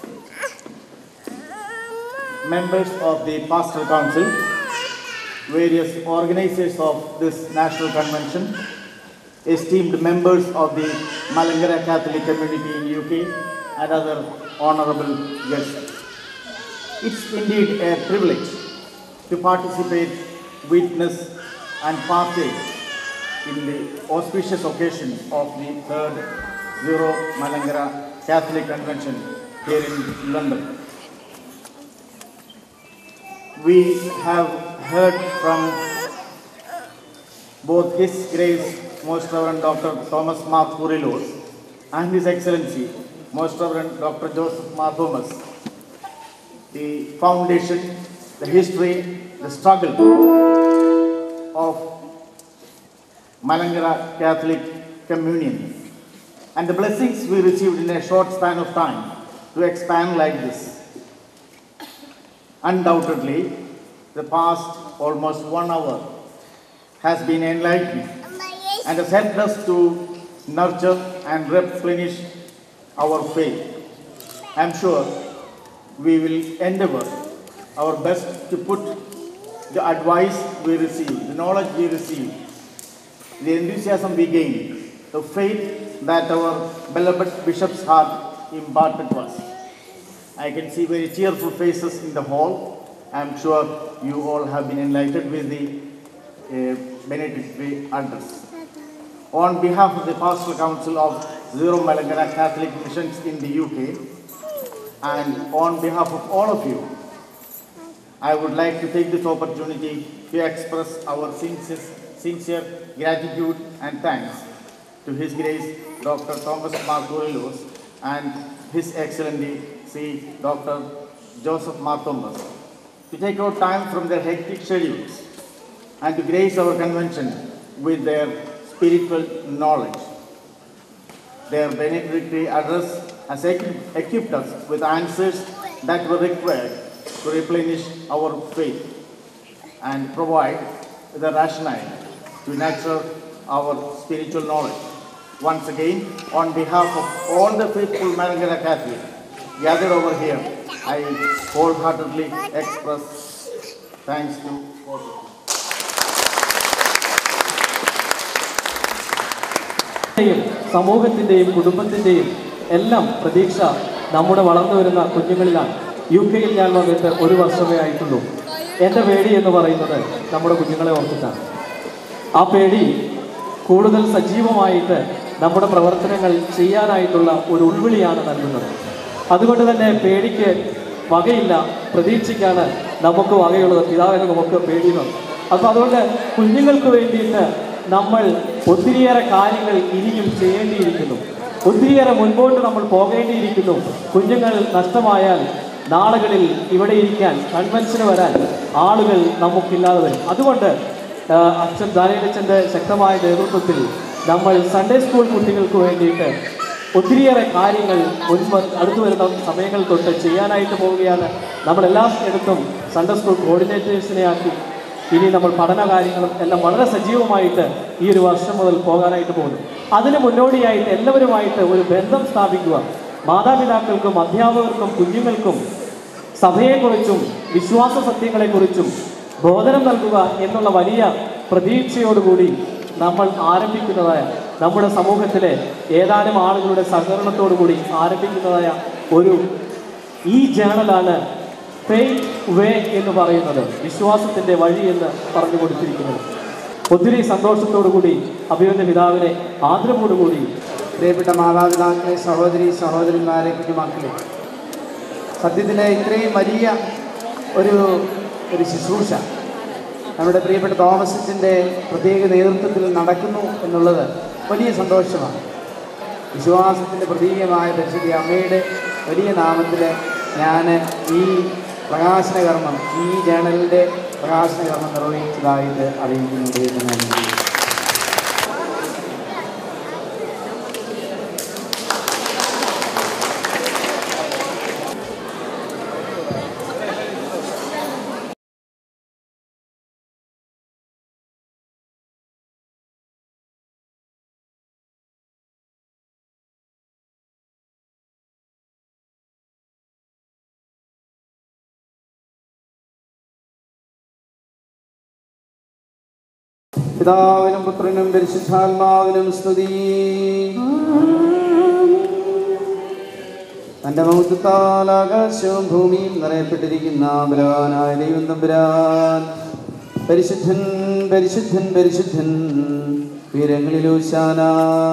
members of the Pastoral Council, various organizers of this national convention, esteemed members of the Malangara Catholic community in UK, and other honorable guests. It's indeed a privilege to participate, witness, and partake in the auspicious occasion of the third Zero Malangara Catholic Convention here in London. We have heard from both His Grace Most Reverend Dr. Thomas Mark Kurilos and His Excellency Most Reverend Dr. Joseph Mark Thomas, the foundation, the history, the struggle of Malangara Catholic Communion, and the blessings we received in a short span of time to expand like this. Undoubtedly, the past almost one hour has been enlightening and has helped us to nurture and replenish our faith. I am sure we will endeavor our best to put the advice we receive, the knowledge we receive, the enthusiasm we gain, the faith that our beloved bishops have imparted to us. I can see very cheerful faces in the hall. I am sure you all have been enlightened with the uh, benedictory address. On behalf of the Pastoral Council of Zero Malangana Catholic Missions in the UK, and on behalf of all of you, I would like to take this opportunity to express our sincere, sincere gratitude and thanks to His Grace Dr. Thomas Margolis and His Excellency C. Dr. Joseph Marthomas to take out time from their hectic schedules and to grace our convention with their spiritual knowledge. Their benedictory address has equi- equipped us with answers that were required to replenish our faith and provide the rationale to nurture our spiritual knowledge. Once again, on behalf of all the faithful Malangara Catholics gathered over here, I wholeheartedly express thanks to all of you. യും സമൂഹത്തിൻ്റെയും കുടുംബത്തിൻ്റെയും എല്ലാം പ്രതീക്ഷ നമ്മുടെ വളർന്നു വരുന്ന കുഞ്ഞുങ്ങളിലാണ് U കെയിൽ ഞാൻ വന്നിട്ട് ഒരു വർഷമേ ആയിട്ടുള്ളൂ എൻ്റെ പേടി എന്ന് പറയുന്നത് നമ്മുടെ കുഞ്ഞുങ്ങളെ ഓർത്തിട്ടാണ് ആ പേടി കൂടുതൽ സജീവമായിട്ട് നമ്മുടെ പ്രവർത്തനങ്ങൾ ചെയ്യാനായിട്ടുള്ള ഒരു ഉൾവിളിയാണ് നൽകുന്നത് അതുകൊണ്ട് തന്നെ പേടിക്ക് വകയില്ല പ്രതീക്ഷയ്ക്കാണ് നമുക്ക് വകയുള്ളത് പിതാവിന് നമുക്ക് പേടിയുന്നുണ്ട് അപ്പോൾ അതുകൊണ്ട് കുഞ്ഞുങ്ങൾക്ക് വേണ്ടിയിട്ട് നമ്മൾ ഒത്തിരിയേറെ കാര്യങ്ങൾ ഇനിയും ചെയ്യേണ്ടിയിരിക്കുന്നു ഒത്തിരിയേറെ മുൻപോട്ട് നമ്മൾ പോകേണ്ടിയിരിക്കുന്നു കുഞ്ഞുങ്ങൾ നഷ്ടമായാൽ നാളുകളിൽ ഇവിടെ ഇരിക്കാൻ കൺവെൻഷന് വരാൻ ആളുകൾ നമുക്കില്ലാതെ വരും അതുകൊണ്ട് ആ, അച്ഛൻ ദാനേലച്ചൻ്റെ ശക്തമായ നേതൃത്വത്തിൽ നമ്മൾ സൺഡേ സ്കൂൾ കുട്ടികൾക്ക് വേണ്ടിയിട്ട് ഒത്തിരിയേറെ കാര്യങ്ങൾ മുൻപ് അടുത്തു വരുന്ന സമയങ്ങൾ തൊട്ട് ചെയ്യാനായിട്ട് പോവുകയാണ് നമ്മളെല്ലാ ഇടത്തും സൺഡേ സ്കൂൾ കോർഡിനേറ്റേഴ്സിനെ ആക്കി ഇനി നമ്മൾ പഠന കാര്യങ്ങളും എല്ലാം വളരെ സജീവമായിട്ട് ഈ ഒരു വർഷം മുതൽ പോകാനായിട്ട് പോകുന്നു അതിന് മുന്നോടിയായിട്ട് എല്ലാവരുമായിട്ട് ഒരു ബന്ധം സ്ഥാപിക്കുക മാതാപിതാക്കൾക്കും അധ്യാപകർക്കും കുഞ്ഞുങ്ങൾക്കും സഭയെക്കുറിച്ചും വിശ്വാസ സത്യങ്ങളെക്കുറിച്ചും ബോധനം നൽകുക എന്നുള്ള വലിയ പ്രതീക്ഷയോടുകൂടി നമ്മൾ ആരംഭിക്കുന്നതായ നമ്മുടെ സമൂഹത്തിലെ ഏതാനും ആളുകളുടെ സഹകരണത്തോടുകൂടി ആരംഭിക്കുന്നതായ ഒരു ഈ ജേണലാണ് ഫെയ്ത്ത് വേ എന്ന് പറയുന്നത് വിശ്വാസത്തിൻ്റെ വഴി എന്ന് പറഞ്ഞു കൊടുത്തിരിക്കുന്നത് ഒത്തിരി സന്തോഷത്തോടുകൂടി അഭിമന്യ പിതാവിനെ ആദരവോടുകൂടി പ്രിയപ്പെട്ട മാതാപിതാക്കളെ സഹോദരി സഹോദരന്മാരെ കുഞ്ഞുമക്കളെ സത്യത്തിലെ ഇത്രയും വലിയ ഒരു ഒരു ശുശ്രൂഷ നമ്മുടെ പ്രിയപ്പെട്ട തോമസിൻ്റെ പ്രത്യേക നേതൃത്വത്തിൽ നടക്കുന്നു എന്നുള്ളത് വലിയ സന്തോഷമാണ് വിശ്വാസത്തിൻ്റെ പ്രതീകമായ പരിശുദ്ധി അമ്മയുടെ വലിയ നാമത്തിൽ ഞാൻ ഈ പ്രകാശന കർമ്മം ഈ ജേണലിൻ്റെ പ്രകാശന കർമ്മം നിർവഹിച്ചതായിട്ട് അറിയിക്കുന്നു ദൈവത്തിന് നന്ദി. പിതാവിനും പുത്രനും പരിശുദ്ധാത്മാവിനും സ്തുതി തന്റെ മൗത്വത്താൽ ആകാശവും ഭൂമിയും നിറയപ്പെട്ടിരിക്കുന്ന ബലവാനായ ദൈവം തമ്പുരാൻ പരിശുദ്ധൻ പരിശുദ്ധൻ പരിശുദ്ധൻ ഉയരങ്ങളിലൂശാന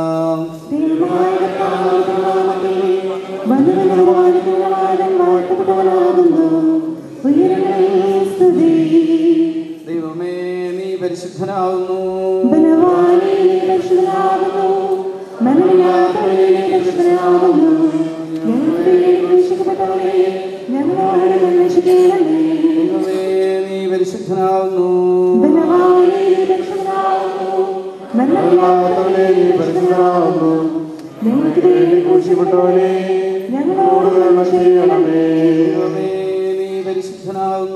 ദൈവമേ നീ പരിശുദ്ധനാവുന്നു ദൈവമേ നീ പരിശുദ്ധനാവുന്നു നന്മയില്ലാത്തവനെ നീ പരിശുദ്ധനാവുന്നു ഞങ്ങൾക്ക് വേണ്ടി ക്രൂശിക്കപ്പെട്ടവനെ ഞങ്ങളോട് കരുണ ചെയ്യണമേ ദൈവമേ നീ പരിശുദ്ധനാവുന്നു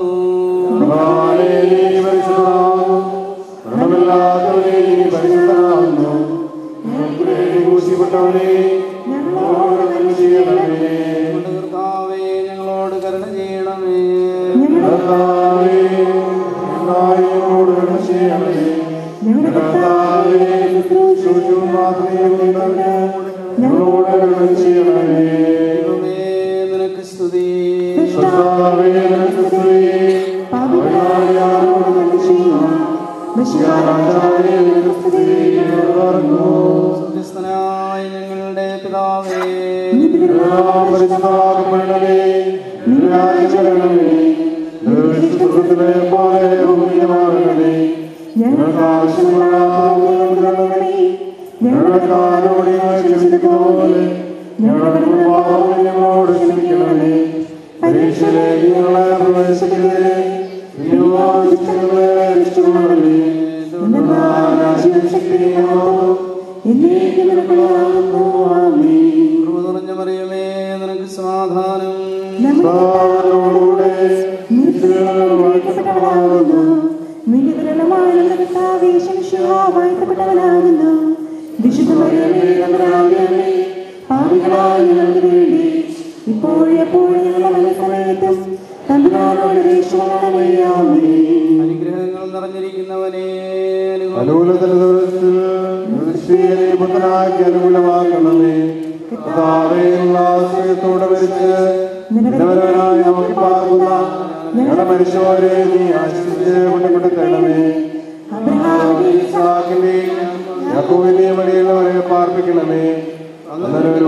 ഭഗവാനേ, നീ പരിശുദ്ധനാകുന്നു. മരണമില്ലാത്തവനേ, നീ പരിശുദ്ധനാകുന്നു. ഞങ്ങൾക്ക് വേണ്ടി ക്രൂശിക്കപ്പെട്ടവനേ, ഞങ്ങളോട് കരുണ ചെയ്യണമേ. കർത്താവേ ഞങ്ങളോട് കരുണ ചെയ്യണമേ കർത്താവേ, ഞങ്ങൾക്കായി ഞങ്ങളോട് കരുണ ചെയ്യണമേ. കർത്താവേ, ശുശ്രൂഷയും പ്രാർത്ഥനയും ഉള്ളവന് ഞങ്ങളോട് കരുണ ചെയ്യണമേ. നിനക്ക് സ്തുതി കർത്താവേ, നിനക്ക് സ്തുതി. പാപികളായ ഞങ്ങളോട് കരുണ ചെയ്യണം. മിശിഹാരാജാവേ, നിനക്ക് സ്തുതി. ഉയർന്നു. സ്വർഗസ്ഥനായ ഞങ്ങളുടെ പിതാവേ പരിശുദ്ധാത്മനേ, നിരാജനമേ, നിർവിശുദ്ധത്തിലെ പോലെ ഭൂമിയിലുമാകണമേ. ഞങ്ങൾക്ക് ആവശ്യമുള്ള ആഹാരം തരണമേ. ഞങ്ങളുടെ ആരോട് ഞങ്ങൾ ക്ഷമിക്കുന്നതുപോലെ ഞങ്ങളുടെ പാപങ്ങൾ ഞങ്ങളോട് ക്ഷമിക്കണമേ പരീക്ഷയിലേക്ക് ഞങ്ങളെ പ്രവേശിക്കരുതേ ഞങ്ങളെ രക്ഷിക്കണമേ എന്നാൽ രാജ്യവും ശക്തിയും മഹത്വവും എന്നേക്കും നിനക്കുള്ളതാകുന്നു. ആമേൻ. കൃപ നിറഞ്ഞ മറിയമേ നിനക്ക് സമാധാനം കർത്താവിനോടുകൂടെ നിത്യജീവനിൽ വാഴ്ത്തപ്പെട്ടവനാകുന്നു. നിന്റെ വിരളമായ കർത്താവേ, ശംശുഹാ വാഴ്ത്തപ്പെട്ടവനാകുന്നു. വിശുദ്ധ മറിയമേ, തമ്പുരാന്റെ അമ്മേ, പാപികളായ ഞങ്ങൾക്ക് വേണ്ടി ഇപ്പോഴും എപ്പോഴും ഞങ്ങളുടെ മനസ്സമയത്തും തമ്പുരാനോട് രക്ഷിക്കണമേ. ആമേൻ. അനുഗ്രഹങ്ങൾ നിറഞ്ഞിരിക്കുന്നവനേ അനുകൂലത്തിൽ ദിവസത്തിൽ ക്രിസ്തീയനെ പുത്രനാക്കി അനുകൂലമാക്കണമേ കർത്താവേ, ഉള്ള ആശ്രയത്തോടെ മരിച്ച് നിരവരായി നമുക്ക് പാർക്കുന്ന ഞങ്ങളുടെ മനുഷ്യരെ നീ ആശ്രയിച്ച് കൊണ്ടുകൊടുക്കണമേ ഇസ്ഹാക്കിന്റെയും യാക്കോബിന്റെയും വഴിയുള്ളവരെ പാർപ്പിക്കണമേ അങ്ങനെ ഒരു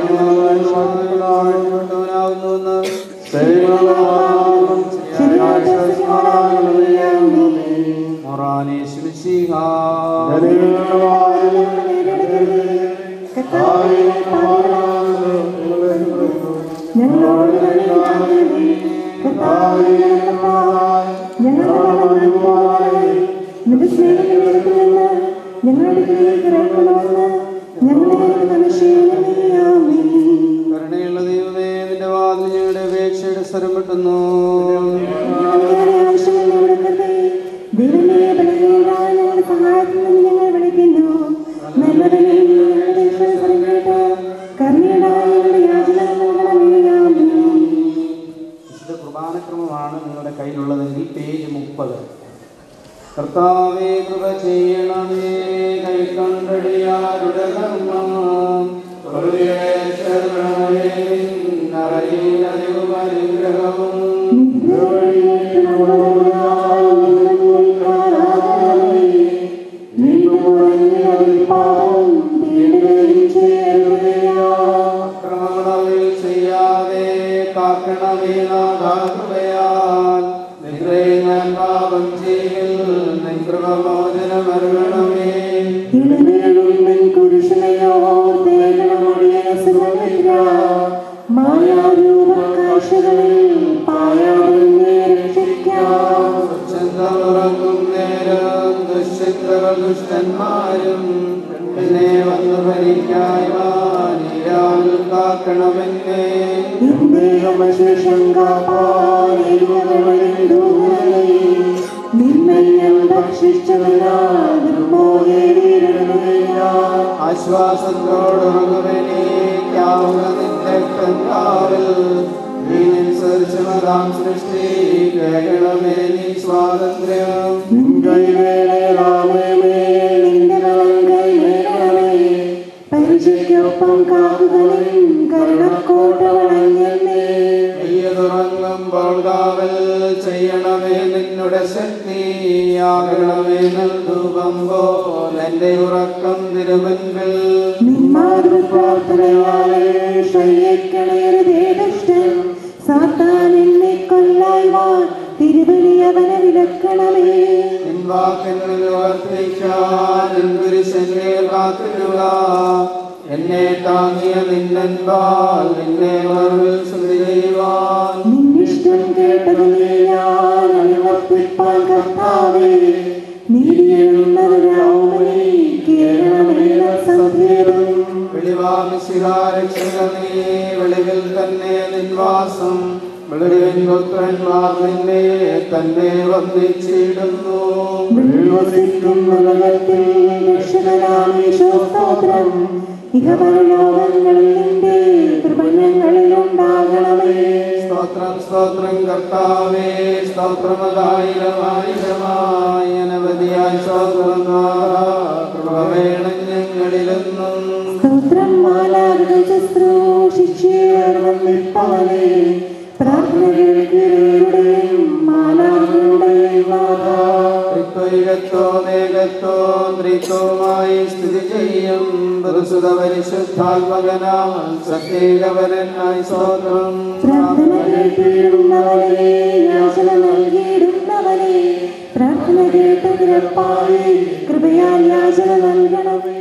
വാണിക്കുന്നവനാകുന്നുവെന്ന് മൊറാനെ ശിവശിഹ ഞങ്ങളോട് നിന്റെ സ്നേഹത്തിലേക്ക് ഞങ്ങളുടെ കീഴിലേക്ക് ഇറങ്ങണമെന്ന് ഞങ്ങളെ കരുണ ആമേൻ കരുണയുള്ള ദൈവമേ നിന്റെ വാതിൽ ഞങ്ങളുടെ അപേക്ഷയുടെ സ്വരം കിട്ടുന്നു ദൈവമേ ബലഹീനരായ ഞങ്ങളുടെ സഹായത്തിൽ നിന്ന് ഞങ്ങൾ വിളിക്കുന്നു നല്ലവനെ ഞങ്ങളുടെ ഈശ്വരസ്വരം കേട്ട് കരുണയുടായ ഞങ്ങളുടെ യാചന നൽകണമേ ആമേൻ വിശുദ്ധ കുർബാനക്രമമാണ് നിങ്ങളുടെ കയ്യിലുള്ളതെങ്കിൽ പേജ് മുപ്പത് കർത്താവേ കൃപ ചെയ്യണമേ കൈക്കണ്ടടിയാരുടെ കർമ്മം അനുഗ്രഹവും അക്രമങ്ങളവിൽ ചെയ്യാതെ കാക്കണമേ നാഥാകൃപയാൽ നിദ്രയിൽ ഞാൻ പാപം ചെയ്യൽ നിൻ കൃപമോചനമരുളണമേ സ്വച്ഛന്തമുറങ്ങും നേരം ദുശ്ചിന്തകൾ ദുഷ്ടന്മാരും എന്നെ വന്നു ഭരിക്കായി വാനിരാവിൽ കാക്കണമെന്നേ ആശ്വാസത്തോടുറങ്ങുവനേക്കാവുക നിന്റെ കർത്താവിൽ നീ നിൻസരിച്ചമതാം സൃഷ്ടി കേൾക്കണമേ നീ സ്വാതന്ത്ര്യം പരിചയ്ക്കൊപ്പം കാക്കുകയും കരുണക്കോട്ട വളഞ്ഞേ തുറങ്ങുമ്പോൾ കാവൽ ചെയ്യണമേ നിന്നുടെ ശക്തിയാകണമേ നൽകുമ്പോ എന്റെ ഉറക്കം തിരുമുൻപിൽ സാത്താൻ എന്നെ കൊല്ലായ്വാൻ തിരുവലിയവനെ വിലക്കണമേ വാക്കിനുള്ളിൽ വർദ്ധിക്കാൻ പുരുഷനെ കാത്തിടുക എന്നെ താങ്ങിയ നിന്നൻപാൽ നിന്നെ മറുവിൽ സ്തുതി ചെയ്യുവാൻ നിന്നിഷ്ടം കേട്ടത് നീ ഞാൻ അനുവർത്തിപ്പാൻ കർത്താവേ നീതിയെഴുന്നവരാവുമേ കേരളമേ സന്ധ്യരും വെളിവാമിശിഹാരക്ഷകനേ വെളിവിൽ തന്നെ നിൻവാസം വെളിവിൻ പുത്രന്മാർ നിന്നെ തന്നെ വന്ദിച്ചിടുന്നു വസിക്കുന്നതത്തിൽ രക്ഷകനാമീശോ സ്തോത്രം ഇഹപരലോകങ്ങളിൽ നിന്റെ കൃപ ഞങ്ങളിൽ ഉണ്ടാകണമേ സ്തോത്രം സ്തോത്രം കർത്താവേ സ്തോത്രമതായിരമായിരമായി അനവധിയായി സ്തോത്രം കൃപ വേണം ഞങ്ങളിലെന്നും സ്തോത്രം മാലാകുകൾ ശുശ്രൂഷിച്ചേർ വന്നിട്ടവനെ പ്രാർത്ഥന കേൾക്കുകയുടെയും മാലാകുകളുടെയും നാഥ ത്രിത്വൈകത്തോ മേഘത്തോ ത്രിത്വമായി സ്ഥിതി ചെയ്യും പുരുഷുത പരിശുദ്ധാത്മകനാൽ സത്യേകവരനായി സ്തോത്രം പ്രാർത്ഥന കേട്ടിടുന്നവനെ യാചന നൽകിയിടുന്നവനെ പ്രാർത്ഥന കേട്ട നിരപ്പായി കൃപയാൽ യാചന നൽകണമേ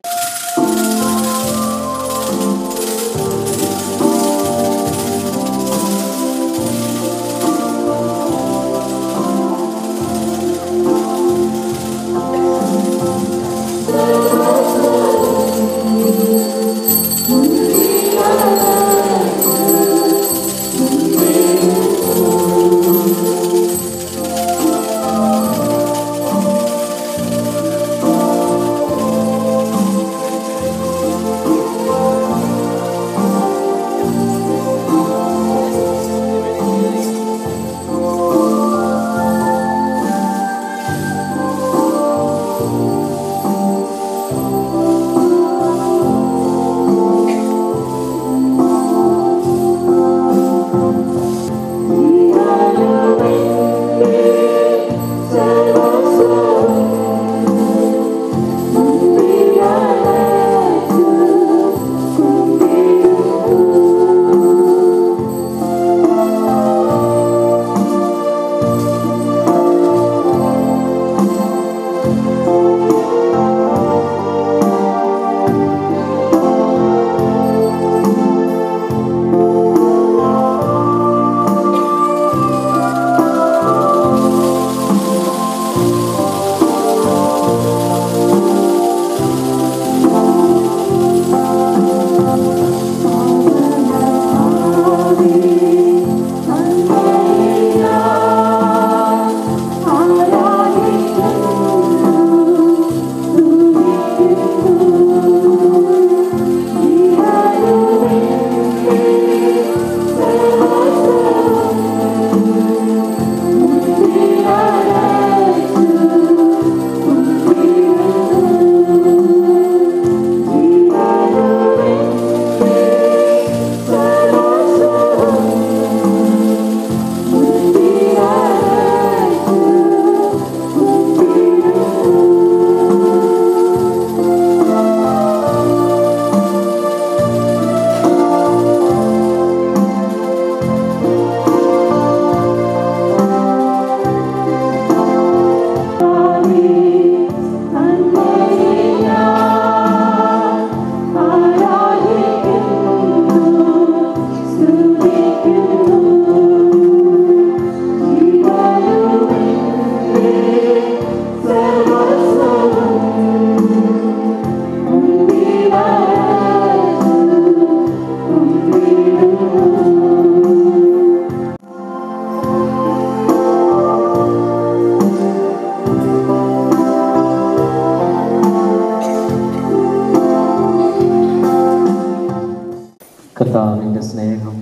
കർത്താവിൻ്റെ സ്നേഹം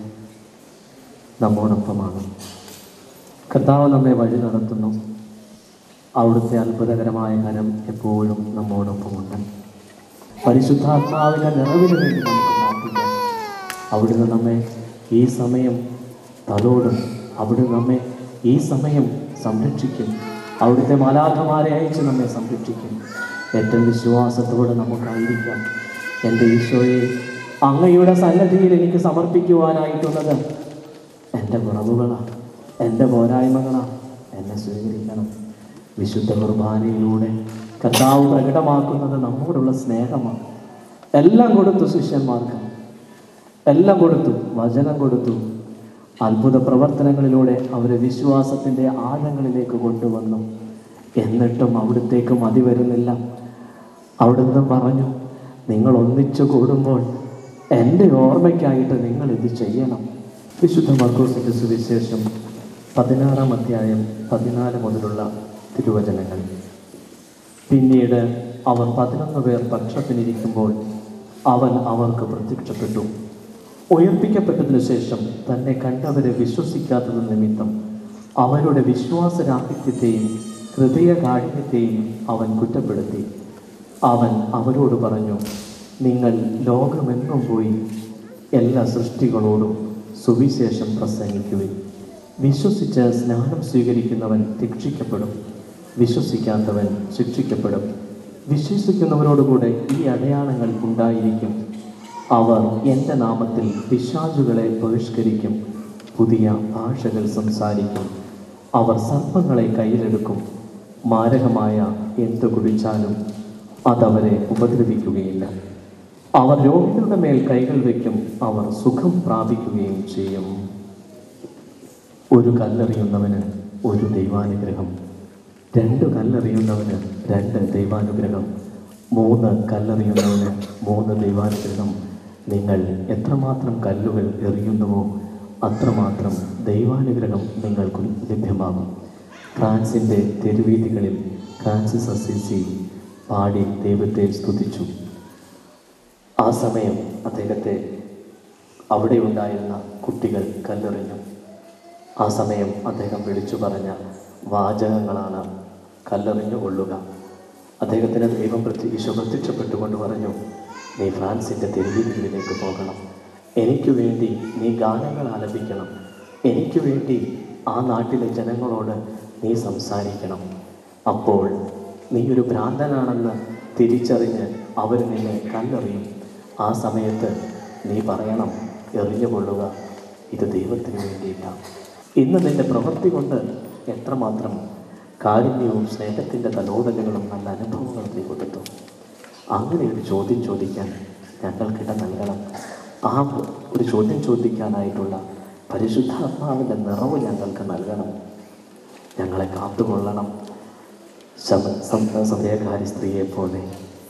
നമ്മോടൊപ്പമാണ് കർത്താവ് നമ്മെ വഴി നടത്തുന്നു അവിടുത്തെ അത്ഭുതകരമായ കരം എപ്പോഴും നമ്മോടൊപ്പമുണ്ട് പരിശുദ്ധാത്മാവിൻ്റെ നിറവിന് വേണ്ടി നമുക്ക് പ്രാർത്ഥിക്കാം അവിടുന്ന് നമ്മെ ഈ സമയം തലോടും അവിടുന്ന് നമ്മെ ഈ സമയം സംരക്ഷിക്കും അവിടുത്തെ മാലാഖമാരെ അയച്ച് നമ്മെ സംരക്ഷിക്കും ഏറ്റവും വിശ്വാസത്തോടെ നമുക്കായിരിക്കാം എൻ്റെ ഈശോയെ അങ്ങയുടെ സന്നദ്ധിയിൽ എനിക്ക് സമർപ്പിക്കുവാനായിട്ടുള്ളത് എൻ്റെ കുറവുകളാണ് എൻ്റെ പോരായ്മകളാണ് എന്നെ സ്വീകരിക്കണം വിശുദ്ധ കുർബാനയിലൂടെ കർത്താവ് പ്രകടമാക്കുന്നത് നമ്മോടുള്ള സ്നേഹമാണ് എല്ലാം കൊടുത്തു ശിഷ്യന്മാർക്ക് എല്ലാം കൊടുത്തു വചനം കൊടുത്തു അത്ഭുത പ്രവർത്തനങ്ങളിലൂടെ അവരെ വിശ്വാസത്തിൻ്റെ ആഴങ്ങളിലേക്ക് കൊണ്ടുവന്നു എന്നിട്ടും അവിടത്തേക്ക് മതി വരുന്നില്ല അവിടുന്ന് പറഞ്ഞു നിങ്ങൾ ഒന്നിച്ചു കൂടുമ്പോൾ എൻ്റെ ഓർമ്മയ്ക്കായിട്ട് നിങ്ങൾ ഇത് ചെയ്യണം വിശുദ്ധ മർക്കോസിൻ്റെ സുവിശേഷം പതിനാറാം അധ്യായം പതിനാല് മുതലുള്ള തിരുവചനങ്ങൾ പിന്നീട് അവർ പതിനൊന്ന് പേർ പക്ഷത്തിനിരിക്കുമ്പോൾ അവൻ അവർക്ക് പ്രത്യക്ഷപ്പെട്ടു ഉയർപ്പിക്കപ്പെട്ടതിനു ശേഷം തന്നെ കണ്ടവരെ വിശ്വസിക്കാത്തത് നിമിത്തം അവരുടെ വിശ്വാസരാഹിത്യത്തെയും ഹൃദയകാഠിന്യത്തെയും അവൻ കുറ്റപ്പെടുത്തി അവൻ അവരോട് പറഞ്ഞു നിങ്ങൾ ലോകമെങ്ങും പോയി എല്ലാ സൃഷ്ടികളോടും സുവിശേഷം പ്രസംഗിക്കുവിൻ വിശ്വസിച്ച് സ്നാനം സ്വീകരിക്കുന്നവൻ രക്ഷിക്കപ്പെടും വിശ്വസിക്കാത്തവൻ ശിക്ഷിക്കപ്പെടും വിശ്വസിക്കുന്നവരോടുകൂടെ ഈ അടയാളങ്ങൾ ഉണ്ടായിരിക്കും അവർ എൻ്റെ നാമത്തിൽ പിശാചുകളെ ബഹിഷ്കരിക്കും പുതിയ ഭാഷകൾ സംസാരിക്കും അവർ സർപ്പങ്ങളെ കയ്യിലെടുക്കും മാരകമായ എന്തു കുടിച്ചാലും അതവരെ ഉപദ്രവിക്കുകയില്ല അവർ രോഗികളുടെ മേൽ കൈകൾ വയ്ക്കും അവർ സുഖം പ്രാപിക്കുകയും ചെയ്യും ഒരു കല്ലെറിയുന്നവന് ഒരു ദൈവാനുഗ്രഹം രണ്ട് കല്ലെറിയുന്നവന് രണ്ട് ദൈവാനുഗ്രഹം മൂന്ന് കല്ലെറിയുന്നവന് മൂന്ന് ദൈവാനുഗ്രഹം നിങ്ങൾ എത്രമാത്രം കല്ലുകൾ എറിയുന്നുവോ അത്രമാത്രം ദൈവാനുഗ്രഹം നിങ്ങൾക്ക് ലഭ്യമാകും ഫ്രാൻസിൻ്റെ തെരുവീതികളിൽ ഫ്രാൻസിസ് അസിസി പാടി ദൈവത്തെ സ്തുതിച്ചു ആ സമയം അദ്ദേഹത്തെ അവിടെ ഉണ്ടായിരുന്ന കുട്ടികൾ കല്ലെറിഞ്ഞു ആ സമയം അദ്ദേഹം വിളിച്ചു പറഞ്ഞ വാചകങ്ങളാണ് കല്ലെറിഞ്ഞു കൊള്ളുക അദ്ദേഹത്തിന് ദൈവം പ്രത്യ ഈശോ പ്രത്യക്ഷപ്പെട്ടുകൊണ്ട് പറഞ്ഞു നീ ഫ്രാൻസിൻ്റെ തെരുവീതികളിലേക്ക് പോകണം എനിക്ക് വേണ്ടി നീ ഗാനങ്ങൾ ആലപിക്കണം എനിക്ക് വേണ്ടി ആ നാട്ടിലെ ജനങ്ങളോട് നീ സംസാരിക്കണം അപ്പോൾ നീ ഒരു ഭ്രാന്തനാണെന്ന് തിരിച്ചറിഞ്ഞ് അവർ നിന്നെ കല്ലെറിയും ആ സമയത്ത് നീ പറയണം എറിഞ്ഞു കൊള്ളുക ഇത് ദൈവത്തിന് വേണ്ടിയിട്ടാണ് ഇന്ന് നിന്റെ പ്രവൃത്തി കൊണ്ട് എത്രമാത്രം കാരുണ്യവും സ്നേഹത്തിൻ്റെ തലോടലുകളും നല്ല അനുഭവങ്ങളും നീ കൊടുത്തു അങ്ങനെ ഒരു ചോദ്യം ചോദിക്കാൻ ഞങ്ങൾക്കിട നൽകണം ആ ഒരു ചോദ്യം ചോദിക്കാനായിട്ടുള്ള പരിശുദ്ധാത്മാവിൻ്റെ നിറവ് ഞങ്ങൾക്ക് നൽകണം ഞങ്ങളെ കാത്തുകൊള്ളണം ശമ സം- സമയകാരി സ്ത്രീയെ പോലെ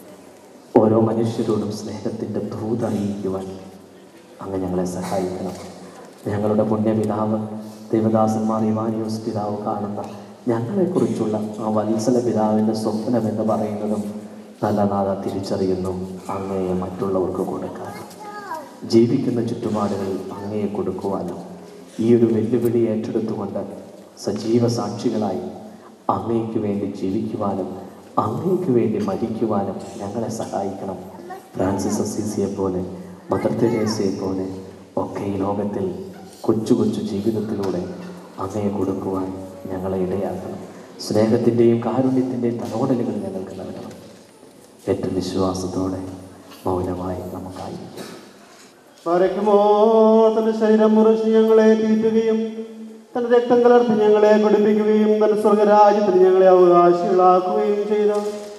ഓരോ മനുഷ്യരോടും സ്നേഹത്തിൻ്റെ ധൂത് അറിയിക്കുവാൻ അങ്ങ് ഞങ്ങളെ സഹായിക്കണം ഞങ്ങളുടെ പുണ്യപിതാവ് ദേവദാസന്മാർ ഇവാനിയോസ് പിതാവ് കാണുന്ന ഞങ്ങളെക്കുറിച്ചുള്ള ആ വത്സല പിതാവിൻ്റെ സ്വപ്നം എന്ന് പറയുന്നതും നല്ല നാഥ തിരിച്ചറിയുന്നു അങ്ങയെ മറ്റുള്ളവർക്ക് കൊടുക്കാനും ജീവിക്കുന്ന ചുറ്റുപാടുകളിൽ അങ്ങയെ കൊടുക്കുവാനും ഈ ഒരു വെല്ലുവിളി ഏറ്റെടുത്തുകൊണ്ട് സജീവ സാക്ഷികളായി അങ്ങയ്ക്ക് വേണ്ടി ജീവിക്കുവാനും അങ്ങയ്ക്ക് വേണ്ടി മരിക്കുവാനും ഞങ്ങളെ സഹായിക്കണം ഫ്രാൻസിസ് അസീസിയെ പോലെ മദർ തെരേസയെ പോലെ ഒക്കെ ഈ ലോകത്തിൽ കൊച്ചു കൊച്ചു ജീവിതത്തിലൂടെ അങ്ങയെ കൊടുക്കുവാൻ ഞങ്ങളെ ഇടയാക്കണം സ്നേഹത്തിൻ്റെയും കാരുണ്യത്തിൻ്റെയും തലോടലുകൾ ഞങ്ങൾക്ക് നൽകണം ഏറ്റവും വിശ്വാസത്തോടെ മൗനമായി നമുക്കായിരിക്കും വരയ്ക്കുമോ തന്റെ ശരീരം മുറിച്ച് ഞങ്ങളെ തീറ്റുകയും തന്റെ രക്തം കലർത്തി ഞങ്ങളെ കുടിപ്പിക്കുകയും തന്റെ സ്വർഗരാജ്യത്തിന് ഞങ്ങളെ അവകാശികളാക്കുകയും ചെയ്ത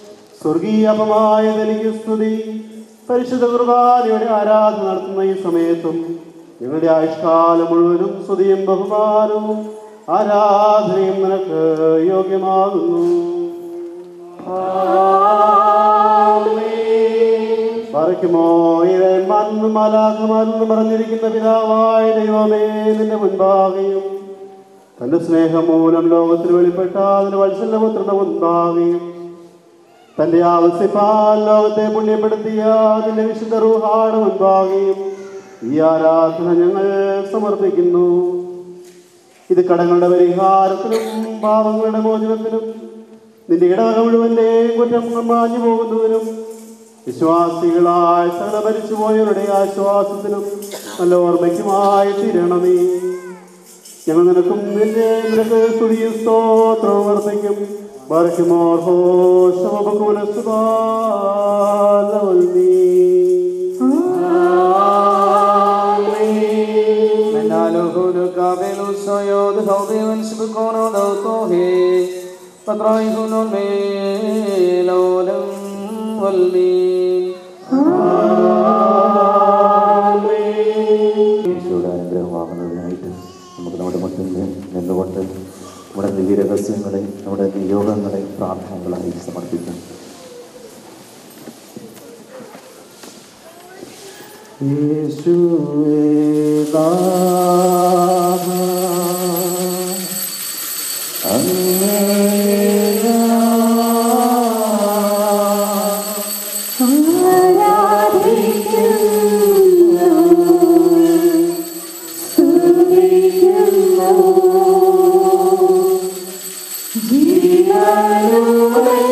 സ്വർഗീയപമായ തനിക്ക് സ്തുതി പരിശുദ്ധ കുർബാനയുടെ ആരാധന നടത്തുന്ന ഈ സമയത്തും ഞങ്ങളുടെ ആയുഷ്കാലം മുഴുവനും സ്തുതിയും ബഹുമാനവും ആരാധനയും നിനക്ക് യോഗ്യമാകുന്നു പറയ്ക്കുമോ ഇവന്മാരും മലാഖമാരെന്ന് പറഞ്ഞിരിക്കുന്ന പിതാവായ ദൈവമേ നിന്റെ മുൻപാകെയും തന്റെ സ്നേഹം മൂലം ലോകത്തിൽ വെളിപ്പെട്ട അതിന് വത്സല്യപുത്രന്റെ മുൻപാകെയും തന്റെ ആവശ്യപ്പാൽ ലോകത്തെ പുണ്യപ്പെടുത്തിയ അതിന്റെ വിശുദ്ധ റൂഹാട് മുൻപാകെയും ഈ ആരാധന ഞങ്ങൾ സമർപ്പിക്കുന്നു ഇത് കടങ്ങളുടെ പരിഹാരത്തിനും പാവങ്ങളുടെ മോചനത്തിനും നിന്റെ ഇടവക മുഴുവന്റെയും കുറ്റം മാഞ്ഞു പോകുന്നതിനും വിശ്വാസികളായ സകല മരിച്ചുപോയവരുടെ ആശ്വാസത്തിനും നല്ല ഓർമ്മയ്ക്കുമായി തീരണമേ ഞങ്ങൾ നിനക്കും നിന്റെ നിനക്ക് സ്തുതിയും സ്തോത്രവും വർദ്ധിക്കും ബർഹിമോർ منالوه قابل الصيود خوضي ونسبكون ودوطوه فطرائهن الميل ولم والمين ഈശോയുടെ അനുഗ്രഹമാകുന്നതിനായിട്ട് നമുക്ക് നമ്മുടെ മുട്ടിൽ നിന്നുകൊണ്ട് നമ്മുടെ ദിവ്യരഹസ്യങ്ങളെ നമ്മുടെ നിയോഗങ്ങളെ പ്രാർത്ഥനകളായി സമർപ്പിക്കാം യേശുവേ നാഥ ജീവനുമേ